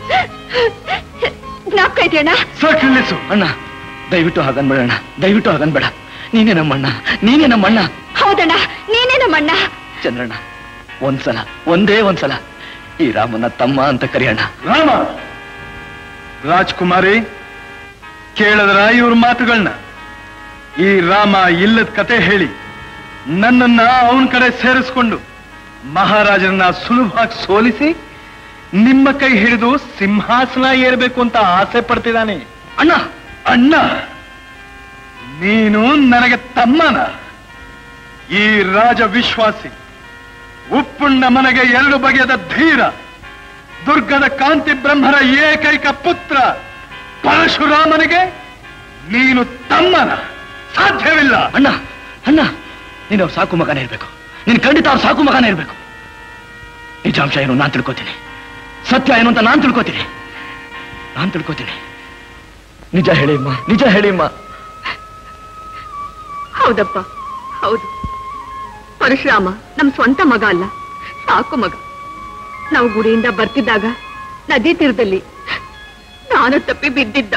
ಜ್ಞಾಪಕ ಇದೆಯಣ್ಣ ಸಾಕು ನಿಲ್ಲಿಸು ಅಣ್ಣ ದಯವಿಟ್ಟು ಹಾಗನ್ಬೇಡಣ್ಣ ದಯವಿಟ್ಟು ಹಾಗನ್ಬೇಡ ನೀನೇ ನಮ್ಮಣ್ಣ ನೀನೇ ನಮ್ಮಣ್ಣ ಹೌದಣ್ಣ ನೀನೇ ನಮ್ಮಣ್ಣ ಚಂದ್ರಣ್ಣ ಒಂದ್ಸಲ ಒಂದೇ ಒಂದ್ಸಲ ಈ ರಾಮನ ತಮ್ಮ ಅಂತ ಕರೆಯೋಣ ರಾಮ ರಾಜ್ಕುಮಾರಿ ಕೇಳಿದ್ರ ಇವ್ರ ಮಾತುಗಳನ್ನ ಈ ರಾಮ ಇಲ್ಲದ ಕತೆ ಹೇಳಿ ನನ್ನನ್ನ ಅವನ ಕಡೆ ಸೇರಿಸ್ಕೊಂಡು ಮಹಾರಾಜರನ್ನ ಸುಲಭವಾಗಿ ಸೋಲಿಸಿ ನಿಮ್ಮ ಕೈ ಹಿಡಿದು ಸಿಂಹಾಸನ ಏರ್ಬೇಕು ಅಂತ ಆಸೆ ಪಡ್ತಿದ್ದಾನೆ ಅಣ್ಣ ಅಣ್ಣ ನೀನು ನನಗೆ ತಮ್ಮನ ಈ ರಾಜ ವಿಶ್ವಾಸಿ ಉಪ್ಪುಣ್ಣ ಮನೆಗೆ ಎರಡು ಬಗೆಯದ ಧೀರ ದುರ್ಗದ ಕಾಂತಿ ಬ್ರಹ್ಮರ ಏಕೈಕ ಪುತ್ರ ಪರಶುರಾಮನಿಗೆ ನೀನು ತಮ್ಮನ ಸಾಧ್ಯವಿಲ್ಲ ಅಣ್ಣ ಅಣ್ಣ ನೀನು ಅವ್ರ ಸಾಕು ಮಗನೇ ಇರ್ಬೇಕು ನೀನು ಖಂಡಿತ ಅವ್ರ ಸಾಕು ಮಗನೇ ಇರ್ಬೇಕು ನಿಜಾಂಶ ಏನು ನಾನ್ ತಿಳ್ಕೊತೀನಿ ಸತ್ಯ ಏನು ಅಂತ ನಾನ್ ತಿಳ್ಕೊತೀನಿ ನಾನ್ ತಿಳ್ಕೊತೀನಿ ನಿಜ ಹೇಳಿಮ್ಮ ನಿಜ ಹೇಳಿಮ್ಮ ಹೌದಪ್ಪ ಹೌದು ಪರಶುರಾಮ ನಮ್ ಸ್ವಂತ ಮಗ ಅಲ್ಲ ಸಾಕು ಮಗ ನಾವು ಗುಡಿಯಿಂದ ಬರ್ತಿದ್ದಾಗ ನದಿ ತೀರದಲ್ಲಿ ನಾನು ತಪ್ಪಿ ಬಿದ್ದಿದ್ದ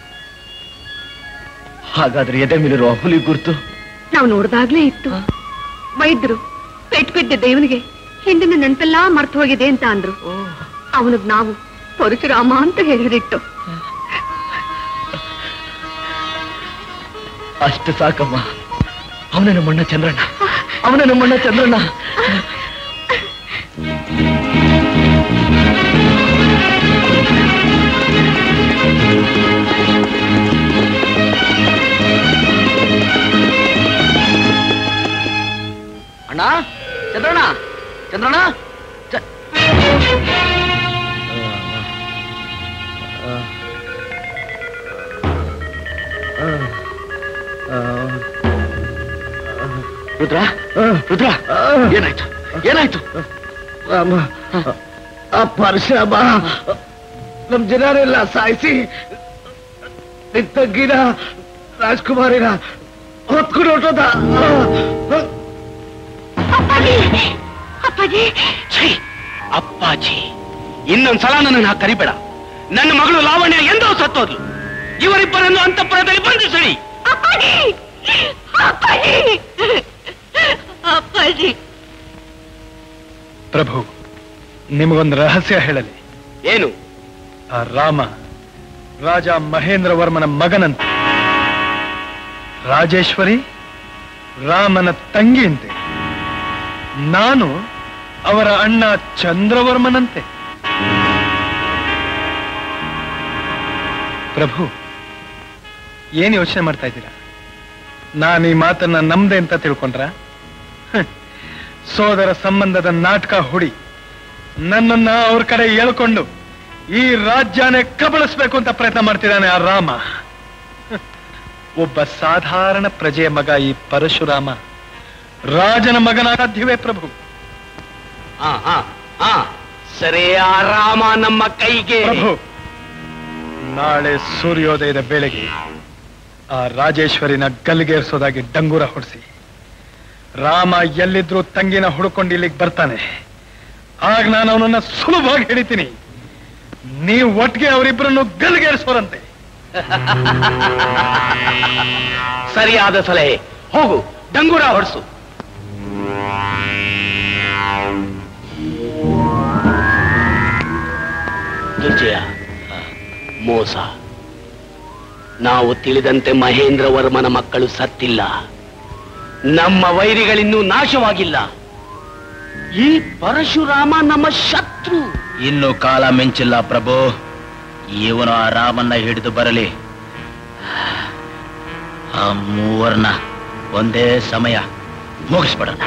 ಹಾಗಾದ್ರೆ ಎದೆ ಮೇಲಿರುವ ಹುಲಿ ಗುರ್ತು ನಾವು ನೋಡ್ದಾಗ್ಲೇ ಇತ್ತು ವೈದ್ಯರು ಪೆಟ್ ಬಿದ್ದಿದ್ದ ಇವನಿಗೆ ಹಿಂದಿನ ನೆನಪೆಲ್ಲಾ ಮರ್ತು ಹೋಗಿದೆ ಅಂತ ಅಂದ್ರು ಅವನಿಗ್ ನಾವು ಪರಶುರಾಮ ಅಂತ ಹೇಳಿರಿಟ್ಟು ಅಷ್ಟು ಸಾಕಮ್ಮ ಅವನೇ ನಮ್ಮಣ್ಣ ಚಂದ್ರಣ್ಣ ಅವನೇ ನಮ್ಮಣ್ಣ ಚಂದ್ರಣ್ಣ ಅಣ್ಣ ಚಂದ್ರಣ್ಣ ಚಂದ್ರಣ್ಣ ಚ- ರುದ್ರ ರುದ್ರ ಏನಾಯ್ತು ಏನಾಯ್ತು ಆ ಪರಶುರಾಮ ನಮ್ ಜನರೆಲ್ಲ ಸಾಯಿಸಿ ನಿನ್ ತಂಗಿನ ರಾಜ್ಕುಮಾರಿನ ಹೊತ್ಕೊಂಡು ಹೊಟ್ಟೋದ ಛೀ, ಅಪ್ಪಾಜಿ ಇನ್ನೊಂದ್ಸಲ ನನ್ನನ್ನು ಹಾಗೆ ಕರಿಬೇಡ ನನ್ನ ಮಗಳು ಲಾವಣ್ಯ ಎಂದೋ ಸತ್ತೋದ್ಲು ಇವರಿಬ್ಬರನ್ನು ಅಂತಃಪುರದಲ್ಲಿ ಬಂಧಿಸಲಿ ಅಪ್ಪಾಜಿ ಅಪ್ಪಾಜಿ ಅಪ್ಪಾಜಿ ಪ್ರಭು ನಿಮಗೊಂದು ರಹಸ್ಯ ಹೇಳಲಿ ಏನು ಆ ರಾಮ ರಾಜ ಮಹೇಂದ್ರ ವರ್ಮನ ಮಗನಂತೆ ರಾಜೇಶ್ವರಿ ರಾಮನ ತಂಗಿಯಂತೆ ನಾನು ಅವರ ಅಣ್ಣ ಚಂದ್ರವರ್ಮನಂತೆ ಪ್ರಭು ಏನ್ ಯೋಚನೆ ಮಾಡ್ತಾ ಇದ್ದೀರಾ ನಾನು ಈ ಮಾತನ್ನ ನಮ್ದೆ ಅಂತ ತಿಳ್ಕೊಂಡ್ರ ಹ್ಮ್. ಸೋದರ ಸಂಬಂಧದ ನಾಟಕ ಹುಡಿ ನನ್ನನ್ನ ಅವ್ರ ಕಡೆ ಎಳ್ಕೊಂಡು ಈ ರಾಜ್ಯನೇ ಕಬಳಿಸ್ಬೇಕು ಅಂತ ಪ್ರಯತ್ನ ಮಾಡ್ತಿದ್ದಾನೆ ಆ ರಾಮ ಹ್ಮ್. ಒಬ್ಬ ಸಾಧಾರಣ ಪ್ರಜೆಯ ಮಗ ಈ ಪರಶುರಾಮ ರಾಜನ ಮಗನ ಸಾಧ್ಯವೇ ಪ್ರಭು ಆ, ಆ, ಆ, ಸರಿ ಆ ರಾಮ ನಮ್ಮ ಕೈಗೆ ಪ್ರಭು ನಾಳೆ ಸೂರ್ಯೋದಯದ ವೇಳೆಗೆ ಆ ರಾಜೇಶ್ವರಿನ ಗಲ್ಲಿಗೇರಿಸೋದಾಗಿ ಡಂಗೂರ ಹೊಡಿಸಿ ರಾಮ ಎಲ್ಲಿದ್ರು ತಂಗಿನ ಹುಡುಕೊಂಡು ಇಲ್ಲಿಗೆ ಬರ್ತಾನೆ ಆಗ ನಾನು ಅವನನ್ನ ಸುಲಭವಾಗಿ ಹಿಡಿತೀನಿ ನೀವು ಒಟ್ಟಿಗೆ ಅವರಿಬ್ಬರನ್ನು ಗಲ್ಲಿಗೇರಿಸೋರಂತೆ ಸರಿಯಾದ ಸಲಹೆ ಹೋಗು ಡಂಗೂರ ಹೊಡ್ಸು ದುರ್ಜಯ ಮೋಸ ನಾವು ತಿಳಿದಂತೆ ಮಹೇಂದ್ರ ವರ್ಮನ ಮಕ್ಕಳು ಸತ್ತಿಲ್ಲ ನಮ್ಮ ವೈರಿಗಳಿನ್ನೂ ನಾಶವಾಗಿಲ್ಲ ಈ ಪರಶುರಾಮ ನಮ್ಮ ಶತ್ರು ಇನ್ನು ಕಾಲ ಮಿಂಚಿಲ್ಲ ಪ್ರಭು ಇವನು ಆ ರಾಮನ್ನ ಹಿಡಿದು ಬರಲಿ ಆ ಮೂವರ್ನ ಒಂದೇ ಸಮಯ ಮುಗಿಸ್ಬಿಡೋಣ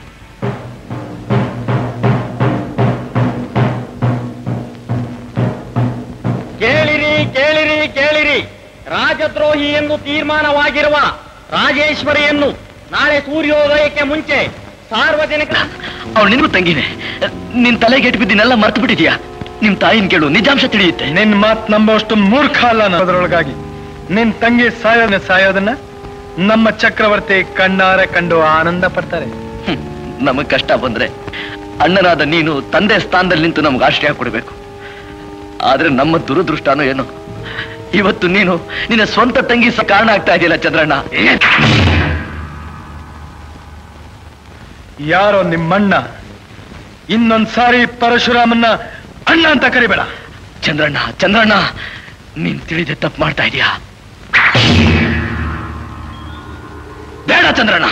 ಕೇಳಿರಿ ಕೇಳಿರಿ ಕೇಳಿರಿ ರಾಜದ್ರೋಹಿ ಎಂದು ತೀರ್ಮಾನವಾಗಿರುವ ರಾಜೇಶ್ವರಿಯನ್ನು ನಾಳೆ ಸೂರ್ಯೋದಯಕ್ಕೆ ಮುಂಚೆ ಸಾರ್ವಜನಿಕ ಅವಳು ನಿನ್ಗೂ ತಂಗಿನೇ ನಿನ್ ತಲೆಗೆ ಎಟ್ಟು ಬಿದ್ದಿನೆಲ್ಲ ಮರ್ತು ಬಿಟ್ಟಿದ್ಯಾ ನಿಮ್ ತಾಯಿನ ಕೇಳು ನಿಜಾಂಶ ತಿಳಿಯುತ್ತೆ ನಿನ್ ಮಾತ್ ನಂಬೋಷ್ಟು ಮೂರ್ಖ ಅಲ್ಲ ನಾನು ಅದರೊಳಗಾಗಿ ನಿನ್ ತಂಗಿ ಸಾಯೋದನ್ನ ಸಾಯೋದನ್ನ ನಮ್ಮ ಚಕ್ರವರ್ತಿ ಕಣ್ಣಾರೆ ಕಂಡು ಆನಂದ ಪಡ್ತಾರೆ ಹ್ಮ್. ನಮಗ್ ಕಷ್ಟ ಬಂದ್ರೆ ಅಣ್ಣನಾದ ನೀನು ತಂದೆ ಸ್ಥಾನದಲ್ಲಿ ನಿಂತು ನಮ್ಗೆ ಆಶ್ರಯ ಕೊಡಬೇಕು ಆದ್ರೆ ನಮ್ಮ ದುರದೃಷ್ಟನೋ ಏನೋ ಇವತ್ತು ನೀನು ನಿನ್ನ ಸ್ವಂತ ತಂಗಿ ಸ ಕಾರಣ ಆಗ್ತಾ ಇದೆಯಲ್ಲ ಚಂದ್ರಣ್ಣ ಯಾರೋ ನಿಮ್ಮಣ್ಣ ಇನ್ನೊಂದ್ಸಾರಿ ಪರಶುರಾಮನ್ನ ಅಣ್ಣ ಅಂತ ಕರಿಬೇಡ ಚಂದ್ರಣ್ಣ ಚಂದ್ರಣ್ಣ ನೀನ್ ತಿಳಿದೆ ತಪ್ಪು ಮಾಡ್ತಾ ಇದೀಯಾ ಬೇಡ ಚಂದ್ರಣ್ಣ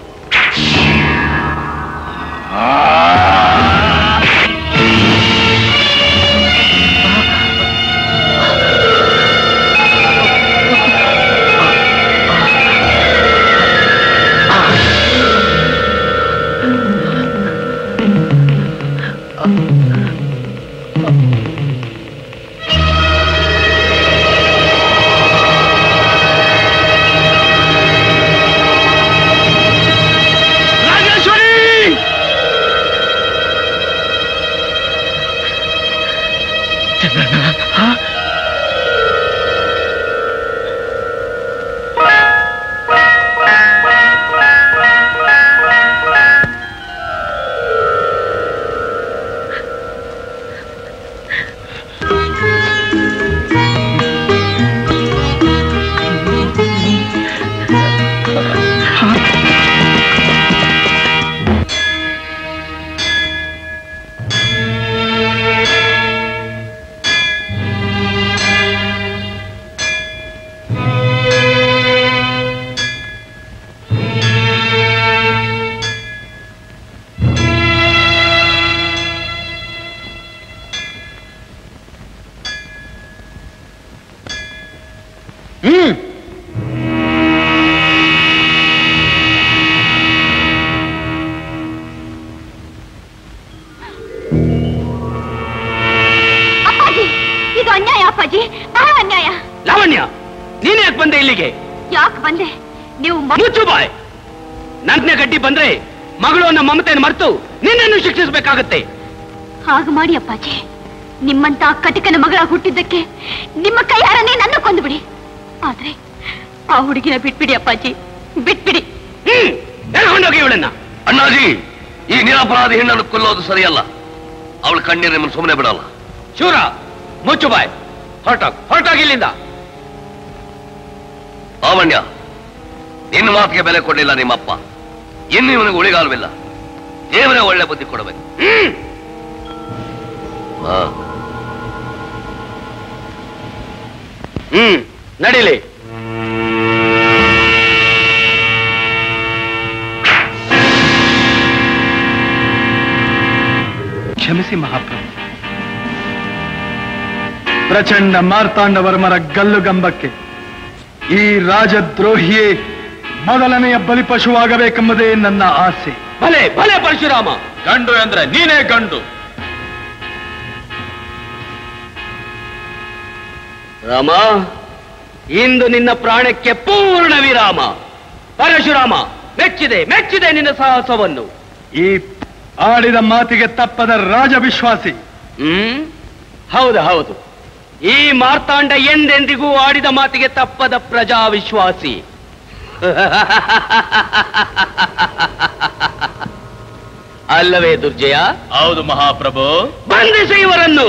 ರಾಜೇಶ್ವರಿ ಹ್ಮ್ ಅಪ್ಪಾಜಿ ಇದು ಅನ್ಯಾಯ ಅಪ್ಪಾಜಿ ಬಹಳ ಅನ್ಯಾಯ ಲಾವಣ್ಯ ನೀನ್ ಯಾಕೆ ಬಂದೆ ಇಲ್ಲಿಗೆ ಯಾಕೆ ಬಂದೆ ನೀವು ಮ- ಮುಚ್ಚು ಬಾಯ್ ನನ್ನ ಗಡ್ಡಿ ಬಂದ್ರೆ ಮಗಳು ಅನ್ನೋ ಮಮತೆಯನ್ನು ಮರೆತು ನಿನ್ನನ್ನು ಶಿಕ್ಷಿಸಬೇಕಾಗತ್ತೆ ಹಾಗೆ ಮಾಡಿ ಅಪ್ಪಾಜಿ ನಿಮ್ಮಂತ ಕಟಕನ ಮಗಳ ಹುಟ್ಟಿದ್ದಕ್ಕೆ ನಿಮ್ಮ ಕೈಯಾರನೇ ನನ್ನ ಕೊಂದುಬಿಡಿ ಆದ್ರೆ ಆ ಹುಡುಗಿನ ಬಿಟ್ಬಿಡಿ ಅಪ್ಪಾಜಿ ಬಿಟ್ಬಿಡಿ ಹ್ಮ್ ಹೇಳ್ಕೊಂಡೋಗಿ ಇವಳನ್ನ ಅಣ್ಣಾಜಿ ಈ ನಿರಪರಾಧಿ ಹೆಣ್ಣನ್ನು ಕೊಲ್ಲೋದು ಸರಿಯಲ್ಲ ಅವಳ ಕಣ್ಣೀರು ನಿಮ್ಮನ್ನು ಸುಮ್ಮನೆ ಬಿಡಲ್ಲ ಶೂರ ಮುಚ್ಚು ಬಾಯ್ ಹೊರಟೋಗ್ ಹೊರಟೋಗಿ ಇಲ್ಲಿಂದ ಲಾವಣ್ಯ ನಿನ್ನ ಮಾತಿಗೆ ಬೆಲೆ ಕೊಡಲಿಲ್ಲ ನಿಮ್ಮಪ್ಪ ಇನ್ನು ಇವನಿಗೆ ಉಳಿಗಾಲವಿಲ್ಲ ದೇವರೇ ಒಳ್ಳೆ ಬುದ್ಧಿ ಕೊಡಬೇಕು ಹ್ಮ್ ಹಾ ಹ್ಮ್ ನಡೀಲಿ ಕ್ಷಮಿಸಿ ಮಹಾಪ್ರಭು ಪ್ರಚಂಡ ಮಾರ್ತಾಂಡವರ್ಮರ ಗಲ್ಲುಗಂಬಕ್ಕೆ ಈ ರಾಜದ್ರೋಹಿಯೇ ಮೊದಲನೆಯ ಬಲಿಪಶುವಾಗಬೇಕೆಂಬುದೇ ನನ್ನ ಆಸೆ ಭಲೆ ಭಲೆ ಪರಶುರಾಮ ಗಂಡು ಅಂದ್ರೆ ನೀನೇ ಗಂಡು ರಾಮ ಇಂದು ನಿನ್ನ ಪ್ರಾಣಕ್ಕೆ ಪೂರ್ಣ ವಿರಾಮ ಪರಶುರಾಮ ಮೆಚ್ಚಿದೆ ಮೆಚ್ಚಿದೆ ನಿನ್ನ ಸಾಹಸವನ್ನು ಈ ಆಡಿದ ಮಾತಿಗೆ ತಪ್ಪದ ರಾಜವಿಶ್ವಾಸಿ ಹ್ಮ್ ಹೌದು ಹೌದು ಈ ಮಾರ್ತಾಂಡ ಎಂದೆಂದಿಗೂ ಆಡಿದ ಮಾತಿಗೆ ತಪ್ಪದ ಪ್ರಜಾ ವಿಶ್ವಾಸಿ ಅಲ್ಲವೇ ದುರ್ಜಯ ಹೌದು ಮಹಾಪ್ರಭು ಬಂಧಿಸಿ ಇವರನ್ನು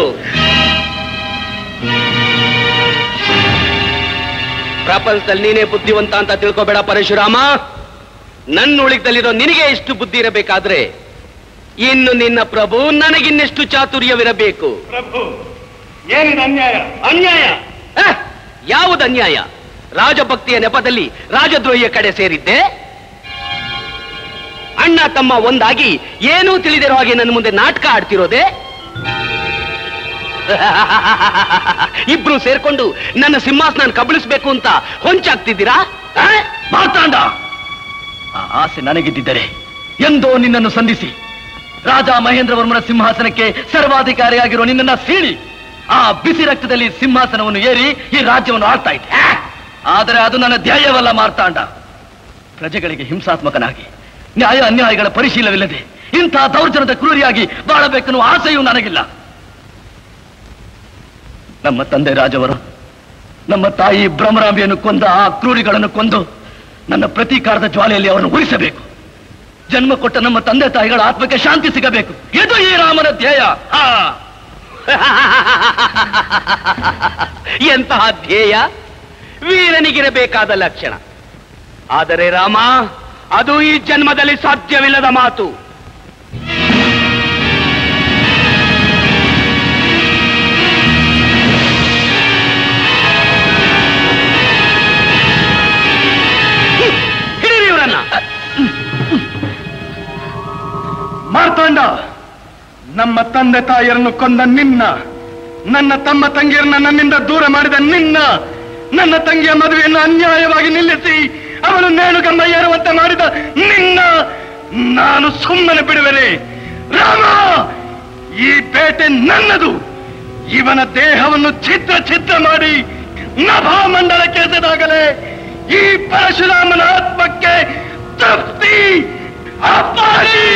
ಪ್ರಪಂಚದಲ್ಲಿ ನೀನೇ ಬುದ್ಧಿವಂತ ಅಂತ ತಿಳ್ಕೊಬೇಡ ಪರಶುರಾಮ ನನ್ನ ಉಳಿದಲ್ಲಿರೋ ನಿನಗೆ ಎಷ್ಟು ಬುದ್ಧಿ ಇರಬೇಕಾದ್ರೆ ಇನ್ನು ನಿನ್ನ ಪ್ರಭು ನನಗಿನ್ನೆಷ್ಟು ಚಾತುರ್ಯವಿರಬೇಕು ಪ್ರಭು ಏನಿದೆ ಅನ್ಯಾಯ ಅನ್ಯಾಯ ಅಹ್, ಯಾವುದು ಅನ್ಯಾಯ ರಾಜಭಕ್ತಿಯ ನೆಪದಲ್ಲಿ ರಾಜದ್ರೋಹಿಯ ಕಡೆ ಸೇರಿದ್ದೆ ಅಣ್ಣ ತಮ್ಮ ಒಂದಾಗಿ ಏನೂ ತಿಳಿದಿರೋ ಹಾಗೆ ನನ್ನ ಮುಂದೆ ನಾಟಕ ಆಡ್ತಿರೋದೆ ಇಬ್ರು ಸೇರ್ಕೊಂಡು ನನ್ನ ಸಿಂಹಾಸನ ಕಬಳಿಸ್ಬೇಕು ಅಂತ ಹೊಂಚಾಗ್ತಿದ್ದೀರಾ ಆ? ಮಾರ್ತಾಂಡ ಆ ಆಸೆ ನನಗಿದ್ದಿದ್ದರೆ ಎಂದೋ ನಿನ್ನನ್ನು ಸಂಧಿಸಿ ರಾಜ ಮಹೇಂದ್ರವರ್ಮನ ಸಿಂಹಾಸನಕ್ಕೆ ಸರ್ವಾಧಿಕಾರಿಯಾಗಿರೋ ನಿನ್ನನ್ನ ಸೀಳಿ ಆ ಬಿಸಿ ರಕ್ತದಲ್ಲಿ ಸಿಂಹಾಸನವನ್ನು ಏರಿ ಈ ರಾಜ್ಯವನ್ನು ಆಳ್ತಾ ಇದ್ದೆ ಆದರೆ ಅದು ನನ್ನ ಧ್ಯೇಯವಲ್ಲ ಮಾರ್ತಾಂಡ ಪ್ರಜೆಗಳಿಗೆ ಹಿಂಸಾತ್ಮಕನಾಗಿ ನ್ಯಾಯ ಅನ್ಯಾಯಗಳ ಪರಿಶೀಲವಿಲ್ಲದೆ ಇಂಥ ದೌರ್ಜನ್ಯದ ಕ್ರೂರಿಯಾಗಿ ಬಾಳಬೇಕೆನ್ನುವ ಆಸೆಯೂ ನನಗಿಲ್ಲ ನಮ್ಮ ತಂದೆ ರಾಜವರ ನಮ್ಮ ತಾಯಿ ಭ್ರಮರಾಂಬಿಯನ್ನು ಕೊಂದ ಆ ಕ್ರೂರಿಗಳನ್ನು ಕೊಂದು ನನ್ನ ಪ್ರತೀಕಾರದ ಜ್ವಾಲೆಯಲ್ಲಿ ಅವರನ್ನು ಉಳಿಸಬೇಕು ಜನ್ಮ ಕೊಟ್ಟ ನಮ್ಮ ತಂದೆ ತಾಯಿಗಳ ಆತ್ಮಕ್ಕೆ ಶಾಂತಿ ಸಿಗಬೇಕು ಇದು ಈ ರಾಮನ ಧ್ಯೇಯ ಆ ಎಂತಹ ಧ್ಯೇಯ ವೀರನಿಗಿರಬೇಕಾದ ಲಕ್ಷಣ ಆದರೆ ರಾಮ ಅದು ಈ ಜನ್ಮದಲ್ಲಿ ಸಾಧ್ಯವಿಲ್ಲದ ಮಾತು ಕಂದ ನಮ್ಮ ತಂದೆ ತಾಯಿಯರನ್ನು ಕೊಂದ ನಿನ್ನ ನನ್ನ ತಮ್ಮ ತಂಗಿಯರನ್ನ ನನ್ನಿಂದ ದೂರ ಮಾಡಿದ ನಿನ್ನ ನನ್ನ ತಂಗಿಯ ಮದುವೆಯನ್ನು ಅನ್ಯಾಯವಾಗಿ ನಿಲ್ಲಿಸಿ ಅವಳು ನೇಣುಗಮ್ಮ ಏರುವಂತೆ ಮಾಡಿದ ನಿನ್ನ ನಾನು ಸುಮ್ಮನೆ ಬಿಡುವೆನೆ ರಾಮ ಈ ಬೇಟೆ ನನ್ನದು ಇವನ ದೇಹವನ್ನು ಛಿದ್ರ ಛಿದ್ರ ಮಾಡಿ ನಭಾಮಂಡಲಕ್ಕೆ ಎಸೆದಾಗಲೇ ಈ ಪರಶುರಾಮನ ಆತ್ಮಕ್ಕೆ ತೃಪ್ತಿ ಅಪ್ಪಾಜಿ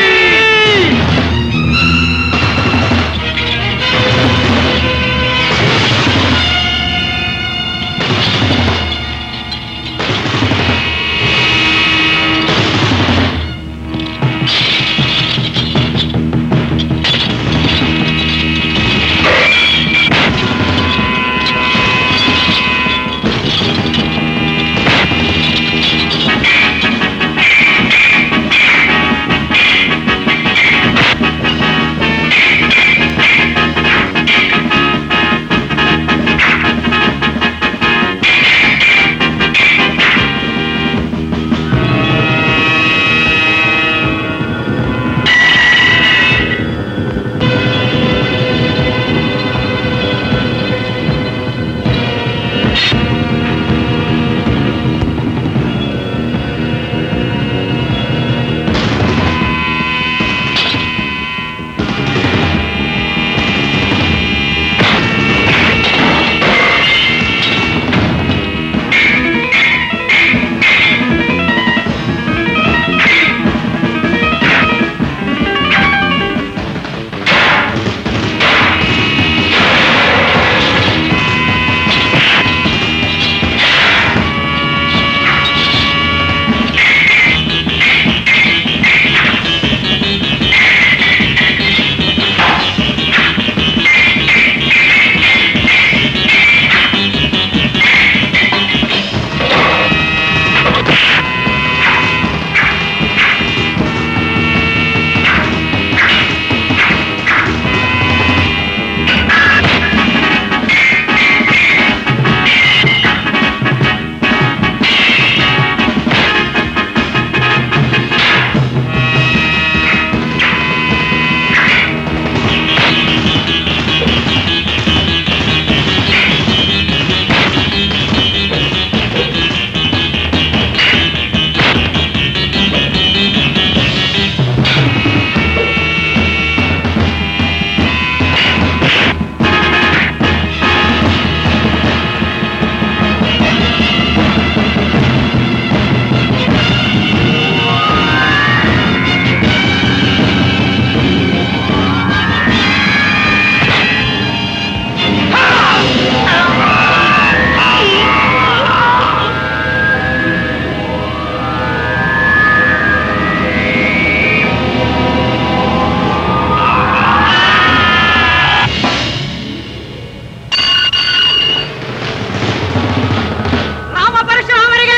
ರಾಮ ಪರಶುರಾಮರಿಗೆ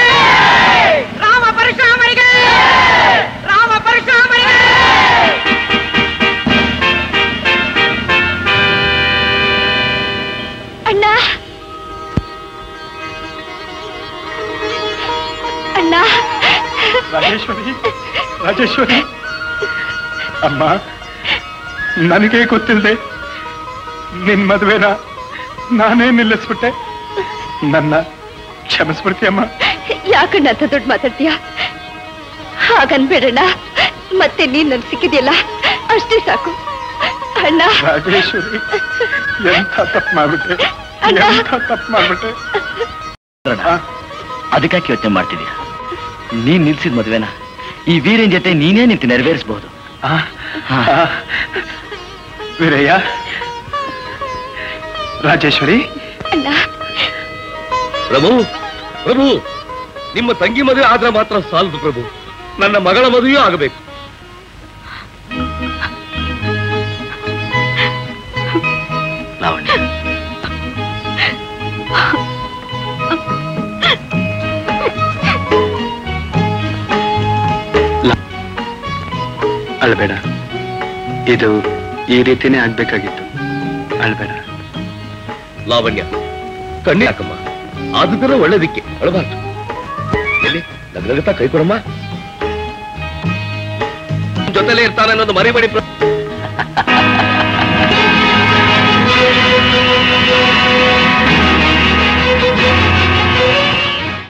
ರಾಮ ಪರಶುರಾಮರಿಗೆ ರಾಮ ಪರಶುರಾಮರಿಗೆ ಅಣ್ಣ ಅಣ್ಣ ರಾಜೇಶ್ವರಿ ರಾಜೇಶ್ವರಿ ಅಮ್ಮ ನನಗೆ ಗೊತ್ತಿಲ್ಲದೆ ನಿನ್ ಮದುವೆನ ನಾನೇ ನಿಲ್ಲಿಸ್ಬಿಟ್ಟೆ ನನ್ನ ಕ್ಷಮಿಸ್ಬಿಡ್ತೀಯಮ್ಮ ಯಾಕಣ್ಣ ಅಂತ ದೊಡ್ಡ ಮಾತಾಡ್ತೀಯ ಹಾಗನ್ಬೇಡಣ್ಣ ಮತ್ತೆ ನೀನ್ ನನ್ ಸಿಕ್ಕಿದ್ಯಲ್ಲ ಅಷ್ಟೇ ಸಾಕು ಅಣ್ಣ ರಾಜೇಶ್ವರಿ ಎಂಥ ತಪ್ಪು ಮಾಡ್ಬಿಟ್ಟೆ ಎಂಥ ತಪ್ಪು ಮಾಡ್ಬಿಟ್ಟೆ ಅದಕ್ಕಾಕೆ ಯೋಚನೆ ಮಾಡ್ತಿದ್ಯಾ ನೀನ್ ನಿಲ್ಸಿದ ಮದುವೆನ ಈ ವೀರನ್ ಜೊತೆ ನೀನೇ ನಿಂತು ನೆರವೇರಿಸಬಹುದು ವೀರಯ್ಯ ರಾಜೇಶ್ವರಿ ಅಣ್ಣ ಪ್ರಭು ಪ್ರಭು ನಿಮ್ಮ ತಂಗಿ ಮದುವೆ ಆದ್ರೆ ಮಾತ್ರ ಸಾಲದು ಪ್ರಭು ನನ್ನ ಮಗಳ ಮದುವೆಯೂ ಆಗಬೇಕು ಲಾವಣ್ಯ ಅಳ್ಬೇಡ ಇದು ಈ ರೀತಿನೇ ಆಗ್ಬೇಕಾಗಿತ್ತು ಅಳ್ಬೇಡ ಲಾವಣ್ಯ ಕಣ್ಣಿ ಹಾಕಮ್ಮ ಆದುದರ ಒಳ್ಳೇದಿಕ್ಕೆ ಅಳಬಾರ್ದು ಎಲ್ಲಿ ನಗನಗುತ್ತಾ ಕೈ ಕೊಡಮ್ಮ ಜೊತೆಲೇ ಇರ್ತಾನೆ ಅನ್ನೋದು ಮರಿಬೇಡಿ ಪ್ರ-